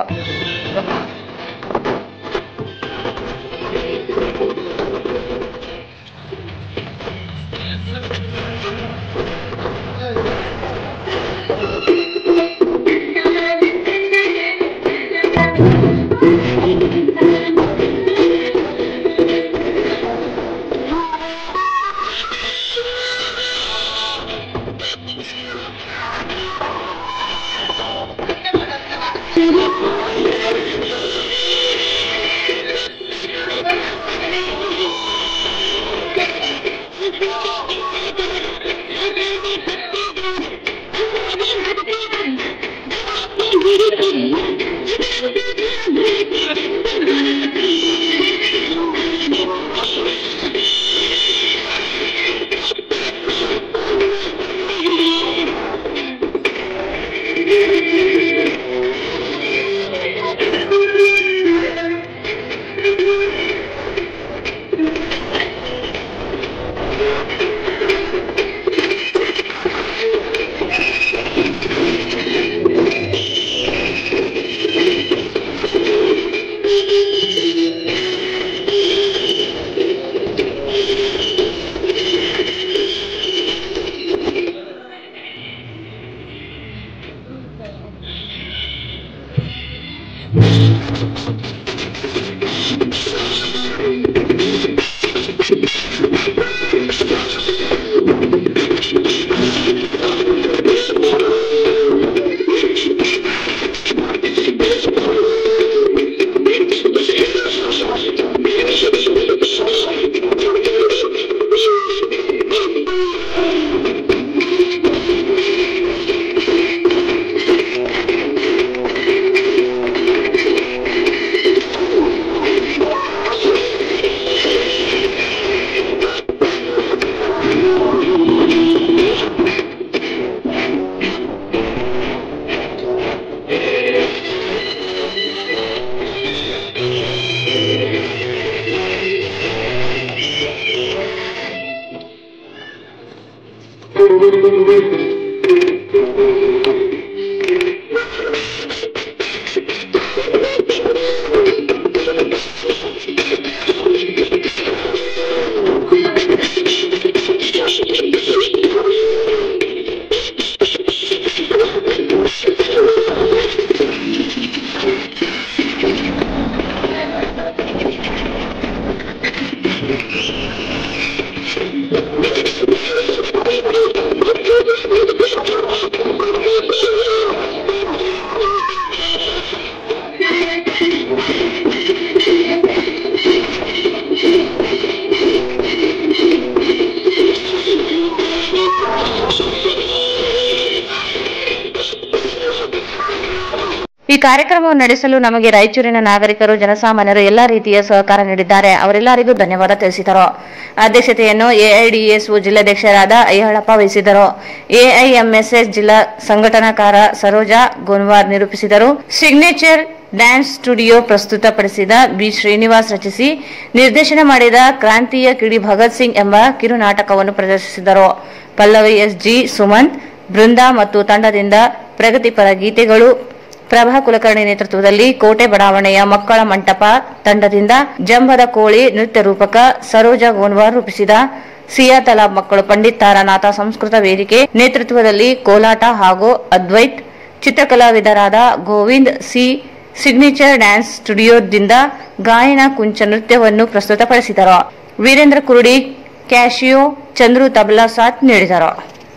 ಈ ಕಾರ್ಯಕ್ರಮವನ್ನು ನಡೆಸಲು ನಮಗೆ ರಾಯಚೂರಿನ ನಾಗರಿಕರು ಜನಸಾಮಾನ್ಯರು ಎಲ್ಲಾ ರೀತಿಯ ಸಹಕಾರ ನೀಡಿದ್ದಾರೆ ಅವರೆಲ್ಲರಿಗೂ ಧನ್ಯವಾದ ತಿಳಿಸಿದರು ಅಧ್ಯಕ್ಷತೆಯನ್ನು ಎಐಡಿಎಸ್ಒ ಜಿಲ್ಲಾಧ್ಯಕ್ಷರಾದ ಅಯ್ಯಳಪ್ಪ ವಹಿಸಿದರು ಎಐಎಂಎಸ್ಎಸ್ ಜಿಲ್ಲಾ ಸಂಘಟನಾಕಾರ ಸರೋಜಾ ಗೋನ್ವಾರ್ ನಿರೂಪಿಸಿದರು ಸಿಗ್ನೇಚರ್ ಡ್ಯಾನ್ಸ್ ಸ್ಟುಡಿಯೋ ಪ್ರಸ್ತುತಪಡಿಸಿದ ಬಿ ಶ್ರೀನಿವಾಸ್ ರಚಿಸಿ ನಿರ್ದೇಶನ ಮಾಡಿದ ಕ್ರಾಂತಿಯ ಕಿಡಿ ಭಗತ್ ಸಿಂಗ್ ಎಂಬ ಕಿರು ನಾಟಕವನ್ನು ಪ್ರದರ್ಶಿಸಿದರು ಪಲ್ಲವಿ ಎಸ್ ಜಿ ಸುಮಂತ್ ಬೃಂದಾ ಮತ್ತು ತಂಡದಿಂದ ಪ್ರಗತಿಪರ ಗೀತೆಗಳು ಪ್ರಭಾ ಕುಲಕರ್ಣಿ ನೇತೃತ್ವದಲ್ಲಿ ಕೋಟೆ ಬಡಾವಣೆಯ ಮಕ್ಕಳ ಮಂಟಪ ತಂಡದಿಂದ ಜಂಬದ ಕೋಳಿ ನೃತ್ಯ ರೂಪಕ ಸರೋಜಾ ಗೋನ್ವಾರ್ ರೂಪಿಸಿದ ಸಿಯಾ ತಲಾಬ್ ಮಕ್ಕಳು ಪಂಡಿತ್ ತಾರಾನಾಥ ಸಂಸ್ಕೃತ ವೇದಿಕೆ ನೇತೃತ್ವದಲ್ಲಿ ಕೋಲಾಟ ಹಾಗೂ ಅದ್ವೈತ್ ಚಿತ್ರಕಲಾವಿದರಾದ ಗೋವಿಂದ್ ಸಿ ಸಿಗ್ನೇಚರ್ ಡ್ಯಾನ್ಸ್ ಸ್ಟುಡಿಯೋದಿಂದ ಗಾಯನ ಕುಂಚ ನೃತ್ಯವನ್ನು ಪ್ರಸ್ತುತಪಡಿಸಿದರು ವೀರೇಂದ್ರ ಕುರುಡಿ ಕ್ಯಾಶಿಯೋ ಚಂದ್ರು ತಬಲಾ ಸಾಥ್ ನೀಡಿದರು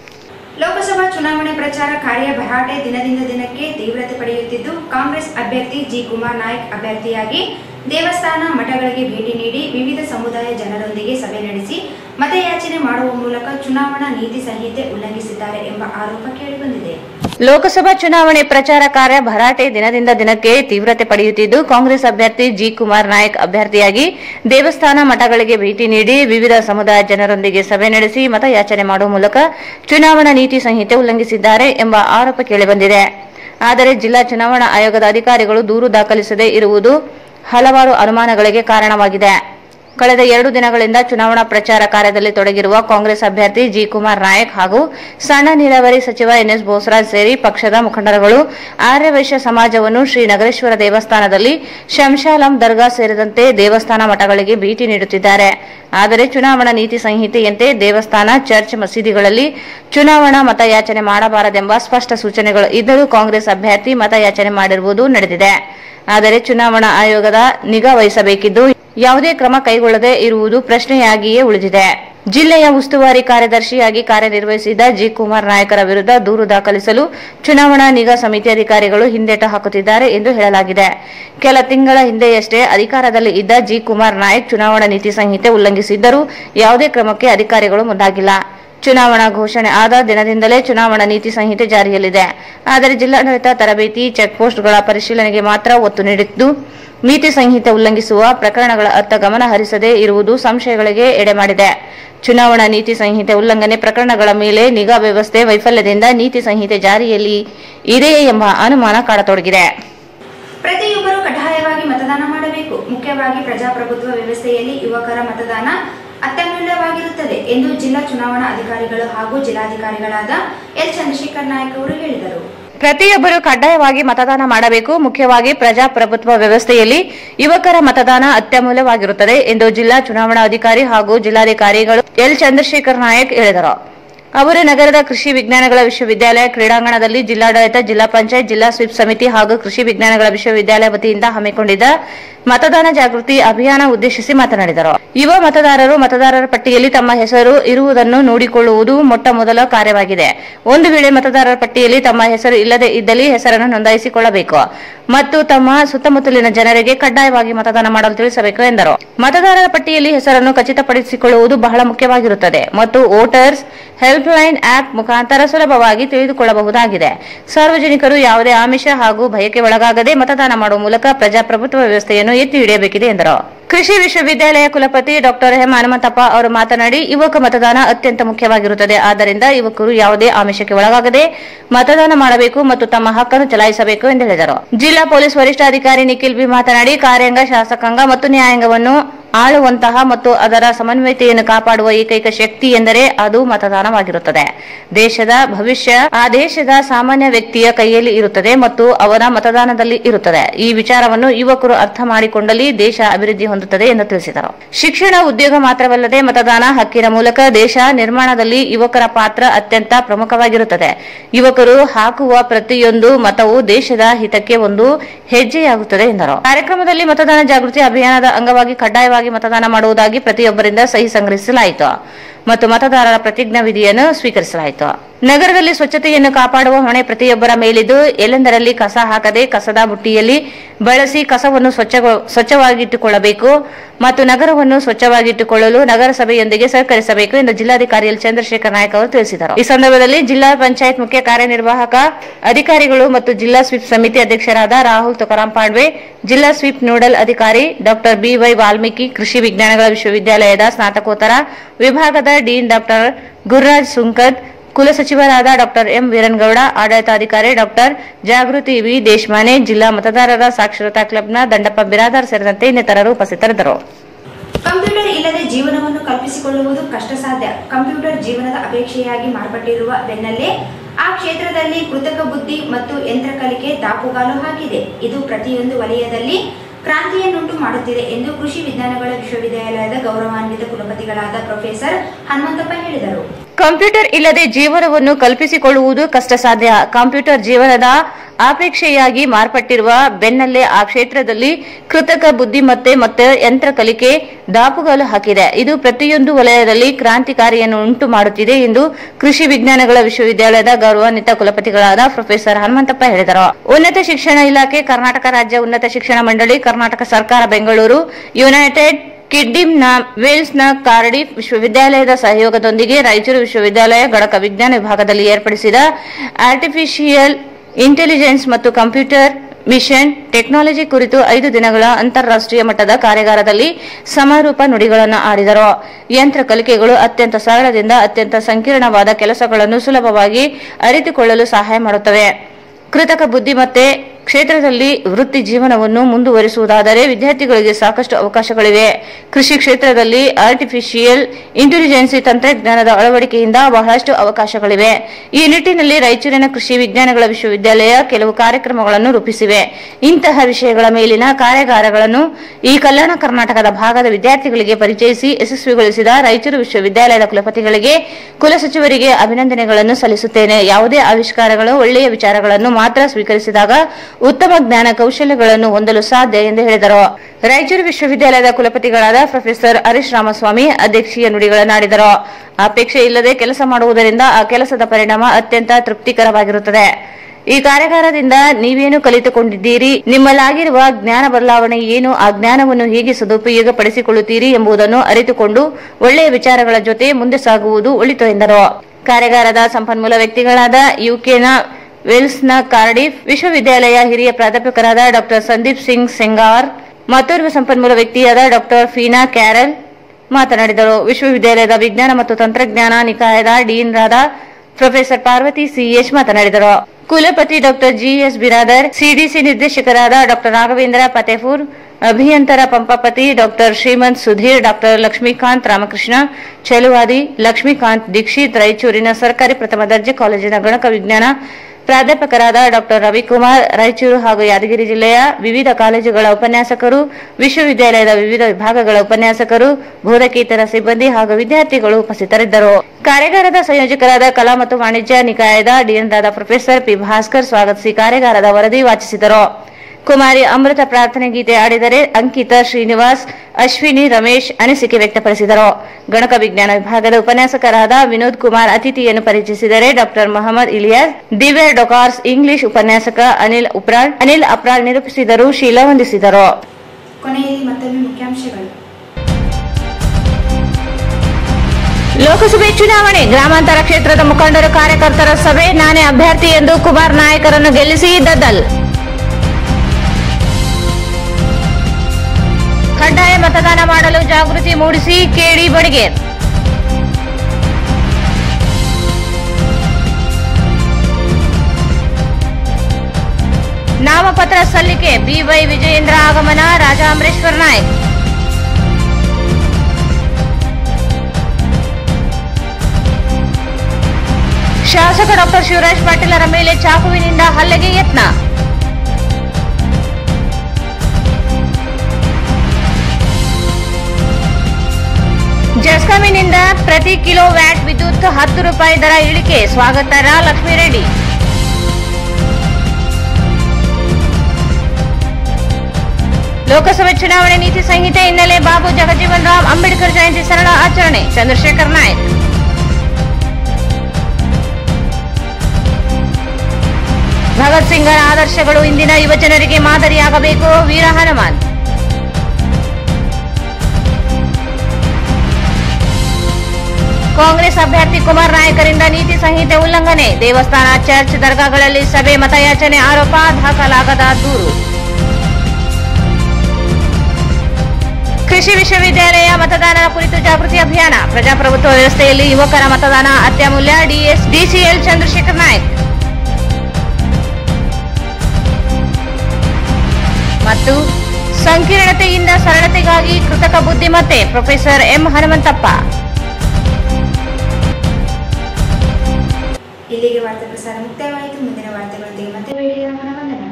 ಲೋಕಸಭಾ ಚುನಾವಣೆ ಪ್ರಚಾರ ಕಾರ್ಯ ಭರಾಟೆ ದಿನದಿಂದ ದಿನಕ್ಕೆ ತೀವ್ರತೆ ಪಡೆಯುತ್ತಿದ್ದು ಕಾಂಗ್ರೆಸ್ ಅಭ್ಯರ್ಥಿ ಜಿ ಕುಮಾರ್ ನಾಯ್ಕ್ ಅಭ್ಯರ್ಥಿಯಾಗಿ ದೇವಸ್ಥಾನ ಮಠಗಳಿಗೆ ಭೇಟಿ ನೀಡಿ ವಿವಿಧ ಸಮುದಾಯ ಜನರೊಂದಿಗೆ ಸಭೆ ನಡೆಸಿ ಮತಯಾಚನೆ ಮಾಡುವ ಮೂಲಕ ಚುನಾವಣಾ ನೀತಿ ಸಂಹಿತೆ ಉಲ್ಲಂಘಿಸಿದ್ದಾರೆ ಎಂಬ ಆರೋಪ ಕೇಳಿಬಂದಿದೆ ಲೋಕಸಭಾ ಚುನಾವಣೆ ಪ್ರಚಾರ ಕಾರ್ಯ ಭರಾಟೆ ದಿನದಿಂದ ದಿನಕ್ಕೆ ತೀವ್ರತೆ ಪಡೆಯುತ್ತಿದ್ದು ಕಾಂಗ್ರೆಸ್ ಅಭ್ಯರ್ಥಿ ಜಿ ಕುಮಾರ್ ನಾಯಕ್ ಅಭ್ಯರ್ಥಿಯಾಗಿ ದೇವಸ್ಥಾನ ಮಠಗಳಿಗೆ ಭೇಟಿ ನೀಡಿ ವಿವಿಧ ಸಮುದಾಯ ಜನರೊಂದಿಗೆ ಸಭೆ ನಡೆಸಿ ಮತಯಾಚನೆ ಮಾಡುವ ಮೂಲಕ ಚುನಾವಣಾ ನೀತಿ ಸಂಹಿತೆ ಉಲ್ಲಂಘಿಸಿದ್ದಾರೆ ಎಂಬ ಆರೋಪ ಕೇಳಿಬಂದಿದೆ ಆದರೆ ಜಿಲ್ಲಾ ಚುನಾವಣಾ ಆಯೋಗದ ಅಧಿಕಾರಿಗಳು ದೂರು ದಾಖಲಿಸದೇ ಇರುವುದು ಹಲವಾರು ಅನುಮಾನಗಳಿಗೆ ಕಾರಣವಾಗಿದೆ ಕಳೆದ ಎರಡು ದಿನಗಳಿಂದ ಚುನಾವಣಾ ಪ್ರಚಾರ ಕಾರ್ಯದಲ್ಲಿ ತೊಡಗಿರುವ ಕಾಂಗ್ರೆಸ್ ಅಭ್ಯರ್ಥಿ ಜಿ ಕುಮಾರ್ ನಾಯಕ್ ಹಾಗೂ ಸಣ್ಣ ನೀರಾವರಿ ಸಚಿವ ಎನ್ಎಸ್ ಬೋಸರಾಜ್ ಸೇರಿ ಪಕ್ಷದ ಮುಖಂಡರುಗಳು ಆರ್ಯವೈಶ್ಯ ಸಮಾಜವನ್ನು ಶ್ರೀ ನಗರೇಶ್ವರ ದೇವಸ್ಥಾನದಲ್ಲಿ ಶಂಶಾಲಂ ದರ್ಗಾ ಸೇರಿದಂತೆ ದೇವಸ್ಥಾನ ಮಠಗಳಿಗೆ ಭೇಟಿ ನೀಡುತ್ತಿದ್ದಾರೆ ಆದರೆ ಚುನಾವಣಾ ನೀತಿ ಸಂಹಿತೆಯಂತೆ ದೇವಸ್ಥಾನ ಚರ್ಚ್ ಮಸೀದಿಗಳಲ್ಲಿ ಚುನಾವಣಾ ಮತಯಾಚನೆ ಮಾಡಬಾರದೆಂಬ ಸ್ಪಷ್ಟ ಸೂಚನೆಗಳು ಇದ್ದರೂ ಕಾಂಗ್ರೆಸ್ ಅಭ್ಯರ್ಥಿ ಮತಯಾಚನೆ ಮಾಡಿರುವುದು ನಡೆದಿದೆ ಆದರೆ ಚುನಾವಣಾ ಆಯೋಗದ ನಿಗಾ ವಹಿಸಬೇಕಿದ್ದು ಯಾವುದೇ ಕ್ರಮ ಕೈಗೊಳ್ಳದೆ ಇರುವುದು ಪ್ರಶ್ನೆಯಾಗಿಯೇ ಉಳಿದಿದೆ ಜಿಲ್ಲೆಯ ಉಸ್ತುವಾರಿ ಕಾರ್ಯದರ್ಶಿಯಾಗಿ ಕಾರ್ಯನಿರ್ವಹಿಸಿದ ಜಿ ಕುಮಾರ್ ನಾಯಕರ ವಿರುದ್ಧ ದೂರು ದಾಖಲಿಸಲು ಚುನಾವಣಾ ನಿಗಾ ಸಮಿತಿ ಅಧಿಕಾರಿಗಳು ಹಿಂದೇಟ ಹಾಕುತ್ತಿದ್ದಾರೆ ಎಂದು ಹೇಳಲಾಗಿದೆ ಕೆಲ ತಿಂಗಳ ಹಿಂದೆಯಷ್ಟೇ ಅಧಿಕಾರದಲ್ಲಿ ಇದ್ದ ಜಿ ಕುಮಾರ್ ನಾಯಕ್ ಚುನಾವಣಾ ನೀತಿ ಸಂಹಿತೆ ಉಲ್ಲಂಘಿಸಿದ್ದರೂ ಯಾವುದೇ ಕ್ರಮಕ್ಕೆ ಅಧಿಕಾರಿಗಳು ಮುಂದಾಗಿಲ್ಲ ಚುನಾವಣಾ ಘೋಷಣೆ ಆದ ದಿನದಿಂದಲೇ ಚುನಾವಣಾ ನೀತಿ ಸಂಹಿತೆ ಜಾರಿಯಲ್ಲಿದೆ ಆದರೆ ಜಿಲ್ಲಾಡಳಿತ ತರಬೇತಿ ಚೆಕ್ಪೋಸ್ಟ್ಗಳ ಪರಿಶೀಲನೆಗೆ ಮಾತ್ರ ಒತ್ತು ನೀಡಿದ್ದು ನೀತಿ ಸಂಹಿತೆ ಉಲ್ಲಂಘಿಸುವ ಪ್ರಕರಣಗಳ ಅತ್ತ ಗಮನ ಹರಿಸದೇ ಇರುವುದು ಸಂಶಯಗಳಿಗೆ ಎಡೆಮಾಡಿದೆ ಚುನಾವಣಾ ನೀತಿ ಸಂಹಿತೆ ಉಲ್ಲಂಘನೆ ಪ್ರಕರಣಗಳ ಮೇಲೆ ನಿಗಾ ವ್ಯವಸ್ಥೆ ವೈಫಲ್ಯದಿಂದ ನೀತಿ ಸಂಹಿತೆ ಜಾರಿಯಲ್ಲಿ ಇದೆಯೇ ಎಂಬ ಅನುಮಾನ ಕಾಡತೊಡಗಿದೆ ಪ್ರತಿಯೊಬ್ಬರು ಕಡ್ಡಾಯವಾಗಿ ಮತದಾನ ಮಾಡಬೇಕು ಮುಖ್ಯವಾಗಿ ಪ್ರಜಾಪ್ರಭುತ್ವ ವ್ಯವಸ್ಥೆಯಲ್ಲಿ ಯುವಕರ ಮತದಾನ ಅತ್ಯಮೂಲ್ಯವಾಗಿರುತ್ತದೆ ಎಂದು ಜಿಲ್ಲಾ ಚುನಾವಣಾ ಅಧಿಕಾರಿಗಳು ಹಾಗೂ ಜಿಲ್ಲಾಧಿಕಾರಿಗಳಾದ ಎಲ್ ಚಂದ್ರಶೇಖರ್ ನಾಯಕ್ ಅವರು ಹೇಳಿದರು ಪ್ರತಿಯೊಬ್ಬರು ಕಡ್ಡಾಯವಾಗಿ ಮತದಾನ ಮಾಡಬೇಕು ಮುಖ್ಯವಾಗಿ ಪ್ರಜಾಪ್ರಭುತ್ವ ವ್ಯವಸ್ಥೆಯಲ್ಲಿ ಯುವಕರ ಮತದಾನ ಅತ್ಯಮೂಲ್ಯವಾಗಿರುತ್ತದೆ ಎಂದು ಜಿಲ್ಲಾ ಚುನಾವಣಾ ಅಧಿಕಾರಿ ಹಾಗೂ ಜಿಲ್ಲಾಧಿಕಾರಿಗಳು ಎಲ್ ಚಂದ್ರಶೇಖರ್ ನಾಯಕ್ ಹೇಳಿದರು ಅವರು ನಗರದ ಕೃಷಿ ವಿಜ್ಞಾನಗಳ ವಿಶ್ವವಿದ್ಯಾಲಯ ಕ್ರೀಡಾಂಗಣದಲ್ಲಿ ಜಿಲ್ಲಾಡಳಿತ ಜಿಲ್ಲಾ ಪಂಚಾಯತ್ ಜಿಲ್ಲಾ ಸ್ವೀಪ್ ಸಮಿತಿ ಹಾಗೂ ಕೃಷಿ ವಿಜ್ಞಾನಗಳ ವಿಶ್ವವಿದ್ಯಾಲಯ ವತಿಯಿಂದ ಹಮ್ಮಿಕೊಂಡಿದ್ದ ಮತದಾನ ಜಾಗೃತಿ ಅಭಿಯಾನ ಉದ್ದೇಶಿಸಿ ಮಾತನಾಡಿದರು ಯುವ ಮತದಾರರು ಮತದಾರರ ಪಟ್ಟಿಯಲ್ಲಿ ತಮ್ಮ ಹೆಸರು ಇರುವುದನ್ನು ನೋಡಿಕೊಳ್ಳುವುದು ಮೊಟ್ಟ ಮೊದಲ ಕಾರ್ಯವಾಗಿದೆ ಒಂದು ವೇಳೆ ಮತದಾರರ ಪಟ್ಟಿಯಲ್ಲಿ ತಮ್ಮ ಹೆಸರು ಇಲ್ಲದೆ ಇದ್ದಲ್ಲಿ ಹೆಸರನ್ನು ನೋಂದಾಯಿಸಿಕೊಳ್ಳಬೇಕು ಮತ್ತು ತಮ್ಮ ಸುತ್ತಮುತ್ತಲಿನ ಜನರಿಗೆ ಕಡ್ಡಾಯವಾಗಿ ಮತದಾನ ಮಾಡಲು ತಿಳಿಸಬೇಕು ಎಂದರು ಮತದಾರರ ಪಟ್ಟಿಯಲ್ಲಿ ಹೆಸರನ್ನು ಖಚಿತಪಡಿಸಿಕೊಳ್ಳುವುದು ಬಹಳ ಮುಖ್ಯವಾಗಿರುತ್ತದೆ ಮತ್ತು ವೋಟರ್ಸ್ ಹೆಲ್ಪ್ ಲೈನ್ ಆಪ್ ಮುಖಾಂತರ ಸುಲಭವಾಗಿ ತಿಳಿದುಕೊಳ್ಳಬಹುದಾಗಿದೆ ಸಾರ್ವಜನಿಕರು ಯಾವುದೇ ಆಮಿಷ ಹಾಗೂ ಭಯಕ್ಕೆ ಒಳಗಾಗದೆ ಮತದಾನ ಮಾಡುವ ಮೂಲಕ ಪ್ರಜಾಪ್ರಭುತ್ವ ವ್ಯವಸ್ಥೆಯನ್ನು ಎತ್ತಿ ಹಿಡಿಯಬೇಕಿದೆ ಎಂದರು ಕೃಷಿ ವಿಶ್ವವಿದ್ಯಾಲಯ ಕುಲಪತಿ ಡಾಕ್ಟರ್ ಎಂ ಹನುಮಂತಪ್ಪ ಅವರು ಮಾತನಾಡಿ ಯುವಕ ಮತದಾನ ಅತ್ಯಂತ ಮುಖ್ಯವಾಗಿರುತ್ತದೆ ಆದ್ದರಿಂದ ಯುವಕರು ಯಾವುದೇ ಆಮಿಷಕ್ಕೆ ಒಳಗಾಗದೆ ಮತದಾನ ಮಾಡಬೇಕು ಮತ್ತು ತಮ್ಮ ಹಕ್ಕನ್ನು ಚಲಾಯಿಸಬೇಕು ಎಂದು ಹೇಳಿದರು ಜಿಲ್ಲಾ ಪೊಲೀಸ್ ವರಿಷ್ಠಾಧಿಕಾರಿ ನಿಖಿಲ್ ಬಿ ಮಾತನಾಡಿ ಕಾರ್ಯಾಂಗ ಶಾಸಕಾಂಗ ಮತ್ತು ನ್ಯಾಯಾಂಗವನ್ನು ಆಳುವಂತಹ ಮತ್ತು ಅದರ ಸಮನ್ವಯತೆಯನ್ನು ಕಾಪಾಡುವ ಏಕೈಕ ಶಕ್ತಿ ಎಂದರೆ ಅದು ಮತದಾನವಾಗಿರುತ್ತದೆ ದೇಶದ ಭವಿಷ್ಯ ಆ ದೇಶದ ಸಾಮಾನ್ಯ ವ್ಯಕ್ತಿಯ ಕೈಯಲ್ಲಿ ಇರುತ್ತದೆ ಮತ್ತು ಅವರ ಮತದಾನದಲ್ಲಿ ಇರುತ್ತದೆ ಈ ವಿಚಾರವನ್ನು ಯುವಕರು ಅರ್ಥ ಮಾಡಿಕೊಂಡಲ್ಲಿ ದೇಶ ಅಭಿವೃದ್ಧಿ ಹೊಂದುತ್ತದೆ ಎಂದು ತಿಳಿಸಿದರು ಶಿಕ್ಷಣ ಉದ್ಯೋಗ ಮಾತ್ರವಲ್ಲದೆ ಮತದಾನ ಹಕ್ಕಿನ ಮೂಲಕ ದೇಶ ನಿರ್ಮಾಣದಲ್ಲಿ ಯುವಕರ ಪಾತ್ರ ಅತ್ಯಂತ ಪ್ರಮುಖವಾಗಿರುತ್ತದೆ ಯುವಕರು ಹಾಕುವ ಪ್ರತಿಯೊಂದು ಮತವು ದೇಶದ ಹಿತಕ್ಕೆ ಒಂದು ಹೆಜ್ಜೆಯಾಗುತ್ತದೆ ಎಂದರು ಕಾರ್ಯಕ್ರಮದಲ್ಲಿ ಮತದಾನ ಜಾಗೃತಿ ಅಭಿಯಾನದ ಅಂಗವಾಗಿ ಕಡ್ಡಾಯವಾಗಿ ಮತದಾನ ಮಾಡುವುದಾಗಿ ಪ್ರತಿಯೊಬ್ಬರಿಂದ ಸಹಿ ಸಂಗ್ರಹಿಸಲಾಯಿತು ಮತ್ತು ಮತದಾರರ ಪ್ರತಿಜ್ಞಾ ವಿಧಿಯನ್ನು ಸ್ವೀಕರಿಸಲಾಯಿತು ನಗರದಲ್ಲಿ ಸ್ವಚ್ಛತೆಯನ್ನು ಕಾಪಾಡುವ ಹೊಣೆ ಪ್ರತಿಯೊಬ್ಬರ ಮೇಲಿದ್ದು ಎಲ್ಲೆಂದರಲ್ಲಿ ಕಸ ಹಾಕದೆ ಕಸದ ಬುಟ್ಟಿಯಲ್ಲಿ ಬಳಸಿ ಕಸವನ್ನು ಸ್ವಚ್ಛಗೊ- ಸ್ವಚ್ಛವಾಗಿಟ್ಟುಕೊಳ್ಳಬೇಕು ಮತ್ತು ನಗರವನ್ನು ಸ್ವಚ್ಛವಾಗಿಟ್ಟುಕೊಳ್ಳಲು ನಗರಸಭೆಯೊಂದಿಗೆ ಸಹಕರಿಸಬೇಕು ಎಂದು ಜಿಲ್ಲಾಧಿಕಾರಿ ಎಲ್ ಚಂದ್ರಶೇಖರ್ ನಾಯಕ್ ಅವರು ತಿಳಿಸಿದರು ಈ ಸಂದರ್ಭದಲ್ಲಿ ಜಿಲ್ಲಾ ಪಂಚಾಯತ್ ಮುಖ್ಯ ಕಾರ್ಯನಿರ್ವಾಹಕ ಅಧಿಕಾರಿಗಳು ಮತ್ತು ಜಿಲ್ಲಾ ಸ್ವೀಪ್ ಸಮಿತಿ ಅಧ್ಯಕ್ಷರಾದ ರಾಹುಲ್ ತುಕಾರಾಂ ಪಾಂಡ್ವೆ ಜಿಲ್ಲಾ ಸ್ವೀಪ್ ನೋಡಲ್ ಅಧಿಕಾರಿ ಡಾಕ್ಟರ್ ಬಿವೈ ವಾಲ್ಮೀಕಿ ಕೃಷಿ ವಿಜ್ಞಾನಗಳ ವಿಶ್ವವಿದ್ಯಾಲಯದ ಸ್ನಾತಕೋತ್ತರ ವಿಭಾಗದ ಡೀನ್ ಡಾಕ್ಟರ್ ಗುರುರಾಜ್ ಸುಂಕದ್ ಕುಲಸಚಿವರಾದ ಡಾಕ್ಟರ್ ಎಂ ವೀರನ್ಗೌಡ ಆಡಳಿತಾಧಿಕಾರಿ ಡಾಕ್ಟರ್ ಜಾಗೃತಿ ವಿ ದೇಶಮಾನೆ ಜಿಲ್ಲಾ ಮತದಾರರ ಸಾಕ್ಷರತಾ ಕ್ಲಬ್ನ ದಂಡಪ್ಪ ಬಿರಾದಾರ್ ಸೇರಿದಂತೆ ಇನ್ನಿತರರು ಉಪಸ್ಥಿತರಿದ್ದರು ಕಂಪ್ಯೂಟರ್ ಇಲ್ಲದೆ ಜೀವನವನ್ನು ಕಲ್ಪಿಸಿಕೊಳ್ಳುವುದು ಕಷ್ಟ ಸಾಧ್ಯ ಕಂಪ್ಯೂಟರ್ ಜೀವನದ ಅಪೇಕ್ಷೆಯಾಗಿ ಮಾರ್ಪಟ್ಟಿರುವ ಬೆನ್ನಲ್ಲೇ ಆ ಕ್ಷೇತ್ರದಲ್ಲಿ ಕೃತಕ ಬುದ್ಧಿ ಮತ್ತು ಯಂತ್ರ ಕಲಿಕೆ ದಾಪುಗಾಲು ಹಾಕಿದೆ ಇದು ಪ್ರತಿಯೊಂದು ವಲಯದಲ್ಲಿ ಕ್ರಾಂತಿಯನ್ನುಂಟು ಮಾಡುತ್ತಿದೆ ಎಂದು ಕೃಷಿ ವಿಜ್ಞಾನಗಳ ವಿಶ್ವವಿದ್ಯಾಲಯದ ಗೌರವಾನ್ವಿತ ಕುಲಪತಿಗಳಾದ ಪ್ರೊಫೆಸರ್ ಹನುಮಂತಪ್ಪ ಹೇಳಿದರು ಕಂಪ್ಯೂಟರ್ ಇಲ್ಲದೆ ಜೀವನವನ್ನು ಕಲ್ಪಿಸಿಕೊಳ್ಳುವುದು ಕಷ್ಟ ಸಾಧ್ಯ ಕಂಪ್ಯೂಟರ್ ಜೀವನದ ಅಪೇಕ್ಷೆಯಾಗಿ ಮಾರ್ಪಟ್ಟಿರುವ ಬೆನ್ನಲ್ಲೇ ಆ ಕ್ಷೇತ್ರದಲ್ಲಿ ಕೃತಕ ಬುದ್ಧಿಮತ್ತೆ ಮತ್ತು ಯಂತ್ರ ಕಲಿಕೆ ದಾಪುಗಾಲು ಹಾಕಿದೆ ಇದು ಪ್ರತಿಯೊಂದು ವಲಯದಲ್ಲಿ ಕ್ರಾಂತಿಕಾರಿಯನ್ನು ಉಂಟು ಮಾಡುತ್ತಿದೆ ಎಂದು ಕೃಷಿ ವಿಜ್ಞಾನಗಳ ವಿಶ್ವವಿದ್ಯಾಲಯದ ಗೌರವಾನ್ವಿತ ಕುಲಪತಿಗಳಾದ ಪ್ರೊಫೆಸರ್ ಹನುಮಂತಪ್ಪ ಹೇಳಿದರು ಉನ್ನತ ಶಿಕ್ಷಣ ಇಲಾಖೆ ಕರ್ನಾಟಕ ರಾಜ್ಯ ಉನ್ನತ ಶಿಕ್ಷಣ ಮಂಡಳಿ ಕರ್ನಾಟಕ ಸರ್ಕಾರ ಬೆಂಗಳೂರು ಯುನೈಟೆಡ್ ಕಿಡ್ಡಿಮ್ನ ವೇಲ್ಸ್ನ ಕಾರ್ಡಿಫ್ ವಿಶ್ವವಿದ್ಯಾಲಯದ ಸಹಯೋಗದೊಂದಿಗೆ ರಾಯಚೂರು ವಿಶ್ವವಿದ್ಯಾಲಯ ಗಣಕ ವಿಜ್ಞಾನ ವಿಭಾಗದಲ್ಲಿ ಏರ್ಪಡಿಸಿದ ಆರ್ಟಿಫಿಷಿಯಲ್ ಇಂಟೆಲಿಜೆನ್ಸ್ ಮತ್ತು ಕಂಪ್ಯೂಟರ್ ಮಿಷನ್ ಟೆಕ್ನಾಲಜಿ ಕುರಿತು ಐದು ದಿನಗಳ ಅಂತಾರಾಷ್ಟ್ರೀಯ ಮಟ್ಟದ ಕಾರ್ಯಾಗಾರದಲ್ಲಿ ಸಮಾರೋಪ ನುಡಿಗಳನ್ನು ಆಡಿದರು ಯಂತ್ರ ಕಲಿಕೆಗಳು ಅತ್ಯಂತ ಸರಳದಿಂದ ಅತ್ಯಂತ ಸಂಕೀರ್ಣವಾದ ಕೆಲಸಗಳನ್ನು ಸುಲಭವಾಗಿ ಅರಿತುಕೊಳ್ಳಲು ಸಹಾಯ ಮಾಡುತ್ತವೆ ಕೃತಕ ಬುದ್ಧಿಮತ್ತೆ ಕ್ಷೇತ್ರದಲ್ಲಿ ವೃತ್ತಿ ಜೀವನವನ್ನು ಮುಂದುವರಿಸುವುದಾದರೆ ವಿದ್ಯಾರ್ಥಿಗಳಿಗೆ ಸಾಕಷ್ಟು ಅವಕಾಶಗಳಿವೆ ಕೃಷಿ ಕ್ಷೇತ್ರದಲ್ಲಿ ಆರ್ಟಿಫಿಷಿಯಲ್ ಇಂಟೆಲಿಜೆನ್ಸಿ ತಂತ್ರಜ್ಞಾನದ ಅಳವಡಿಕೆಯಿಂದ ಬಹಳಷ್ಟು ಅವಕಾಶಗಳಿವೆ ಈ ನಿಟ್ಟಿನಲ್ಲಿ ರಾಯಚೂರಿನ ಕೃಷಿ ವಿಜ್ಞಾನಗಳ ವಿಶ್ವವಿದ್ಯಾಲಯ ಕೆಲವು ಕಾರ್ಯಕ್ರಮಗಳನ್ನು ರೂಪಿಸಿವೆ ಇಂತಹ ವಿಷಯಗಳ ಮೇಲಿನ ಕಾರ್ಯಾಗಾರಗಳನ್ನು ಈ ಕಲ್ಯಾಣ ಕರ್ನಾಟಕದ ಭಾಗದ ವಿದ್ಯಾರ್ಥಿಗಳಿಗೆ ಪರಿಚಯಿಸಿ ಯಶಸ್ವಿಗೊಳಿಸಿದ ರಾಯಚೂರು ವಿಶ್ವವಿದ್ಯಾಲಯದ ಕುಲಪತಿಗಳಿಗೆ ಕುಲಸಚಿವರಿಗೆ ಅಭಿನಂದನೆಗಳನ್ನು ಸಲ್ಲಿಸುತ್ತೇನೆ ಯಾವುದೇ ಆವಿಷ್ಕಾರಗಳು ಒಳ್ಳೆಯ ವಿಚಾರಗಳನ್ನು ಮಾತ್ರ ಸ್ವೀಕರಿಸಿದಾಗ ಉತ್ತಮ ಜ್ಞಾನ ಕೌಶಲ್ಯಗಳನ್ನು ಹೊಂದಲು ಸಾಧ್ಯ ಎಂದು ಹೇಳಿದರು ರಾಯಚೂರು ವಿಶ್ವವಿದ್ಯಾಲಯದ ಕುಲಪತಿಗಳಾದ ಪ್ರೊಫೆಸರ್ ಹರೀಶ್ ರಾಮಸ್ವಾಮಿ ಅಧ್ಯಕ್ಷೀಯ ನುಡಿಗಳನ್ನಾಡಿದರು ಅಪೇಕ್ಷೆ ಇಲ್ಲದೆ ಕೆಲಸ ಮಾಡುವುದರಿಂದ ಆ ಕೆಲಸದ ಪರಿಣಾಮ ಅತ್ಯಂತ ತೃಪ್ತಿಕರವಾಗಿರುತ್ತದೆ ಈ ಕಾರ್ಯಾಗಾರದಿಂದ ನೀವೇನು ಕಲಿತುಕೊಂಡಿದ್ದೀರಿ ನಿಮ್ಮಲ್ಲಾಗಿರುವ ಜ್ಞಾನ ಬದಲಾವಣೆ ಏನು ಆ ಜ್ಞಾನವನ್ನು ಹೇಗೆ ಸದುಪಯೋಗ ಪಡಿಸಿಕೊಳ್ಳುತ್ತೀರಿ ಎಂಬುದನ್ನು ಅರಿತುಕೊಂಡು ಒಳ್ಳೆಯ ವಿಚಾರಗಳ ಜೊತೆ ಮುಂದೆ ಸಾಗುವುದು ಒಳಿತು ಎಂದರು ಕಾರ್ಯಾಗಾರದ ಸಂಪನ್ಮೂಲ ವ್ಯಕ್ತಿಗಳಾದ ಯುಕೆನ ವೆಲ್ಸ್ನ ಕಾರ್ಡಿಫ್ ವಿಶ್ವವಿದ್ಯಾಲಯ ಹಿರಿಯ ಪ್ರಾಧ್ಯಾಪಕರಾದ ಡಾಕ್ಟರ್ ಸಂದೀಪ್ ಸಿಂಗ್ ಸೆಂಗಾರ್ ಮತ್ತೋರ್ವ ಸಂಪನ್ಮೂಲ ವ್ಯಕ್ತಿಯಾದ ಡಾಕ್ಟರ್ ಫೀನಾ ಕ್ಯಾರಲ್ ಮಾತನಾಡಿದರು ವಿಶ್ವವಿದ್ಯಾಲಯದ ವಿಜ್ಞಾನ ಮತ್ತು ತಂತ್ರಜ್ಞಾನ ನಿಕಾಯದ ಡೀನ್ರಾದ ಪ್ರೊಫೆಸರ್ ಪಾರ್ವತಿ ಸಿಎಚ್ ಮಾತನಾಡಿದರು ಕುಲಪತಿ ಡಾಕ್ಟರ್ ಜಿಎಸ್ ಬಿರಾದರ್ ಸಿಡಿಸಿ ನಿರ್ದೇಶಕರಾದ ಡಾಕ್ಟರ್ ರಾಘವೇಂದ್ರ ಫತೇಪುರ್ ಅಭಿಯಂತರ ಪಂಪಾಪತಿ ಡಾಕ್ಟರ್ ಶ್ರೀಮಂತ್ ಸುಧೀರ್ ಡಾಕ್ಟರ್ ಲಕ್ಷ್ಮೀಕಾಂತ್ ರಾಮಕೃಷ್ಣ ಚೆಲುವಾದಿ ಲಕ್ಷ್ಮೀಕಾಂತ್ ದೀಕ್ಷಿತ್ ರಾಯಚೂರಿನ ಸರ್ಕಾರಿ ಪ್ರಥಮ ದರ್ಜೆ ಕಾಲೇಜಿನ ಗಣಕ ವಿಜ್ಞಾನ ಪ್ರಾಧ್ಯಾಪಕರಾದ ಡಾಕ್ಟರ್ ರವಿಕುಮಾರ್ ರಾಯಚೂರು ಹಾಗೂ ಯಾದಗಿರಿ ಜಿಲ್ಲೆಯ ವಿವಿಧ ಕಾಲೇಜುಗಳ ಉಪನ್ಯಾಸಕರು ವಿಶ್ವವಿದ್ಯಾಲಯದ ವಿವಿಧ ವಿಭಾಗಗಳ ಉಪನ್ಯಾಸಕರು ಬೋಧಕೇತರ ಸಿಬ್ಬಂದಿ ಹಾಗೂ ವಿದ್ಯಾರ್ಥಿಗಳು ಉಪಸ್ಥಿತರಿದ್ದರು ಕಾರ್ಯಾಗಾರದ ಸಂಯೋಜಕರಾದ ಕಲಾ ಮತ್ತು ವಾಣಿಜ್ಯ ನಿಕಾಯದ ಡಿಎನ್ರಾದ ಪ್ರೊಫೆಸರ್ ಪಿ ಭಾಸ್ಕರ್ ಸ್ವಾಗತಿಸಿ ಕಾರ್ಯಾಗಾರದ ವರದಿ ವಾಚಿಸಿದರು ಕುಮಾರಿ ಅಮೃತ ಪ್ರಾರ್ಥನೆ ಗೀತೆ ಆಡಿದರೆ ಅಂಕಿತ ಶ್ರೀನಿವಾಸ್ ಅಶ್ವಿನಿ ರಮೇಶ್ ಅನಿಸಿಕೆ ವ್ಯಕ್ತಪಡಿಸಿದರು ಗಣಕ ವಿಜ್ಞಾನ ವಿಭಾಗದ ಉಪನ್ಯಾಸಕರಾದ ವಿನೋದ್ ಕುಮಾರ್ ಅತಿಥಿಯನ್ನು ಪರಿಚಯಿಸಿದರೆ ಡಾಕ್ಟರ್ ಮೊಹಮ್ಮದ್ ಇಲಿಯಾಸ್ ದಿವ್ಯ ಡೊಕಾರ್ಸ್ ಇಂಗ್ಲಿಷ್ ಉಪನ್ಯಾಸಕ ಅನಿಲ್ ಉಪ್ರಾಳ್ ಅನಿಲ್ ಅಪ್ರಾಳ್ ನಿರೂಪಿಸಿದರು ಶೀಲಾ ವಂದಿಸಿದರು ಕೊನೆಯಲ್ಲಿ ಮತ್ತೊಮ್ಮೆ ಮುಖ್ಯಾಂಶಗಳು ಲೋಕಸಭೆ ಚುನಾವಣೆ ಗ್ರಾಮಾಂತರ ಕ್ಷೇತ್ರದ ಮುಖಂಡರು ಕಾರ್ಯಕರ್ತರ ಸಭೆ ನಾನೇ ಅಭ್ಯರ್ಥಿ ಎಂದು ಕುಮಾರ್ ನಾಯಕರನ್ನು ಗೆಲ್ಲಿಸಿ ದದ್ದಲ್ ಕಡ್ಡಾಯ ಮತದಾನ ಮಾಡಲು ಜಾಗೃತಿ ಮೂಡಿಸಿ ಕೆಡಿ ಬಡಿಗೇರ್ ನಾಮಪತ್ರ ಸಲ್ಲಿಕೆ ಬಿವೈ ವಿಜಯೇಂದ್ರ ಆಗಮನ ರಾಜಾ ಅಮರೇಶ್ವರ್ ನಾಯ್ಕ್ ಶಾಸಕ ಡಾಕ್ಟರ್ ಶಿವರಾಜ್ ಪಾಟೀಲರ ಮೇಲೆ ಚಾಕುವಿನಿಂದ ಹಲ್ಲೆಗೆ ಯತ್ನ ಜಸ್ಕಾಮಿನಿಂದ ಪ್ರತಿ ಕಿಲೋ ವ್ಯಾಟ್ ವಿದ್ಯುತ್ ಹತ್ತು ರೂಪಾಯಿ ದರ ಇಳಿಕೆ ಸ್ವಾಗತ ರಾ ಲಕ್ಷ್ಮೀರೆಡ್ಡಿ ಲೋಕಸಭೆ ಚುನಾವಣೆ ನೀತಿ ಸಂಹಿತೆ ಹಿನ್ನೆಲೆ ಬಾಬು ಜಗಜೀವನ್ ರಾಮ್ ಅಂಬೇಡ್ಕರ್ ಜಯಂತಿ ಸರಳ ಆಚರಣೆ ಚಂದ್ರಶೇಖರ್ ನಾಯ್ಕ್ ಭಗತ್ ಸಿಂಗರ ಆದರ್ಶಗಳು ಇಂದಿನ ಯುವಜನರಿಗೆ ಮಾದರಿಯಾಗಬೇಕು ವೀರ ಹನುಮಾನ್ ಕಾಂಗ್ರೆಸ್ ಅಭ್ಯರ್ಥಿ ಕುಮಾರ್ ನಾಯಕರಿಂದ ನೀತಿ ಸಂಹಿತೆ ಉಲ್ಲಂಘನೆ ದೇವಸ್ಥಾನ ಚರ್ಚ್ ದರ್ಗಾಗಳಲ್ಲಿ ಸಭೆ ಮತಯಾಚನೆ ಆರೋಪ ದಾಖಲಾಗದ ದೂರು ಕೃಷಿ ವಿಶ್ವವಿದ್ಯಾಲಯ ಮತದಾನ ಕುರಿತು ಜಾಗೃತಿ ಅಭಿಯಾನ ಪ್ರಜಾಪ್ರಭುತ್ವ ವ್ಯವಸ್ಥೆಯಲ್ಲಿ ಯುವಕರ ಮತದಾನ ಅತ್ಯಮೂಲ್ಯ ಡಿಎಸ್ ಡಿಸಿಎಲ್ ಚಂದ್ರಶೇಖರ್ ನಾಯ್ಕ್ ಮತ್ತು ಸಂಕೀರ್ಣತೆಯಿಂದ ಸರಳತೆಗಾಗಿ ಕೃತಕ ಬುದ್ಧಿಮತ್ತೆ ಪ್ರೊಫೆಸರ್ ಎಂ ಹನುಮಂತಪ್ಪ ಇಲ್ಲಿಗೆ ವಾರ್ತಾ ಪ್ರಸಾರ ಮುಕ್ತಾಯವಾಯಿತು ಮುಂದಿನ ವಾರ್ತೆಗಳೊಂದಿಗೆ ಮತ್ತೆ ಭೇಟಿಯಾಗೋಣ ವಂದನೆಗಳು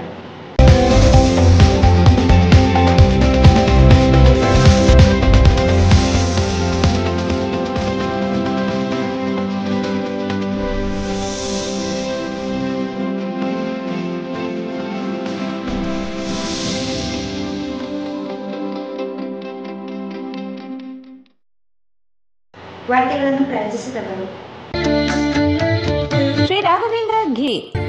ವಾರ್ತೆಗಳನ್ನು ಪ್ರಾಯೋಜಿಸಿದವರು ಶ್ರೀ ರಾಘವೇಂದ್ರ ಘಿ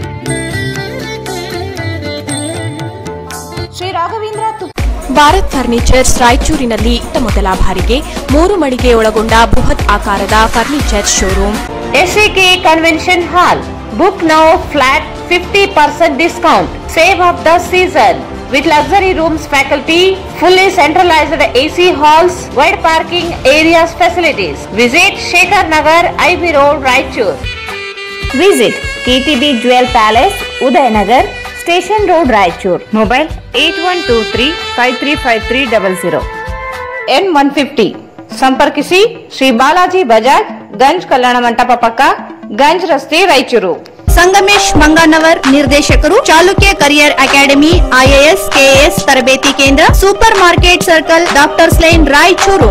ಶ್ರೀ ರಾಘವೇಂದ್ರ ತುಪ್ಪ ಭಾರತ್ ಫರ್ನಿಚರ್ಸ್ ರಾಯಚೂರಿನಲ್ಲಿ ಇತ್ತ ಮೊದಲ ಬಾರಿಗೆ ಮೂರು ಮಳಿಗೆ ಒಳಗೊಂಡ ಬೃಹತ್ ಆಕಾರದ furniture showroom SAK convention hall book now flat fifty percent discount save of the season with luxury rooms faculty, fully centralized AC halls, wide parking areas facilities. Visit Shekhar Nagar, IB Road, Raichur. Visit KTB Jewel Palace, Udayanagar, Station Road, Raichur. Mobile 8123 535300. N150. ಸಂಪರ್ಕಿಸಿ ಶ್ರೀ ಬಾಲಾಜಿ ಬಜಾಜ್ ಗಂಜ್ ಕಲ್ಯಾಣ ಮಂಟಪ ಪಕ್ಕ ಗಂಜ್ ರಸ್ತೆ ರಾಯಚೂರು ಸಂಗಮೇಶ್ ಮಂಗಣ್ಣವರ್ ನಿರ್ದೇಶಕರು Chalukya career academy IAS KAS ತರಬೇತಿ ಕೇಂದ್ರ super market circle doctors line Raichur